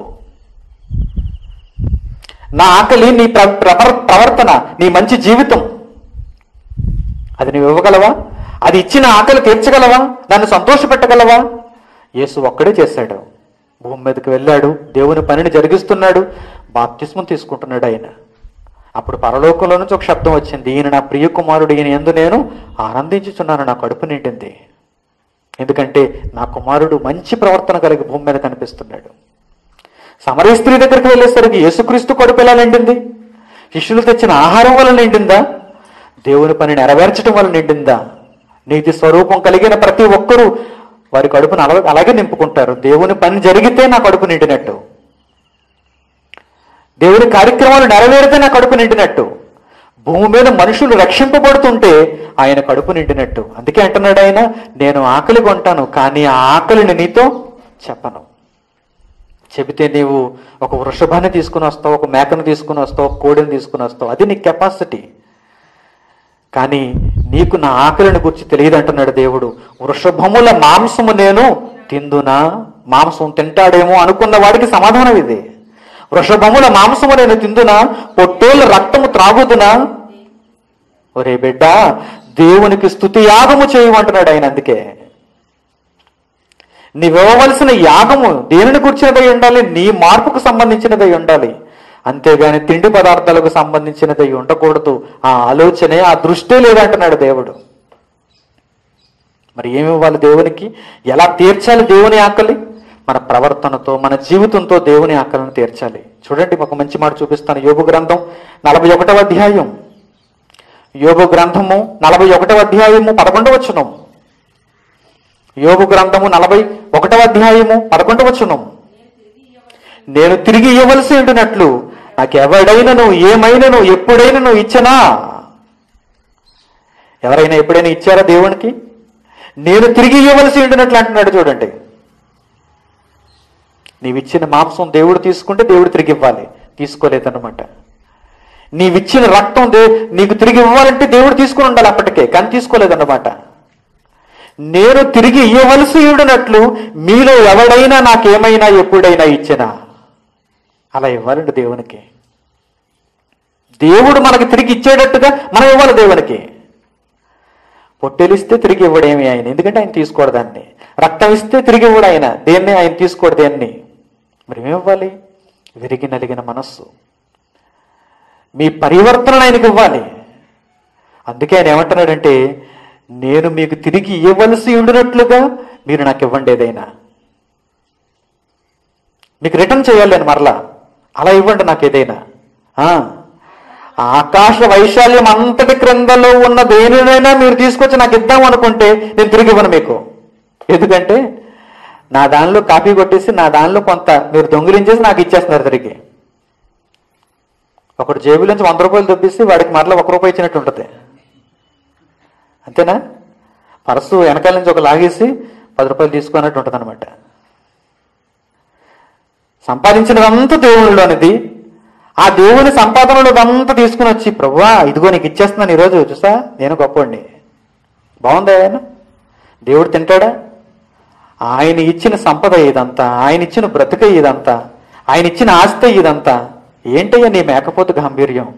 నా ఆకలి నీ ప్ర- ప్రవర్- ప్రవర్తన నీ మంచి జీవితం అది నువ్వు ఇవ్వగలవా అది ఇచ్చిన ఆకలి తీర్చగలవా నన్ను సంతోషపెట్టగలవా యేసు ఒక్కడే చేశాడు భూమి మీదకి వెళ్ళాడు దేవుని పనిని జరిగిస్తున్నాడు బాప్తిస్మం తీసుకుంటున్నాడు ఆయన అప్పుడు పరలోకంలో నుంచి ఒక శబ్దం వచ్చింది ఈయన నా ప్రియ కుమారుడు ఈయన ఎందు నేను ఆనందించుచున్నాను నా కడుపు నిండింది ఎందుకంటే నా కుమారుడు మంచి ప్రవర్తన కలిగి భూమి మీద కనిపిస్తున్నాడు సమరయ స్త్రీ దగ్గరికి వెళ్ళేసరికి యేసుక్రీస్తు కడుపు ఎలా నిండింది శిష్యులు తెచ్చిన ఆహారం వల్ల నిండిందా దేవుని పని నెరవేర్చడం వల్ల నిండిందా నీతి స్వరూపం కలిగిన ప్రతి ఒక్కరూ వారి కడుపును అలా అలాగే నింపుకుంటారు దేవుని పని జరిగితే నా కడుపు నిండినట్టు దేవుని కార్యక్రమాలు నెరవేరితే నా కడుపు నిండినట్టు భూమి మీద మనుషులు రక్షింపబడుతుంటే ఆయన కడుపు నిండినట్టు అందుకే అంటున్నాడు ఆయన నేను ఆకలి కొంటాను కానీ ఆ ఆకలిని నీతో చెప్పను చెబితే నీవు ఒక వృషభాన్ని తీసుకుని వస్తావు ఒక మేకను తీసుకుని వస్తావు ఒక కోడిని తీసుకుని వస్తావు అది నీ కెపాసిటీ కానీ నీకు నా ఆకలిని గురించి తెలియదు అంటున్నాడు దేవుడు వృషభముల మాంసము నేను తిందునా మాంసం తింటాడేమో అనుకున్న వాడికి సమాధానం ఇది వృషభముల మాంసము నేను తిందునా పొట్టేళ్ళ రక్తము త్రాగుదునా ఒరే బిడ్డ దేవునికి స్తుతి యాగము చేయమంటున్నాడు ఆయన అందుకే నీవివ్వవలసిన యాగము దేనిని కూర్చున్నదై ఉండాలి నీ మార్పుకు సంబంధించినదై ఉండాలి అంతేగాని తిండి పదార్థాలకు సంబంధించినదై ఉండకూడదు ఆ ఆలోచనే ఆ దృష్టే లేదంటున్నాడు దేవుడు మరి ఏమి ఇవ్వాలి దేవునికి ఎలా తీర్చాలి దేవుని ఆకలి మన ప్రవర్తనతో మన జీవితంతో దేవుని ఆకలిని తీర్చాలి చూడండి ఒక మంచి మాట చూపిస్తాను యోగు గ్రంథం నలభై ఒకటవ అధ్యాయం యోగు గ్రంథము నలభై ఒకటవ అధ్యాయము పదకొండవ వచనం యోగు గ్రంథము నలభై ఒకటవ అధ్యాయము పదకొండవ వచనం నేను తిరిగి ఇవ్వవలసి ఉండినట్లు నాకెవడైనను ఏమైనను ఎప్పుడైనను ఇచ్చనా ఎవరైనా ఎప్పుడైనా ఇచ్చారా దేవునికి నేను తిరిగి ఇవ్వవలసి ఉండినట్లు అంటున్నాడు చూడండి నీవిచ్చిన మాంసం దేవుడు తీసుకుంటే దేవుడు తిరిగి ఇవ్వాలి తీసుకోలేదన్నమాట నీవిచ్చిన రక్తం దే నీకు తిరిగి ఇవ్వాలంటే దేవుడు తీసుకుని ఉండాలి అప్పటికే కానీ తీసుకోలేదన్నమాట నేను తిరిగి ఇవ్వవలసి ఉండినట్లు మీలో ఎవడైనా నాకేమైనా ఎప్పుడైనా ఇచ్చినా అలా ఇవ్వాలండి దేవునికి దేవుడు మనకి తిరిగి ఇచ్చేటట్టుగా మనం ఇవ్వాలి దేవునికి పొట్టెలిస్తే తిరిగి ఇవ్వడేమి ఆయన ఎందుకంటే ఆయన తీసుకోడు దాన్ని రక్తం ఇస్తే తిరిగి ఇవ్వడు ఆయన దేన్ని ఆయన తీసుకోడు దేన్ని మరి ఏమి ఇవ్వాలి విరిగి నలిగిన మనస్సు మీ పరివర్తన ఆయనకి ఇవ్వాలి అందుకే ఆయన ఏమంటున్నాడంటే నేను మీకు తిరిగి ఇవ్వవలసి ఉండినట్లుగా మీరు నాకు ఇవ్వండి ఏదైనా మీకు రిటర్న్ చేయాలి నేను మరలా అలా ఇవ్వండి నాకు ఏదైనా ఆ, ఆకాశ వైశాల్యం అంతటి క్రిందలో ఉన్న దేనినైనా మీరు తీసుకొచ్చి నాకు ఇద్దాం అనుకుంటే నేను తిరిగి ఇవ్వను మీకు ఎందుకంటే నా దానిలో కాపీ కొట్టేసి నా దానిలో కొంత మీరు దొంగిలించేసి నాకు ఇచ్చేస్తున్నారు తిరిగి ఒకడు జేబులోంచి వంద రూపాయలు దొబ్బిస్తే వాడికి మరలా ఒక రూపాయి ఇచ్చినట్టు ఉంటుంది అంతేనా పర్సు వెనకాల నుంచి ఒక లాగేసి పది రూపాయలు తీసుకున్నట్టు ఉంటుంది అనమాట సంపాదించినదంతా దేవునిలోనిది ఆ దేవుని సంపాదనలో అంతా తీసుకుని వచ్చి ప్రభువా ఇదిగో నీకు ఇచ్చేస్తున్నాను ఈరోజు చూసా నేను గొప్పవాడిని బాగుందా ఆయన దేవుడు తింటాడా ఆయన ఇచ్చిన సంపద ఇదంతా ఆయన ఇచ్చిన బ్రతుక ఇదంతా ఆయన ఇచ్చిన ఆస్తి ఇదంతా ఏంటయ్యా నీ మేకపోతు గాంభీర్యం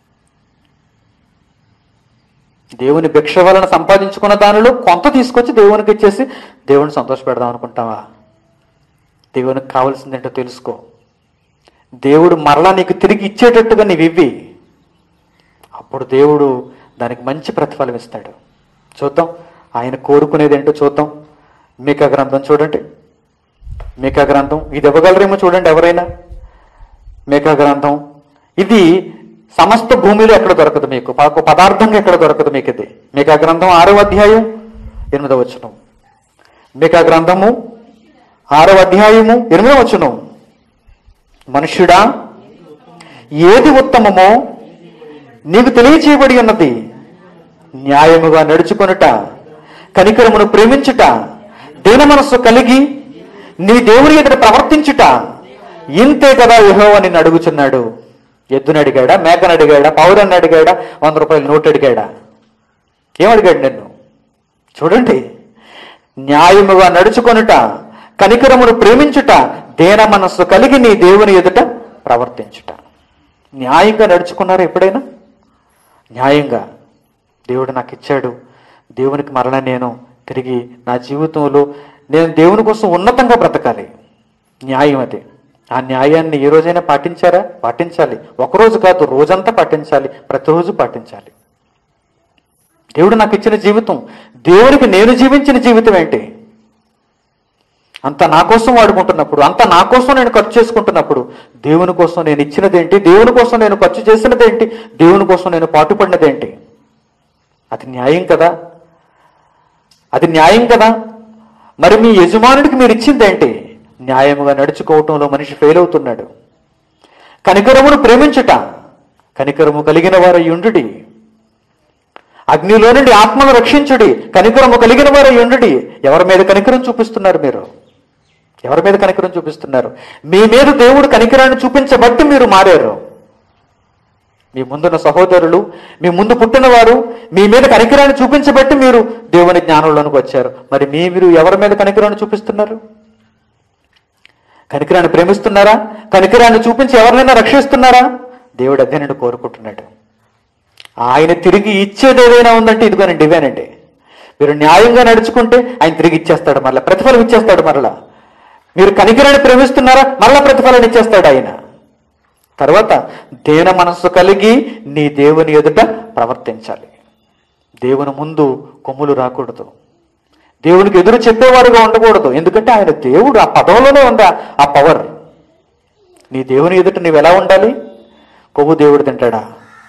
దేవుని భిక్ష వలన సంపాదించుకున్న దానిలో కొంత తీసుకొచ్చి దేవునికి ఇచ్చేసి దేవుని సంతోష పెడదాం అనుకుంటావా దేవునికి కావాల్సిందేంటో తెలుసుకో దేవుడు మరలా నీకు తిరిగి ఇచ్చేటట్టుగా నీవు ఇవ్వి అప్పుడు దేవుడు దానికి మంచి ప్రతిఫలం ఇస్తాడు చూద్దాం ఆయన కోరుకునేది ఏంటో చూద్దాం మీకా గ్రంథం చూడండి మీకా గ్రంథం ఇది ఇవ్వగలరేమో చూడండి ఎవరైనా మేకా గ్రంథం ఇది సమస్త భూమిలో ఎక్కడ దొరకదు మీకు ప- పదార్థంగా ఎక్కడ దొరకదు మీకు ఇది మేకా గ్రంథం ఆరో అధ్యాయం ఎనిమిదవ వచనం మేకా గ్రంథము ఆరో అధ్యాయము ఎనిమిదవ వచనం మనుష్యుడా ఏది ఉత్తమమో నీకు తెలియచేయబడి ఉన్నది న్యాయముగా నడుచుకొనుట కనికరమును ప్రేమించుట దీన మనస్సు కలిగి నీ దేవుని ఎదుట ప్రవర్తించుట ఇంతే కదా యెహోవా నిన్ను అడుగుచున్నాడు ఎద్దుని అడిగాడా మేకను అడిగాడా పౌరాన్ని అడిగాడా వంద రూపాయలు నోటు అడిగాడా ఏమడిగాడు నిన్ను చూడండి న్యాయముగా నడుచుకొనుట కనికరమును ప్రేమించుట దేన మనస్సు కలిగి నీ దేవుని ఎదుట ప్రవర్తించుట న్యాయంగా నడుచుకున్నారా ఎప్పుడైనా న్యాయంగా దేవుడు నాకు ఇచ్చాడు దేవునికి మరణ నేను తిరిగి నా జీవితంలో నేను దేవుని కోసం ఉన్నతంగా బ్రతకాలి న్యాయం అది ఆ న్యాయాన్ని ఏ రోజైనా పాటించారా పాటించాలి ఒకరోజు కాదు రోజంతా పాటించాలి ప్రతిరోజు పాటించాలి దేవుడు నాకు ఇచ్చిన జీవితం దేవునికి నేను జీవించిన జీవితం ఏంటి అంత నా కోసం వాడుకుంటున్నప్పుడు అంత నా కోసం నేను ఖర్చు చేసుకుంటున్నప్పుడు దేవుని కోసం నేను ఇచ్చినదేంటి దేవుని కోసం నేను ఖర్చు చేసినదేంటి దేవుని కోసం నేను పాటుపడినదేంటి అది న్యాయం కదా అది న్యాయం కదా మరి మీ యజమానుడికి మీరు ఇచ్చిందేంటి న్యాయముగా నడుచుకోవటంలో మనిషి ఫెయిల్ అవుతున్నాడు కనికరమును ప్రేమించుట కనికరము కలిగిన వారు యుండుడి అగ్నిలో నుండి ఆత్మను రక్షించుడి కనికరము కలిగిన వారు యుండుడి ఎవరి మీద కనికరం చూపిస్తున్నారు మీరు ఎవరి మీద కనికరం చూపిస్తున్నారు మీ మీద దేవుడు కనికరాన్ని చూపించబట్టి మీరు మారారు మీ ముందున్న సహోదరులు మీ ముందు పుట్టినవారు మీ మీద కనికరాన్ని చూపించబట్టి మీరు దేవుని జ్ఞానంలోనికి వచ్చారు మరి మీ మీరు ఎవరి మీద కనికరాన్ని చూపిస్తున్నారు కనికరాన్ని ప్రేమిస్తున్నారా కనికరాన్ని చూపించి ఎవరినైనా రక్షిస్తున్నారా దేవుడు అదే నేను కోరుకుంటున్నాడు ఆయన తిరిగి ఇచ్చేది ఏదైనా ఉందంటే ఇదిగోనండి ఇవేనండి మీరు న్యాయంగా నడుచుకుంటే ఆయన తిరిగి ఇచ్చేస్తాడు మరలా ప్రతిఫలం ఇచ్చేస్తాడు మరలా మీరు కనికరాన్ని ప్రేమిస్తున్నారా మరలా ప్రతిఫలం ఇచ్చేస్తాడు ఆయన తర్వాత దేన మనస్సు కలిగి నీ దేవుని ఎదుట ప్రవర్తించాలి దేవుని ముందు కొమ్ములు రాకూడదు దేవునికి ఎదురు చెప్పేవారుగా ఉండకూడదు ఎందుకంటే ఆయన దేవుడు ఆ పదవిలోనే ఉంది ఆ- ఆ పవర్ నీ దేవుని ఎదుట నీవు ఎలా ఉండాలి కొవ్వు దేవుడు తింటాడా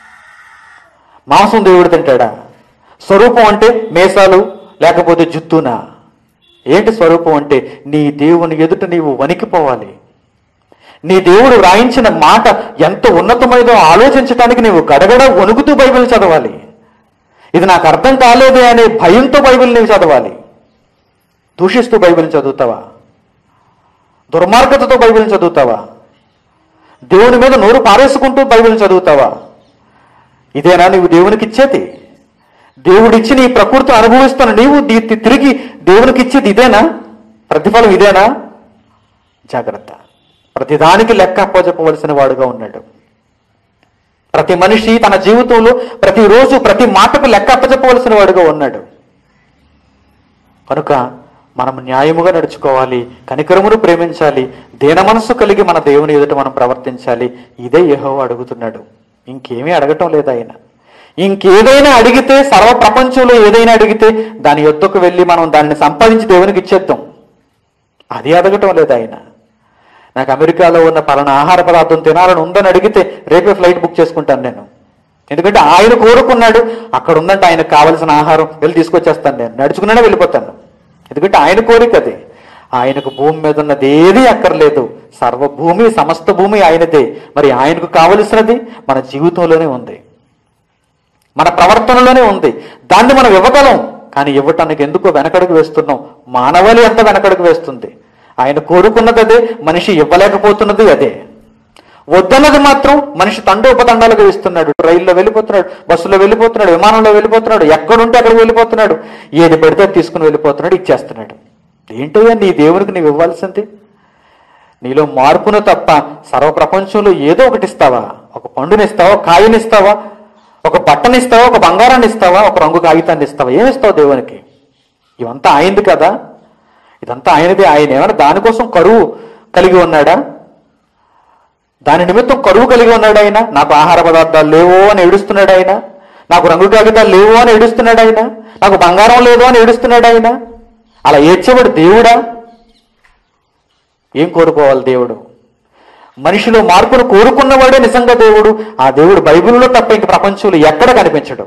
మాంసం దేవుడు తింటాడా స్వరూపం అంటే మేసాలు లేకపోతే జుత్తునా ఏంటి స్వరూపం అంటే నీ దేవుని ఎదుట నీవు వణికిపోవాలి నీ దేవుడు రాయించిన మాట ఎంత ఉన్నతమైనదో ఆలోచించడానికి నీవు గడగడ వణుకుతూ బైబిల్ చదవాలి ఇది నాకు అర్థం కాలేదే అనే భయంతో బైబిల్ నీవు చదవాలి దూషిస్తూ బైబిల్ చదువుతావా దుర్మార్గతతో బైబిల్ చదువుతావా దేవుని మీద నోరు పారేసుకుంటూ బైబిల్ చదువుతావా ఇదేనా నీవు దేవునికి ఇచ్చేది దేవుడిచ్చి నీ ప్రకృతిని అనుభవిస్తున్న నీవు దీ- తి- తిరిగి దేవునికి ఇచ్చేది ఇదేనా ప్రతిఫలం ఇదేనా జాగ్రత్త ప్రతిదానికి లెక్క అప్పచెప్పవలసిన వాడుగా ఉన్నాడు ప్రతి మనిషి తన జీవితంలో ప్రతిరోజు ప్రతి మాటకు లెక్క అప్పచెప్పవలసిన వాడుగా ఉన్నాడు కనుక మనం న్యాయముగా నడుచుకోవాలి కనికరమును ప్రేమించాలి దేన మనస్సు కలిగి మన దేవుని ఎదుట మనం ప్రవర్తించాలి ఇదే యెహోవా అడుగుతున్నాడు ఇంకేమీ అడగటం లేదు ఆయన ఇంకేదైనా అడిగితే సర్వ ప్రపంచంలో ఏదైనా అడిగితే దాని యొద్దకు వెళ్ళి మనం దాన్ని సంపాదించి దేవునికి ఇచ్చేద్దాం అది అడగటం లేదు ఆయన నాకు అమెరికాలో ఉన్న పలానా ఆహార పదార్థం తినాలని ఉందని అడిగితే రేపే ఫ్లైట్ బుక్ చేసుకుంటాను నేను ఎందుకంటే ఆయన కోరుకున్నాడు అక్కడ ఉందంటే ఆయనకు కావలసిన ఆహారం వెళ్ళి తీసుకొచ్చేస్తాను నేను నడుచుకునే వెళ్ళిపోతాను ఎందుకంటే ఆయన కోరిక అది ఆయనకు భూమి మీద ఉన్నది ఏది అక్కర్లేదు సర్వభూమి సమస్త భూమి ఆయనదే మరి ఆయనకు కావలసినది మన జీవితంలోనే ఉంది మన ప్రవర్తనలోనే ఉంది దాన్ని మనం ఇవ్వగలం కానీ ఇవ్వటానికి ఎందుకో వెనకడుగు వేస్తున్నాం మానవాళి ఎంత వెనకడుగు వేస్తుంది ఆయన కోరుకున్నది అదే మనిషి ఇవ్వలేకపోతున్నది అదే వద్దన్నది మాత్రం మనిషి తండోపతండాలుగా ఇస్తున్నాడు రైల్లో వెళ్ళిపోతున్నాడు బస్సులో వెళ్ళిపోతున్నాడు విమానంలో వెళ్ళిపోతున్నాడు ఎక్కడుంటే అక్కడికి వెళ్ళిపోతున్నాడు ఏది పెడితే అది తీసుకుని వెళ్ళిపోతున్నాడు ఇచ్చేస్తున్నాడు ఏంటయ్యా నీ దేవునికి నీవు ఇవ్వాల్సింది నీలో మార్పును తప్ప సర్వ ప్రపంచంలో ఏదో ఒకటి ఇస్తావా ఒక పండునిస్తావా కాయనిస్తావా ఒక బట్టనిస్తావా ఒక బంగారాన్ని ఇస్తావా ఒక రంగు కాగితాన్ని ఇస్తావా ఏమిస్తావు దేవునికి ఇవంతా ఆయనది కదా ఇదంతా ఆయనదే ఆయన ఏమైనా దానికోసం కరువు కలిగి ఉన్నాడా దాని నిమిత్తం కరువు కలిగి ఉన్నాడు ఆయన నాకు ఆహార పదార్థాలు లేవో అని ఏడుస్తున్నాడు ఆయన నాకు రంగు కాగితాలు లేవో అని ఏడుస్తున్నాడు ఆయన నాకు బంగారం లేదో అని ఏడుస్తున్నాడు ఆయన అలా ఏడ్చేవాడు దేవుడా ఏం కోరుకోవాలి దేవుడు మనిషిలో మార్పును కోరుకున్నవాడే నిజంగా దేవుడు ఆ దేవుడు బైబిల్లో తప్ప ఇంక ప్రపంచంలో ఎక్కడ కనిపించడు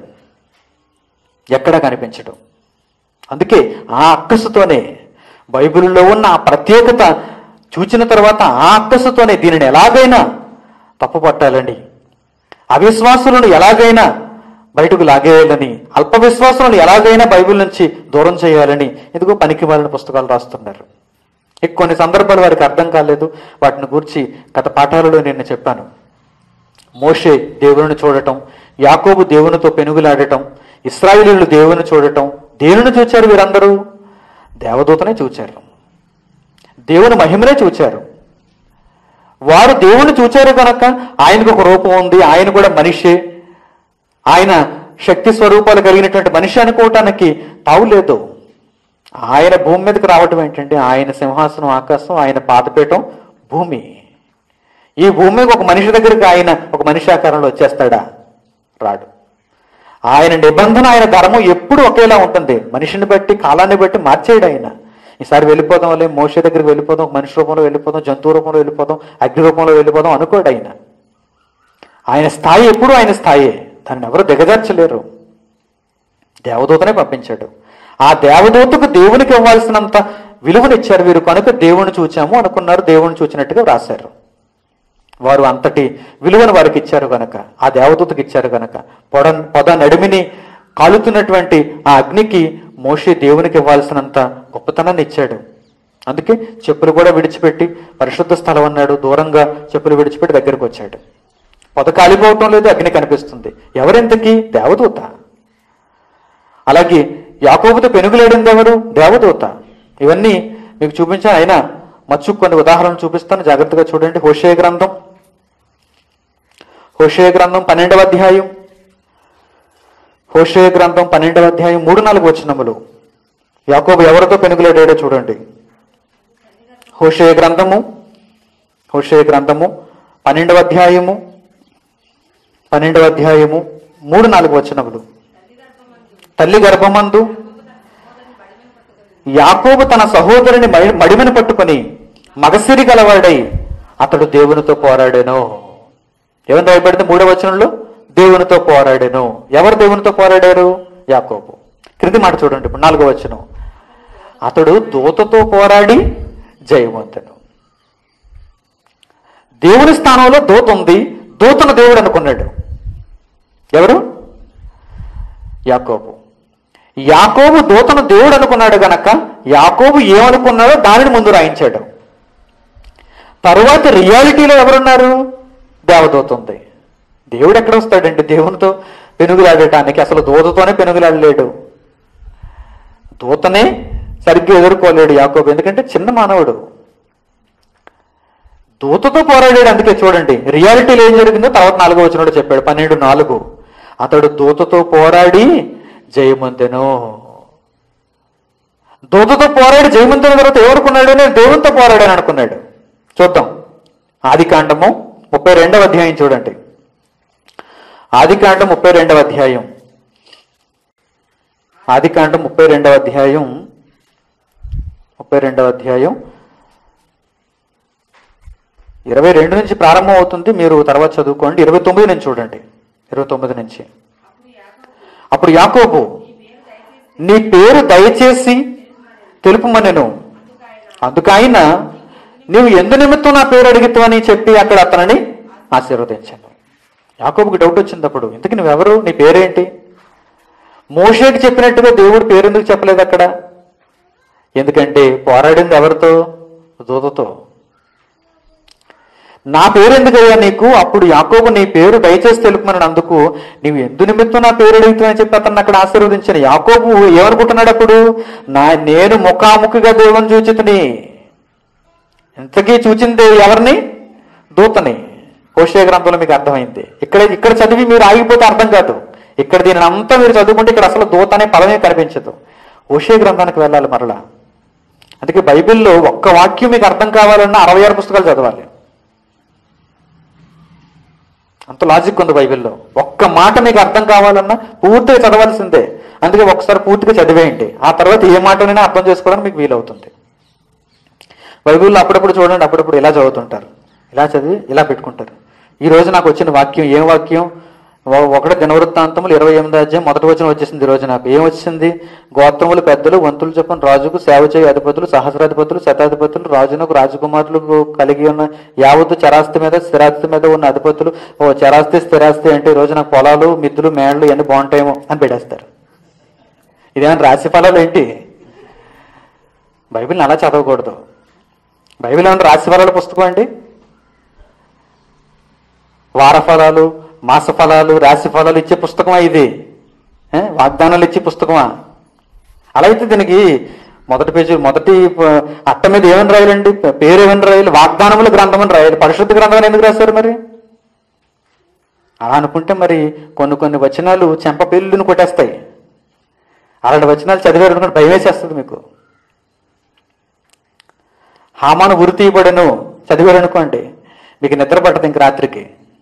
ఎక్కడ కనిపించడు అందుకే ఆ అక్కసుతోనే బైబిల్లో ఉన్న ఆ ప్రత్యేకత చూచిన తర్వాత ఆ అక్కసుతోనే దీనిని ఎలాగైనా తప్పుపట్టాలని అవిశ్వాసులను ఎలాగైనా బయటకు లాగేయాలని అల్ప విశ్వాసులను ఎలాగైనా బైబిల్ నుంచి దూరం చేయాలని ఎందుకో పనికి మాలిన పుస్తకాలు రాస్తున్నారు ఇక కొన్ని సందర్భాలు వారికి అర్థం కాలేదు వాటిని గురించి గత పాఠాలలో నేను చెప్పాను మోషే దేవుని చూడటం యాకోబు దేవునితో పెనుగులాడటం ఇస్రాయిలీలు దేవుని చూడటం దేవుని చూచారు వీరందరూ దేవదూతనే చూచారు దేవుని మహిమనే చూచారు వారు దేవుని చూచారు కనుక ఆయనకు ఒక రూపం ఉంది ఆయన కూడా మనిషే ఆయన శక్తి స్వరూపాలు కలిగినటువంటి మనిషి అనుకోవటానికి తావులేదు ఆయన భూమి మీదకి రావటం ఏంటంటే ఆయన సింహాసనం ఆకాశం ఆయన పాతపీఠం భూమి ఈ భూమి మీద ఒక మనిషి దగ్గరికి ఆయన ఒక మనిషి ఆకారంలో వచ్చేస్తాడా రాడు ఆయన నిబంధన ఆయన ధర్మం ఎప్పుడు ఒకేలా ఉంటుంది మనిషిని బట్టి కాలాన్ని బట్టి మార్చేయడు ఆయన ఈసారి వెళ్ళిపోదాం వల్లే మోసే దగ్గరికి వెళ్ళిపోదాం ఒక మనిషి రూపంలో వెళ్ళిపోదాం జంతువు రూపంలో వెళ్ళిపోదాం అగ్ని రూపంలో వెళ్ళిపోదాం అనుకోడు ఆయన ఆయన స్థాయి ఎప్పుడు ఆయన స్థాయే దాన్ని ఎవరు దిగజార్చలేరు దేవదూతనే పంపించాడు ఆ దేవదూతకు దేవునికి ఇవ్వాల్సినంత విలువనిచ్చారు వీరు కనుక దేవుని చూచాము అనుకున్నారు దేవుని చూచినట్టుగా రాశారు వారు అంతటి విలువను వారికి ఇచ్చారు గనక ఆ దేవదూతకి ఇచ్చారు గనక పొడ పొద నడిమిని కాలుతున్నటువంటి ఆ అగ్నికి మోషే దేవునికి ఇవ్వాల్సినంత గొప్పతనాన్ని ఇచ్చాడు అందుకే చెప్పులు కూడా విడిచిపెట్టి పరిశుద్ధ స్థలం అన్నాడు దూరంగా చెప్పులు విడిచిపెట్టి దగ్గరకు వచ్చాడు పొద కాలిపోవటం లేదు అగ్ని కనిపిస్తుంది ఎవరెంతకి దేవదూత అలాగే యాకోబుతో పెనుగులేడింది ఎవరు దేవదూత ఇవన్నీ మీకు చూపించాను అయినా మచ్చు కొన్ని ఉదాహరణలు చూపిస్తాను జాగ్రత్తగా చూడండి హోషే గ్రంథం హోషే గ్రంథం పన్నెండవ అధ్యాయం హోషే గ్రంథం పన్నెండవ అధ్యాయం మూడు నాలుగు వచనములు యాకోబు ఎవరితో పెనుగులేడాడో చూడండి హోషే గ్రంథము హోషే గ్రంథము పన్నెండవ అధ్యాయము పన్నెండవ అధ్యాయము మూడు నాలుగు వచనములు తల్లి గర్భమందు యాకోబు తన సహోదరుని మడి- మడిమను పట్టుకొని మగసిరి గలవాడై అతడు దేవునితో పోరాడాను ఏమని రాయబడింది మూడవ వచనంలో దేవునితో పోరాడాను ఎవరు దేవునితో పోరాడారు యాకోబు క్రింది మాట చూడండి ఇప్పుడు నాలుగో వచనం అతడు దూతతో పోరాడి జయవంతుడు దేవుని స్థానంలో దూత ఉంది దూతను దేవుడు అనుకున్నాడు ఎవరు యాకోబు యాకోబు దూతను దేవుడు అనుకున్నాడు గనక యాకోబు ఏమనుకున్నాడో దానిని ముందు రాయించాడు తరువాత రియాలిటీలో ఎవరున్నారు దేవదూత ఉంది దేవుడు ఎక్కడ వస్తాడండి దేవునితో పెనుగులాడటానికి అసలు దూతతోనే పెనుగులాడలేడు దూతనే సరిగ్గా ఎదుర్కోలేడు యాకోబు ఎందుకంటే చిన్న మానవుడు దూతతో పోరాడాడు అందుకే చూడండి రియాలిటీలో ఏం జరిగిందో తర్వాత నాలుగో వచ్చినప్పుడు చెప్పాడు పన్నెండు నాలుగు అతడు దూతతో పోరాడి జయమంతెను దూతతో పోరాడి జయమంతుల తర్వాత ఎవరుకున్నాడు నేను దేవునితో పోరాడాను అనుకున్నాడు చూద్దాం ఆది కాండము ముప్పై రెండవ అధ్యాయం చూడండి ఆది కాండం ముప్పై రెండవ అధ్యాయం ఆది కాండం ముప్పై రెండవ అధ్యాయం ముప్పై రెండవ అధ్యాయం ఇరవై రెండు నుంచి ప్రారంభం అవుతుంది మీరు తర్వాత చదువుకోండి ఇరవై తొమ్మిది నుంచి చూడండి ఇరవై తొమ్మిది నుంచి అప్పుడు యాకోబు నీ పేరు దయచేసి తెలుపుమనెను అందుకు ఆయన నీవు ఎందు నిమిత్తం నా పేరు అడిగితావని చెప్పి అక్కడ అతనిని ఆశీర్వదించాను యాకోబుకి డౌట్ వచ్చింది అప్పుడు ఇంతకు నువ్వెవరు నీ పేరేంటి మోషేకి చెప్పినట్టుగా దేవుడు పేరు ఎందుకు చెప్పలేదు అక్కడ ఎందుకంటే పోరాడింది ఎవరితో దూతతో నా పేరు ఎందుకయ్యా నీకు అప్పుడు యాకోబు నీ పేరు దయచేసి తెలుపుమని అందుకు నీవు ఎందు నిమిత్తం నా పేరు అడుగుతావని చెప్పి అతను అక్కడ ఆశీర్వదించాను యాకోబు ఏమనుకుంటున్నాడు అప్పుడు నా నేను ముఖాముఖిగా దేవుని చూచితని ఇంతకీ చూచింది ఎవరిని దూతని హోషే గ్రంథంలో మీకు అర్థమైంది ఇక్కడ ఇక్కడ చదివి మీరు ఆగిపోతే అర్థం కాదు ఇక్కడ దీని అంతా మీరు చదువుకుంటే ఇక్కడ అసలు దూత అనే పదమే కనిపించదు హోషే గ్రంథానికి వెళ్ళాలి మరలా అందుకే బైబిల్లో ఒక్క వాక్యం మీకు అర్థం కావాలన్నా అరవై ఆరు పుస్తకాలు చదవాలి అంత లాజిక్ ఉంది బైబిల్లో ఒక్క మాట మీకు అర్థం కావాలన్నా పూర్తిగా చదవాల్సిందే అందుకే ఒకసారి పూర్తిగా చదివేయండి ఆ తర్వాత ఏ మాటనైనా అర్థం చేసుకోవడానికి మీకు వీలవుతుంది బైబిల్లో అప్పుడప్పుడు చూడండి అప్పుడప్పుడు ఇలా చదువుతుంటారు ఇలా చదివి ఇలా పెట్టుకుంటారు ఈ రోజు నాకు వచ్చిన వాక్యం ఏం వాక్యం ఒ- ఒకటి దినవృత్తాంతములు ఇరవై ఎనిమిది అధ్యాయం మొదటి వచనం వచ్చేసింది ఈ రోజు నాకు ఏం వచ్చింది గోత్రములు పెద్దలు వంతులు చొప్పున రాజుకు సేవ చేయ అధిపతులు సహస్రాధిపతులు శతాధిపతులు రాజునకు రాజకుమారులకు కలిగి ఉన్న యావత్తు చరాస్తి మీద స్థిరాస్తి మీద ఉన్న అధిపతులు ఓ చరాస్తి స్థిరాస్తి అంటే ఈ రోజు నాకు పొలాలు మిద్దులు మేళ్ళు ఇవన్నీ బాగుంటాయేమో అని పెట్టేస్తారు ఇదేమైనా రాశి ఫలాలు ఏంటి బైబిల్ని అలా చదవకూడదు బైబిల్ ఏమన్నా రాశి ఫలాల పుస్తకం అండి వార ఫలాలు మాస ఫలాలు రాశి ఫలాలు ఇచ్చే పుస్తకమా ఇది ఏ? వాగ్దానాలు ఇచ్చే పుస్తకమా అలా అయితే దీనికి మొదటి పేజీ మొదటి ప- అట్ట మీద ఏమని రాయాలండి ప- పేరు ఏమని రాయాలి వాగ్దానముల గ్రంథం అని రాయాలి పరిశుద్ధ గ్రంథం అని ఎందుకు రాశారు మరి అలా అనుకుంటే మరి కొన్ని కొన్ని వచనాలు చెంప పెళ్ళుని కొట్టేస్తాయి అలాంటి వచనాలు చదివారు అనుకుంటే భయం వేసేస్తుంది మీకు హామాను ఉరి తీయబడను చదివారు అనుకోండి మీకు నిద్ర పట్టదు ఇంక రాత్రికి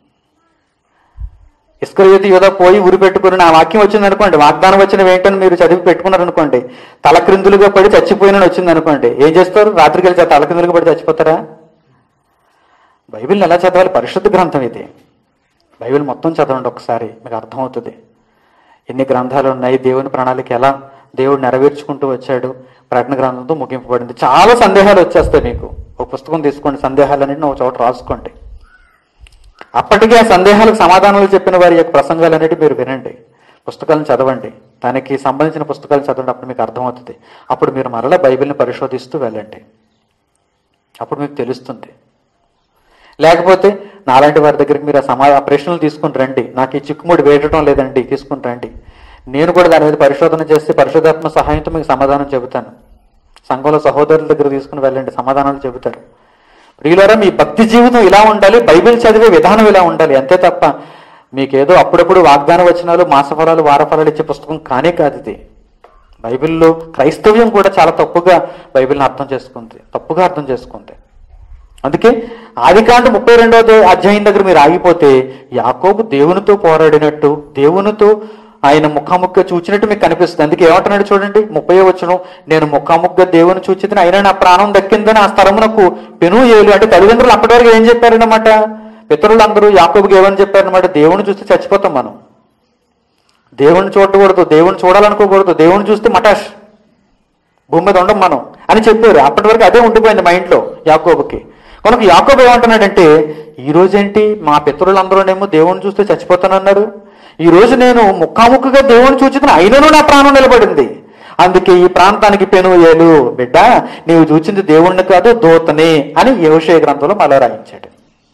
ఇస్కరియోతి యోధ పోయి ఉరి పెట్టుకుని నా వాక్యం వచ్చింది అనుకోండి వాగ్దానం వచ్చిన ఏంటని మీరు చదివి పెట్టుకున్నారు అనుకోండి తలక్రిందులుగా పడి చచ్చిపోయినని వచ్చింది అనుకోండి ఏం చేస్తారు రాత్రికి వెళ్ళి తలక్రిందులుగా పడి చచ్చిపోతారా బైబిల్ని ఎలా చదవాలి పరిశుద్ధ గ్రంథం ఇది బైబిల్ మొత్తం చదవండి ఒకసారి మీకు అర్థమవుతుంది ఎన్ని గ్రంథాలు ఉన్నాయి దేవుని ప్రణాళిక ఎలా దేవుడు నెరవేర్చుకుంటూ వచ్చాడు ప్రకటన గ్రంథంతో ముగింపబడింది చాలా సందేహాలు వచ్చేస్తాయి మీకు ఒక పుస్తకం తీసుకోండి సందేహాలన్నింటిని ఒక చోట రాసుకోండి అప్పటికే ఆ సందేహాలకు సమాధానాలు చెప్పిన వారి యొక్క ప్రసంగాలన్నిటి మీరు వినండి పుస్తకాలను చదవండి దానికి సంబంధించిన పుస్తకాలు చదవండి అప్పుడు మీకు అర్థమవుతుంది అప్పుడు మీరు మరలా బైబిల్ని పరిశోధిస్తూ వెళ్ళండి అప్పుడు మీకు తెలుస్తుంది లేకపోతే నాలాంటి వారి దగ్గరికి మీరు ఆ సమా ఆ ప్రశ్నలు తీసుకుని రండి నాకు ఈ చిక్కుముడి వేయటం లేదండి తీసుకుని రండి నేను కూడా దాని మీద పరిశోధన చేస్తే పరిశోధాత్మ సహాయంతో మీకు సమాధానం చెబుతాను సంఘంలో సహోదరుల దగ్గర తీసుకుని వెళ్ళండి సమాధానాలు చెబుతారు ప్రియులారా మీ భక్తి జీవితం ఇలా ఉండాలి బైబిల్ చదివే విధానం ఇలా ఉండాలి అంతే తప్ప మీకేదో అప్పుడప్పుడు వాగ్దాన వచనాలు మాసఫలాలు వారఫలాలు ఇచ్చే పుస్తకం కానే కాదు ఇది బైబిల్లో క్రైస్తవ్యం కూడా చాలా తప్పుగా బైబిల్ని అర్థం చేసుకుంది తప్పుగా అర్థం చేసుకుంది అందుకే ఆదికాండ ముప్పై రెండవ అధ్యాయం దగ్గర మీరు ఆగిపోతే యాకోబు దేవునితో పోరాడినట్టు దేవునితో ఆయన ముఖాముఖిగా చూచినట్టు మీకు కనిపిస్తుంది అందుకే ఏమంటున్నాడు చూడండి ముప్పై వచ్చును నేను ముఖాముఖిగా దేవుని చూచిదని అయినా నా ప్రాణం దక్కిందని ఆ స్థలమునకు పెను ఏలు అంటే తల్లిదండ్రులు అప్పటి వరకు ఏం చెప్పారన్నమాట పితరులందరూ యాకోబుకి ఏమని చెప్పారన్నమాట దేవుని చూస్తే చచ్చిపోతాం మనం దేవుణ్ణి చూడకూడదు దేవుణ్ణి చూడాలనుకోకూడదు దేవుణ్ణి చూస్తే మటాష్ భూమి మీద ఉండం మనం అని చెప్పారు అప్పటి వరకు అదే ఉండిపోయింది మైండ్లో యాకోబుకి కనుక యాకోబు ఏమంటున్నాడంటే ఈ రోజేంటి మా పితరులందరూనేమో దేవుణ్ణి చూస్తే చచ్చిపోతానన్నారు ఈ రోజు నేను ముఖాముఖిగా దేవుణ్ణి చూచుకుని అయినను నా ప్రాణం నిలబడింది అందుకే ఈ ప్రాంతానికి పెను ఏలు బిడ్డ నీవు చూచింది దేవుణ్ణి కాదు దూతని అని యోషయ గ్రంథంలో మళ్ళా రాయించాడు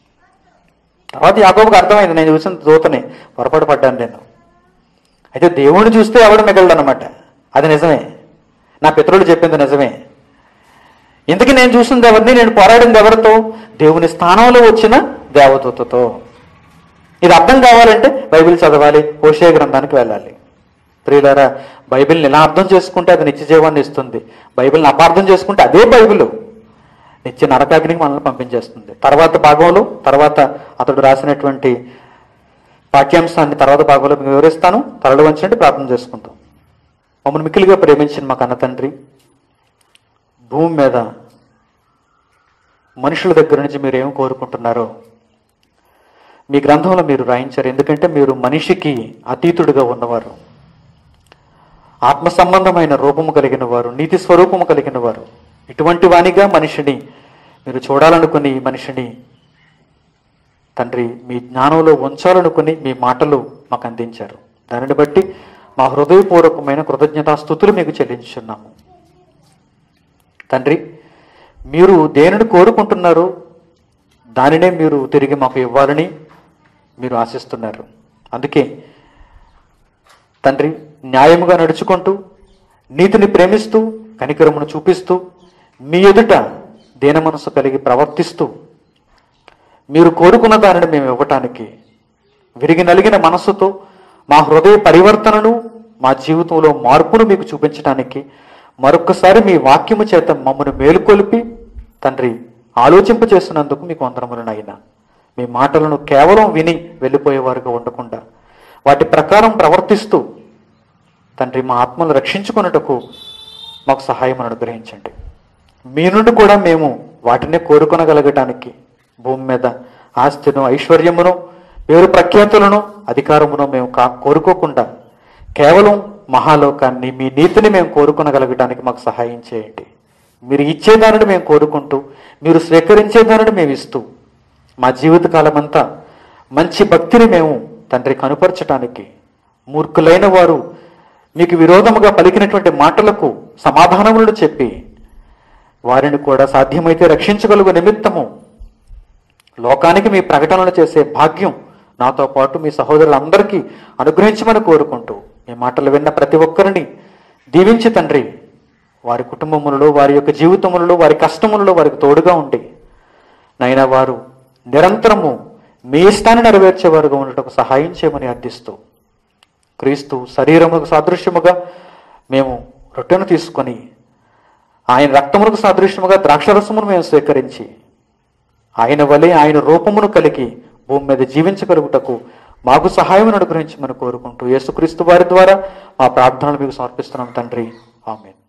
తర్వాత యాకోబుకి అర్థమైంది నేను చూసిన దూతని పొరపాటు పడ్డాను నేను అయితే దేవుణ్ణి చూస్తే ఎవడు మిగలడు అనమాట అది నిజమే నా పితరులు చెప్పింది నిజమే ఇంతకీ నేను చూసింది ఎవరిని నేను పోరాడింది ఎవరితో దేవుని స్థానంలో వచ్చిన దేవదూతతో ఇది అర్థం కావాలంటే బైబిల్ చదవాలి హోషే గ్రంథానికి వెళ్ళాలి ప్రియులారా బైబిల్ని ఇలా అర్థం చేసుకుంటే అది నిత్య జీవాన్ని ఇస్తుంది బైబిల్ని అపార్థం చేసుకుంటే అదే బైబిల్ నిత్య నరకాగ్నికి మనల్ని పంపించేస్తుంది తర్వాత భాగంలో తర్వాత అతడు రాసినటువంటి పాఠ్యాంశాన్ని తర్వాత భాగంలో మీకు వివరిస్తాను తరలి వంచినట్టు ప్రార్థన చేసుకుందాం మమ్మల్ని మిక్కిలిగా ప్రేమించిన మా కన్న తండ్రి భూమి మీద మనుషుల దగ్గర నుంచి మీరు ఏం కోరుకుంటున్నారో మీ గ్రంథంలో మీరు రాయించారు ఎందుకంటే మీరు మనిషికి అతీతుడిగా ఉన్నవారు ఆత్మ సంబంధమైన రూపము కలిగిన వారు నీతి స్వరూపము కలిగిన వారు ఇటువంటి వానిగా మనిషిని మీరు చూడాలనుకుని ఈ మనిషిని తండ్రి మీ జ్ఞానంలో ఉంచాలనుకుని మీ మాటలు మాకు అందించారు దానిని బట్టి మా హృదయపూర్వకమైన కృతజ్ఞతాస్థుతులు మీకు చెల్లించున్నాము తండ్రి మీరు దేనిని కోరుకుంటున్నారో దానినే మీరు తిరిగి మాకు ఇవ్వాలని మీరు ఆశిస్తున్నారు అందుకే తండ్రి న్యాయముగా నడుచుకుంటూ నీతిని ప్రేమిస్తూ కనికరమును చూపిస్తూ మీ ఎదుట దీన మనసు కలిగి ప్రవర్తిస్తూ మీరు కోరుకున్న దానిని మేము ఇవ్వటానికి విరిగి నలిగిన మనస్సుతో మా హృదయ పరివర్తనను మా జీవితంలో మార్పును మీకు చూపించడానికి మరొక్కసారి మీ వాక్యము చేత మమ్మను మేలుకొలిపి తండ్రి ఆలోచింప చేస్తున్నందుకు మీకు వందనములనైనా మీ మాటలను కేవలం విని వెళ్ళిపోయేవారుగా ఉండకుండా వాటి ప్రకారం ప్రవర్తిస్తూ తండ్రి మా ఆత్మను రక్షించుకున్నటకు మాకు సహాయం అనుగ్రహించండి మీ నుండి కూడా మేము వాటినే కోరుకొనగలగటానికి భూమి మీద ఆస్తిను ఐశ్వర్యమును పేరు ప్రఖ్యాతులను అధికారమును మేము కా కోరుకోకుండా కేవలం మహాలోకాన్ని మీ నీతిని మేము కోరుకొనగలగటానికి మాకు సహాయం చేయండి మీరు ఇచ్చేదానిని మేము కోరుకుంటూ మీరు స్వీకరించేదానిని మేము ఇస్తూ మా జీవితకాలం అంతా మంచి భక్తిని మేము తండ్రి కనుపరచటానికి మూర్ఖులైన వారు మీకు విరోధముగా పలికినటువంటి మాటలకు సమాధానములను చెప్పి వారిని కూడా సాధ్యమైతే రక్షించగలుగు నిమిత్తము లోకానికి మీ ప్రకటనలు చేసే భాగ్యం నాతో పాటు మీ సహోదరులందరికీ అనుగ్రహించమని కోరుకుంటూ మీ మాటలు విన్న ప్రతి ఒక్కరిని దీవించి తండ్రి వారి కుటుంబములలో వారి యొక్క జీవితములలో వారి కష్టములలో వారికి తోడుగా ఉండి నైనా వారు నిరంతరము మీ ఇష్టాన్ని నెరవేర్చేవారుగా ఉండటకు సహాయం చేయమని అర్థిస్తూ క్రీస్తు శరీరముకు సాదృశ్యముగా మేము రొట్టెను తీసుకొని ఆయన రక్తములకు సాదృశ్యముగా ద్రాక్షరసమును మేము స్వీకరించి ఆయన వలె ఆయన రూపమును కలిగి భూమి మీద జీవించగలుగుటకు మాకు సహాయం అనుగ్రహించమని కోరుకుంటూ యేసుక్రీస్తు వారి ద్వారా మా ప్రార్థనలు మీకు సమర్పిస్తున్నాం తండ్రి ఆమెన్